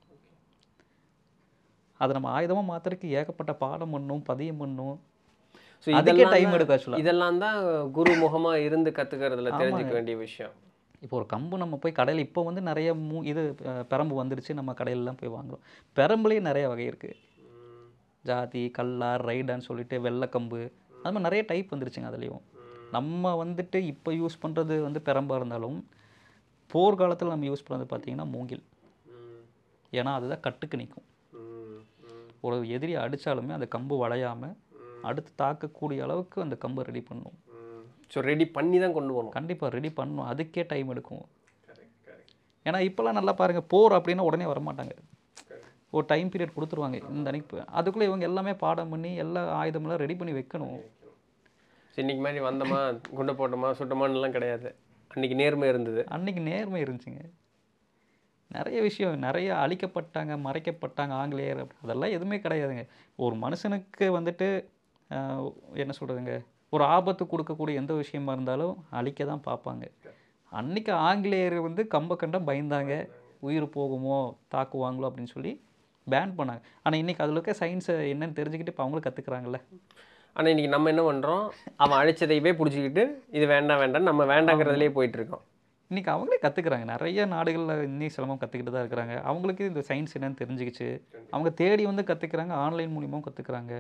அதை நம்ம ஆயுதமாக மாற்றுறதுக்கு ஏகப்பட்ட பாடம் பண்ணும் பதியம் பண்ணும் ஸோ அதுக்கே இதெல்லாம் டைம் தான்- எடுக்கும் ஆக்சுவலாக இதெல்லாம் தான் குரு முகமா இருந்து கத்துக்கிறதுல தெரிஞ்சுக்க வேண்டிய விஷயம் இப்போ ஒரு கம்பு நம்ம போய் கடையில் இப்போ வந்து நிறைய மூ இது அஹ், பெரம்பு வந்துடுச்சு நம்ம கடையிலலாம் போய் வாங்குறோம் பெரம்புலேயே நிறைய வகை இருக்குது ஜாதி கல்லார் ரைடான்னு சொல்லிட்டு வெள்ளைக்கம்பு அது மாதிரி நிறைய டைப் வந்துருச்சுங்க அதுலேயும் நம்ம வந்துட்டு இப்போ யூஸ் பண்ணுறது வந்து பெரம்பாக இருந்தாலும் போர்க்காலத்தில் நம்ம யூஸ் பண்ணுறது பார்த்தீங்கன்னா மூங்கில் ஏன்னா அதுதான் கட்டுக்கு நிற்கும் ஒரு எதிரி அடித்தாலுமே அந்த கம்பு வளையாமல் அடுத்து தாக்கக்கூடிய அளவுக்கு அந்த கம்பை ரெடி பண்ணும் ஸோ ரெடி பண்ணி தான் கொண்டு போகணும் கண்டிப்பாக ரெடி பண்ணணும் அதுக்கே டைம் எடுக்கும் ஏன்னா இப்போல்லாம் நல்லா பாருங்கள் போர் அப்படின்னா உடனே வரமாட்டாங்க ஒரு டைம் பீரியட் கொடுத்துருவாங்க இந்த அன்னைக்கு அதுக்குள்ளே இவங்க எல்லாமே பாடம் பண்ணி எல்லா ஆயுதமெல்லாம் ரெடி பண்ணி வைக்கணும் ஸோ இன்னைக்கு மாதிரி வந்தோமா குண்டை போட்டோமா சுட்டோமான்னுலாம் கிடையாது அன்னைக்கு நேர்மை இருந்தது அன்னைக்கு நேர்மை இருந்துச்சுங்க நிறைய விஷயம் நிறைய அழிக்கப்பட்டாங்க மறைக்கப்பட்டாங்க ஆங்கிலேயர் அப்படி- அதெல்லாம் எதுவுமே கிடையாதுங்க ஒரு மனுஷனுக்கு வந்துட்டு ஆஹ், என்ன சொல்கிறதுங்க ஒரு ஆபத்து கொடுக்கக்கூடிய எந்த விஷயமா இருந்தாலும் அழிக்க தான் பார்ப்பாங்க அன்னைக்கு ஆங்கிலேயர் வந்து கம்ப கண்ட பயந்தாங்க உயிர் போகுமோ தாக்குவாங்களோ அப்படின்னு சொல்லி பேன் பண்ணாங்க ஆனால் இன்னைக்கு அதில் இருக்க சயின்ஸை என்னன்னு தெரிஞ்சுக்கிட்டு இப்போ அவங்களும் கற்றுக்குறாங்கல்ல ஆனால் இன்னைக்கு நம்ம என்ன பண்ணுறோம் அவன் அழிச்சதையவே பிடிச்சிக்கிட்டு இது வேண்டாம் வேண்டாம் நம்ம வேண்டாங்கிறதுலேயே போயிட்டு இருக்கோம் இன்னைக்கு அவங்களே கற்றுக்குறாங்க நிறைய நாடுகளில் இன்னும் சிலம்பம் கற்றுக்கிட்டு தான் இருக்கிறாங்க அவங்களுக்கு இந்த சயின்ஸ் என்னன்னு தெரிஞ்சுக்கிச்சு அவங்க தேடி வந்து கற்றுக்குறாங்க ஆன்லைன் மூலியமாகவும் கற்றுக்குறாங்க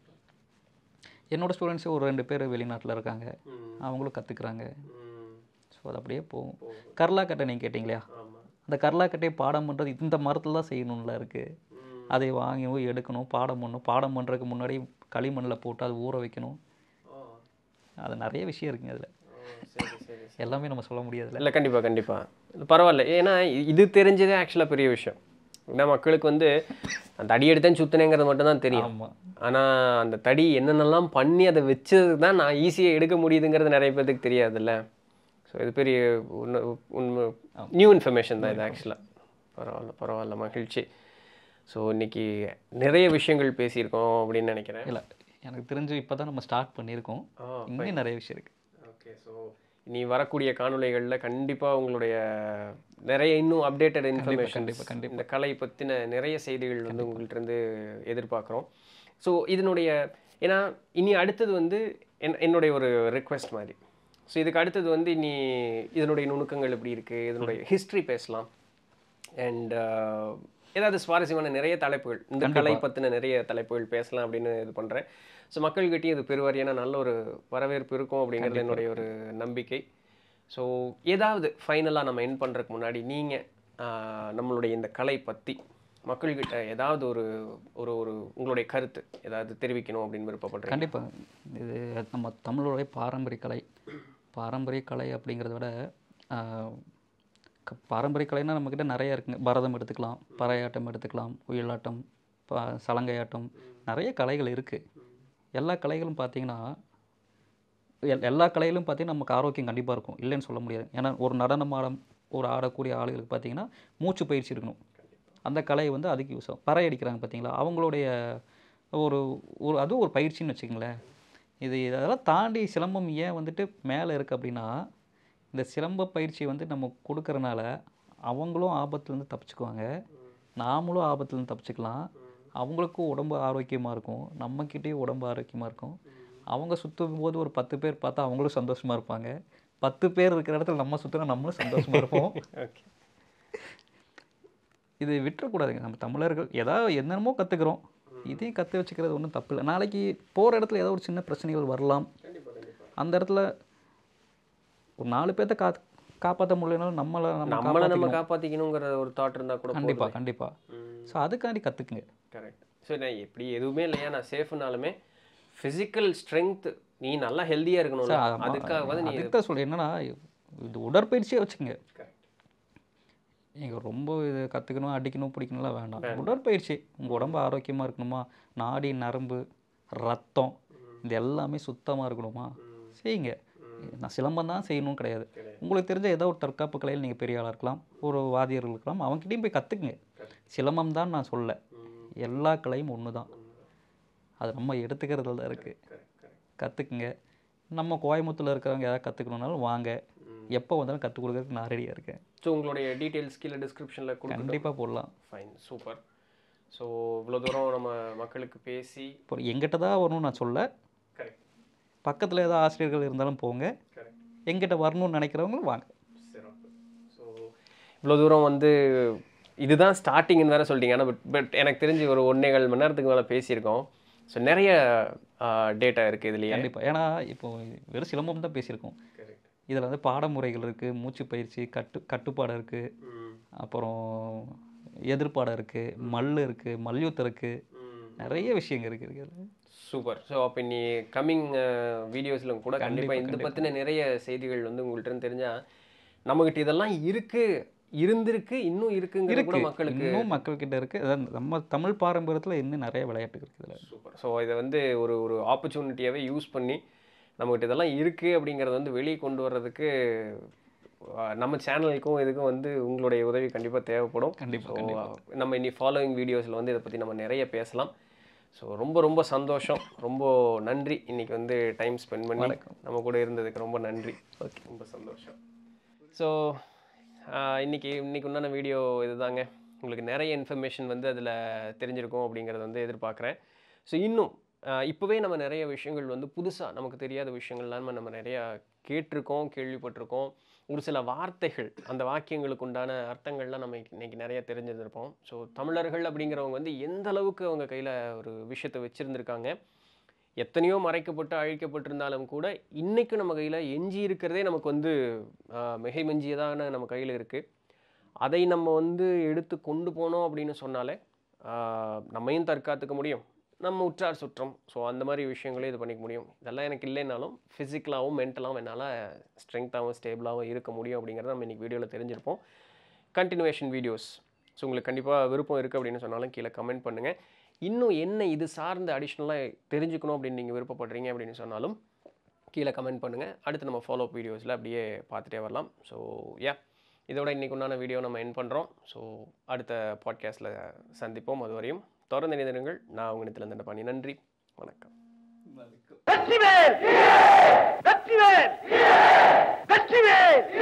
என்னோட ஸ்டூடெண்ட்ஸே ஒரு ரெண்டு பேர் வெளிநாட்டில் இருக்காங்க அவங்களும் கற்றுக்குறாங்க ஸோ அது அப்படியே போகும் கர்லாக்கட்டை நீங்கள் கேட்டிங்களா அந்த கர்லாக்கட்டையை பாடம் பண்ணுறது இந்த மரத்தில் தான் செய்யணும்ல இருக்குது அதை வாங்கி போய் எடுக்கணும் பாடம் பண்ணணும் பாடம் பண்ணுறதுக்கு முன்னாடி களிமண்ணில் போட்டு அதை ஊற வைக்கணும் அது நிறைய விஷயம் இருக்குங்க அதில் சரி சரி எல்லாமே நம்ம சொல்ல முடியாதுல்ல இல்லை கண்டிப்பாக கண்டிப்பாக பரவாயில்ல ஏன்னா இ- இது தெரிஞ்சதே ஆக்சுவலாக பெரிய விஷயம் ஏன்னா மக்களுக்கு வந்து அந்த அடி எடுத்தேன் சுத்தினேங்கிறது மட்டும்தான் தெரியும் ஆமாம் ஆனால் அந்த தடி என்னென்னலாம் பண்ணி அதை வச்சது தான் நான் ஈஸியாக எடுக்க முடியுதுங்கிறது நிறைய பேருக்கு தெரியாதுல்ல ஸோ இது பெரிய உண்மை உண்மை நியூ இன்ஃபர்மேஷன் தான் இது ஆக்சுவலாக பரவாயில்ல பரவாயில்ல மகிழ்ச்சி ஸோ இன்னைக்கு நிறைய விஷயங்கள் பேசியிருக்கோம் அப்படின்னு நினைக்கிறேன் இல்லை எனக்கு தெரிஞ்சு இப்போ தான் நம்ம ஸ்டார்ட் பண்ணியிருக்கோம் ஆ இன்னும் நிறைய விஷயம் இருக்குது ஓகே ஸோ இனி வரக்கூடிய காணொளிகளில் கண்டிப்பாக உங்களுடைய நிறைய இன்னும் அப்டேட்டட் இன்ஃபர்மேஷன் கண்டிப்பா, கண்டிப்பா. இந்த கலை பற்றின நிறைய செய்திகள் வந்து உங்கள்ட்ட இருந்து எதிர்பார்க்குறோம் ஸோ இதனுடைய ஏன்னா இனி அடுத்தது வந்து என் என்னுடைய ஒரு ரிக்வெஸ்ட் மாதிரி ஸோ இதுக்கு அடுத்தது வந்து இனி இதனுடைய நுணுக்கங்கள் எப்படி இருக்குது இதனுடைய ஹிஸ்ட்ரி பேசலாம் அண்ட் ஏதாவது சுவாரஸ்யமான நிறைய தலைப்புகள் இந்த கலை பற்றின நிறைய தலைப்புகள் பேசலாம் அப்படின்னு இது பண்ணுறேன் ஸோ மக்கள்கிட்டயும் இது பெருவாரியான நல்ல ஒரு வரவேற்பு இருக்கும் அப்படிங்கிறது என்னுடைய ஒரு நம்பிக்கை ஸோ ஏதாவது ஃபைனலாக நம்ம என் பண்ணுறதுக்கு முன்னாடி நீங்கள் ஆஹ், நம்மளுடைய இந்த கலை பற்றி மக்கள்கிட்ட ஏதாவது ஒரு ஒரு ஒரு உங்களுடைய கருத்து ஏதாவது தெரிவிக்கணும் அப்படின்னு விருப்பப்படுறீங்க கண்டிப்பாக இது நம்ம தமிழோடைய பாரம்பரிய கலை பாரம்பரிய கலை அப்படிங்கிறத விட ஆஹ், க- பாரம்பரிய கலைன்னா நம்மக்கிட்ட நிறைய இருக்குங்க பரதம் எடுத்துக்கலாம் பறையாட்டம் எடுத்துக்கலாம் ஒயிலாட்டம் ப சலங்கையாட்டம் நிறைய கலைகள் இருக்குது எல்லா கலைகளும் பார்த்தீங்கன்னா எல் எல்லா கலையிலும் பார்த்தீங்கன்னா நமக்கு ஆரோக்கியம் கண்டிப்பாக இருக்கும் இல்லைன்னு சொல்ல முடியாது ஏன்னா ஒரு நடனம் ஆடம் ஒரு ஆடக்கூடிய ஆளுகளுக்கு பார்த்தீங்கன்னா மூச்சு பயிற்சி இருக்கணும் அந்த கலை வந்து அதுக்கு யூஸ் ஆகும் பறை அடிக்கிறாங்க பார்த்தீங்களா அவங்களுடைய ஒரு ஒரு அதுவும் ஒரு பயிற்சின்னு வச்சுக்கங்களேன் இது இதெல்லாம் தாண்டி சிலம்பம் ஏன் வந்துட்டு மேலே இருக்குது அப்படின்னா இந்த சிலம்ப பயிற்சி வந்து நம்ம கொடுக்கறனால அவங்களும் ஆபத்துலேருந்து தப்பிச்சுக்குவாங்க நாமளும் ஆபத்துலேருந்து தப்பிச்சுக்கலாம் அவங்களுக்கும் உடம்பு ஆரோக்கியமாக இருக்கும் நம்மக்கிட்டேயும் உடம்பு ஆரோக்கியமாக இருக்கும் அவங்க சுற்றும் போது ஒரு பத்து பேர் பார்த்தா அவங்களும் சந்தோஷமாக இருப்பாங்க பத்து பேர் இருக்கிற இடத்துல நம்ம சுற்றினா நம்மளும் சந்தோஷமாக இருப்போம் ஓகே இது விட்டுறக்கூடாதுங்க நம்ம தமிழர்கள் ஏதாவது என்னென்னமோ கற்றுக்குறோம் இதையும் கற்று வச்சுக்கிறது ஒன்றும் தப்பு இல்லை நாளைக்கு போகிற இடத்துல ஏதோ ஒரு சின்ன பிரச்சனைகள் வரலாம் கண்டிப்பாக கண்டிப்பாக அந்த இடத்துல ஒரு நாலு பேர்த்த கா காப்பாற்ற முடியலனாலும் நம்மளை நம்ம நம்மளை நம்ம காப்பாற்றிக்கணும் காப்பாற்றிக்கணுங்கிற ஒரு தாட் இருந்தால் கூட கண்டிப்பாக கண்டிப்பாக ஸோ அதுக்காண்டி கற்றுக்குங்க கரெக்ட் ஸோ நான் எப்படி எதுவுமே இல்லையா நான் சேஃப்னாலுமே ஃபிசிக்கல் ஸ்ட்ரென்த் நீ நல்லா ஹெல்த்தியாக இருக்கணும்ல அதுக்காக வந்து நீ அதுக்கு தான் சொல்கிறேன் என்னன்னா இது உடற்பயிற்சியே வச்சுக்கோங்க Correct. நீங்கள் ரொம்ப இது கற்றுக்கணும் அடிக்கணும் பிடிக்கணும்லாம் வேண்டாம் உடற்பயிற்சி உங்கள் உடம்பு ஆரோக்கியமாக இருக்கணுமா நாடி நரம்பு ரத்தம் இது எல்லாமே சுத்தமாக இருக்கணுமா செய்யுங்க நான் சிலம்பம் தான் செய்யணும் கிடையாது உங்களுக்கு தெரிஞ்ச ஏதோ ஒரு தற்காப்பு கலையில் நீங்கள் பெரிய ஆளாக இருக்கலாம் ஒரு வாதியர்கள் இருக்கலாம் அவங்ககிட்டயும் போய் கற்றுக்குங்க சிலம்பம் தான் நான் சொல்ல எல்லா கலையும் ஒன்று தான் அது நம்ம எடுத்துக்கிறதுல தான் இருக்குது கற்றுக்குங்க நம்ம கோயம்புத்தூர்ல இருக்கிறவங்க ஏதாவது கற்றுக்கணுன்னாலும் வாங்க எப்போ வந்தாலும் கற்றுக் கொடுக்கறதுக்கு நான் ரெடியாக இருக்கேன் ஸோ உங்களுடைய டீட்டெயில்ஸ் கீழே டிஸ்கிரிப்ஷனில் கொடுக்கணும் கண்டிப்பாக போடலாம் ஃபைன் சூப்பர் ஸோ இவ்வளோ தூரம் நம்ம மக்களுக்கு பேசி இப்போ எங்கிட்ட தான் வரணும்னு நான் சொல்ல கரெக்ட் பக்கத்தில் ஏதாவது ஆசிரியர்கள் இருந்தாலும் போங்க கரெக்ட் எங்கிட்ட வரணும்னு நினைக்கிறவங்களும் வாங்க சிறப்பு ஸோ இவ்வளோ தூரம் வந்து இதுதான் ஸ்டார்டிங்னு வேற சொல்லிட்டீங்க ஆனால் பட் பட் எனக்கு தெரிஞ்சு ஒரு ஒன்றேகால் மணி நேரத்துக்கு மேலே பேசியிருக்கோம் ஸோ நிறைய டேட்டா இருக்குது இதுலேயே கண்டிப்பாக ஏன்னா இப்போ வெறும் சிலம்பம் தான் பேசியிருக்கோம் கரெக்ட் இதில் வந்து பாடமுறைகள் இருக்குது மூச்சு பயிற்சி கட்டு கட்டுப்பாடு இருக்குது ம் அப்புறம் எதிர்ப்பாடம் இருக்குது மல்லு இருக்குது மல்யுத்தம் இருக்குது ம் நிறைய விஷயங்கள் இருக்குது இருக்குது சூப்பர் ஸோ அப்போ நீ கம்மிங் வீடியோஸில் கூட கண்டிப்பாக இந்த பற்றின நிறைய செய்திகள் வந்து உங்கள்கிட்ட இருந்து தெரிஞ்சால் நம்மகிட்ட இதெல்லாம் இருக்கு இருந்திருக்கு இன்னும் இருக்குங்கிறது கூட இருக்கு மக்களுக்கு இன்னும் மக்கள்கிட்ட இருக்குது அதான் நம்ம தமிழ் பாரம்பரியத்தில் இன்னும் நிறைய விளையாட்டுகள் இருக்குது இதில் சூப்பர் ஸோ இதை வந்து ஒரு ஒரு ஆப்பர்ச்சுனிட்டியாகவே யூஸ் பண்ணி நம்மகிட்ட இதெல்லாம் இருக்குது அப்படிங்கிறத வந்து வெளியே கொண்டு வர்றதுக்கு அஹ், நம்ம சேனலுக்கும் இதுக்கும் வந்து உங்களுடைய உதவி கண்டிப்பாக தேவைப்படும் கண்டிப்பா, ஸோ நம்ம இனி ஃபாலோவிங் வீடியோஸில் வந்து இதை பற்றி நம்ம நிறைய பேசலாம் ஸோ ரொம்ப ரொம்ப சந்தோஷம் ரொம்ப நன்றி இன்னைக்கு வந்து டைம் ஸ்பெண்ட் பண்ணி நம்ம கூட இருந்ததுக்கு ரொம்ப நன்றி ஓகே ரொம்ப சந்தோஷம் ஸோ இன்னைக்கு இன்னைக்கு உண்டான வீடியோ இதுதாங்க உங்களுக்கு நிறைய இன்ஃபர்மேஷன் வந்து அதில் தெரிஞ்சிருக்கும் அப்படிங்கிறத வந்து எதிர்பார்க்குறேன் ஸோ இன்னும் ஆஹ் இப்போவே நம்ம நிறைய விஷயங்கள் வந்து புதுசாக நமக்கு தெரியாத விஷயங்கள்லாம் நம்ம- நம்ம நிறையா கேட்டிருக்கோம் கேள்விப்பட்டிருக்கோம் ஒரு சில வார்த்தைகள் அந்த வாக்கியங்களுக்கு உண்டான அர்த்தங்கள்லாம் நம்ம இன்னைக்கு நிறைய தெரிஞ்சிருந்திருப்போம் ஸோ தமிழர்கள் அப்படிங்கிறவங்க வந்து எந்த அளவுக்கு அவங்க கையில் ஒரு விஷயத்தை வச்சுருந்துருக்காங்க எத்தனையோ மறைக்கப்பட்டு அழிக்கப்பட்டிருந்தாலும் கூட இன்றைக்கும் நம்ம கையில் எஞ்சி இருக்கிறதே நமக்கு வந்து ஆஹ் மிகை மிஞ்சியதான நம்ம கையில் இருக்குது அதை நம்ம வந்து எடுத்து கொண்டு போனோம் அப்படின்னு சொன்னாலே ஆஹ் நம்மையும் தற்காத்துக்க முடியும் நம்ம உற்றார் சுற்றம் ஸோ அந்த மாதிரி விஷயங்களே இது பண்ணிக்க முடியும் இதெல்லாம் எனக்கு இல்லைனாலும் ஃபிசிக்கலாகவும் மென்டலாகவும் என்னால் ஸ்ட்ரென்த்தாகவும் ஸ்டேபிளாகவும் இருக்க முடியும் அப்படிங்கிறத நம்ம இன்றைக்கி வீடியோவில் தெரிஞ்சிருப்போம் கண்டினியூவேஷன் வீடியோஸ் ஸோ உங்களுக்கு கண்டிப்பாக விருப்பம் இருக்குது அப்படின்னு சொன்னாலும் கீழே கமெண்ட் பண்ணுங்கள் இன்னும் என்ன இது சார்ந்த அடிஷ்னலாக தெரிஞ்சுக்கணும் அப்படின்னு நீங்கள் விருப்பப்படுறீங்க அப்படின்னு சொன்னாலும் கீழே கமெண்ட் பண்ணுங்கள் அடுத்து நம்ம ஃபாலோ வீடியோஸில் அப்படியே பார்த்துட்டே வரலாம் ஸோ யா இதோட இன்னைக்கு உண்டான வீடியோ நம்ம என் பண்ணுறோம் ஸோ அடுத்த பாட்காஸ்ட்டில் சந்திப்போம் அது வரையும் தொடர்ந்து இணைந்திருங்கள் நான் உங்கள் இந்த பண்ணி நன்றி வணக்கம் வெற்றிவேல் வெற்றிவேல் வெற்றிவேல்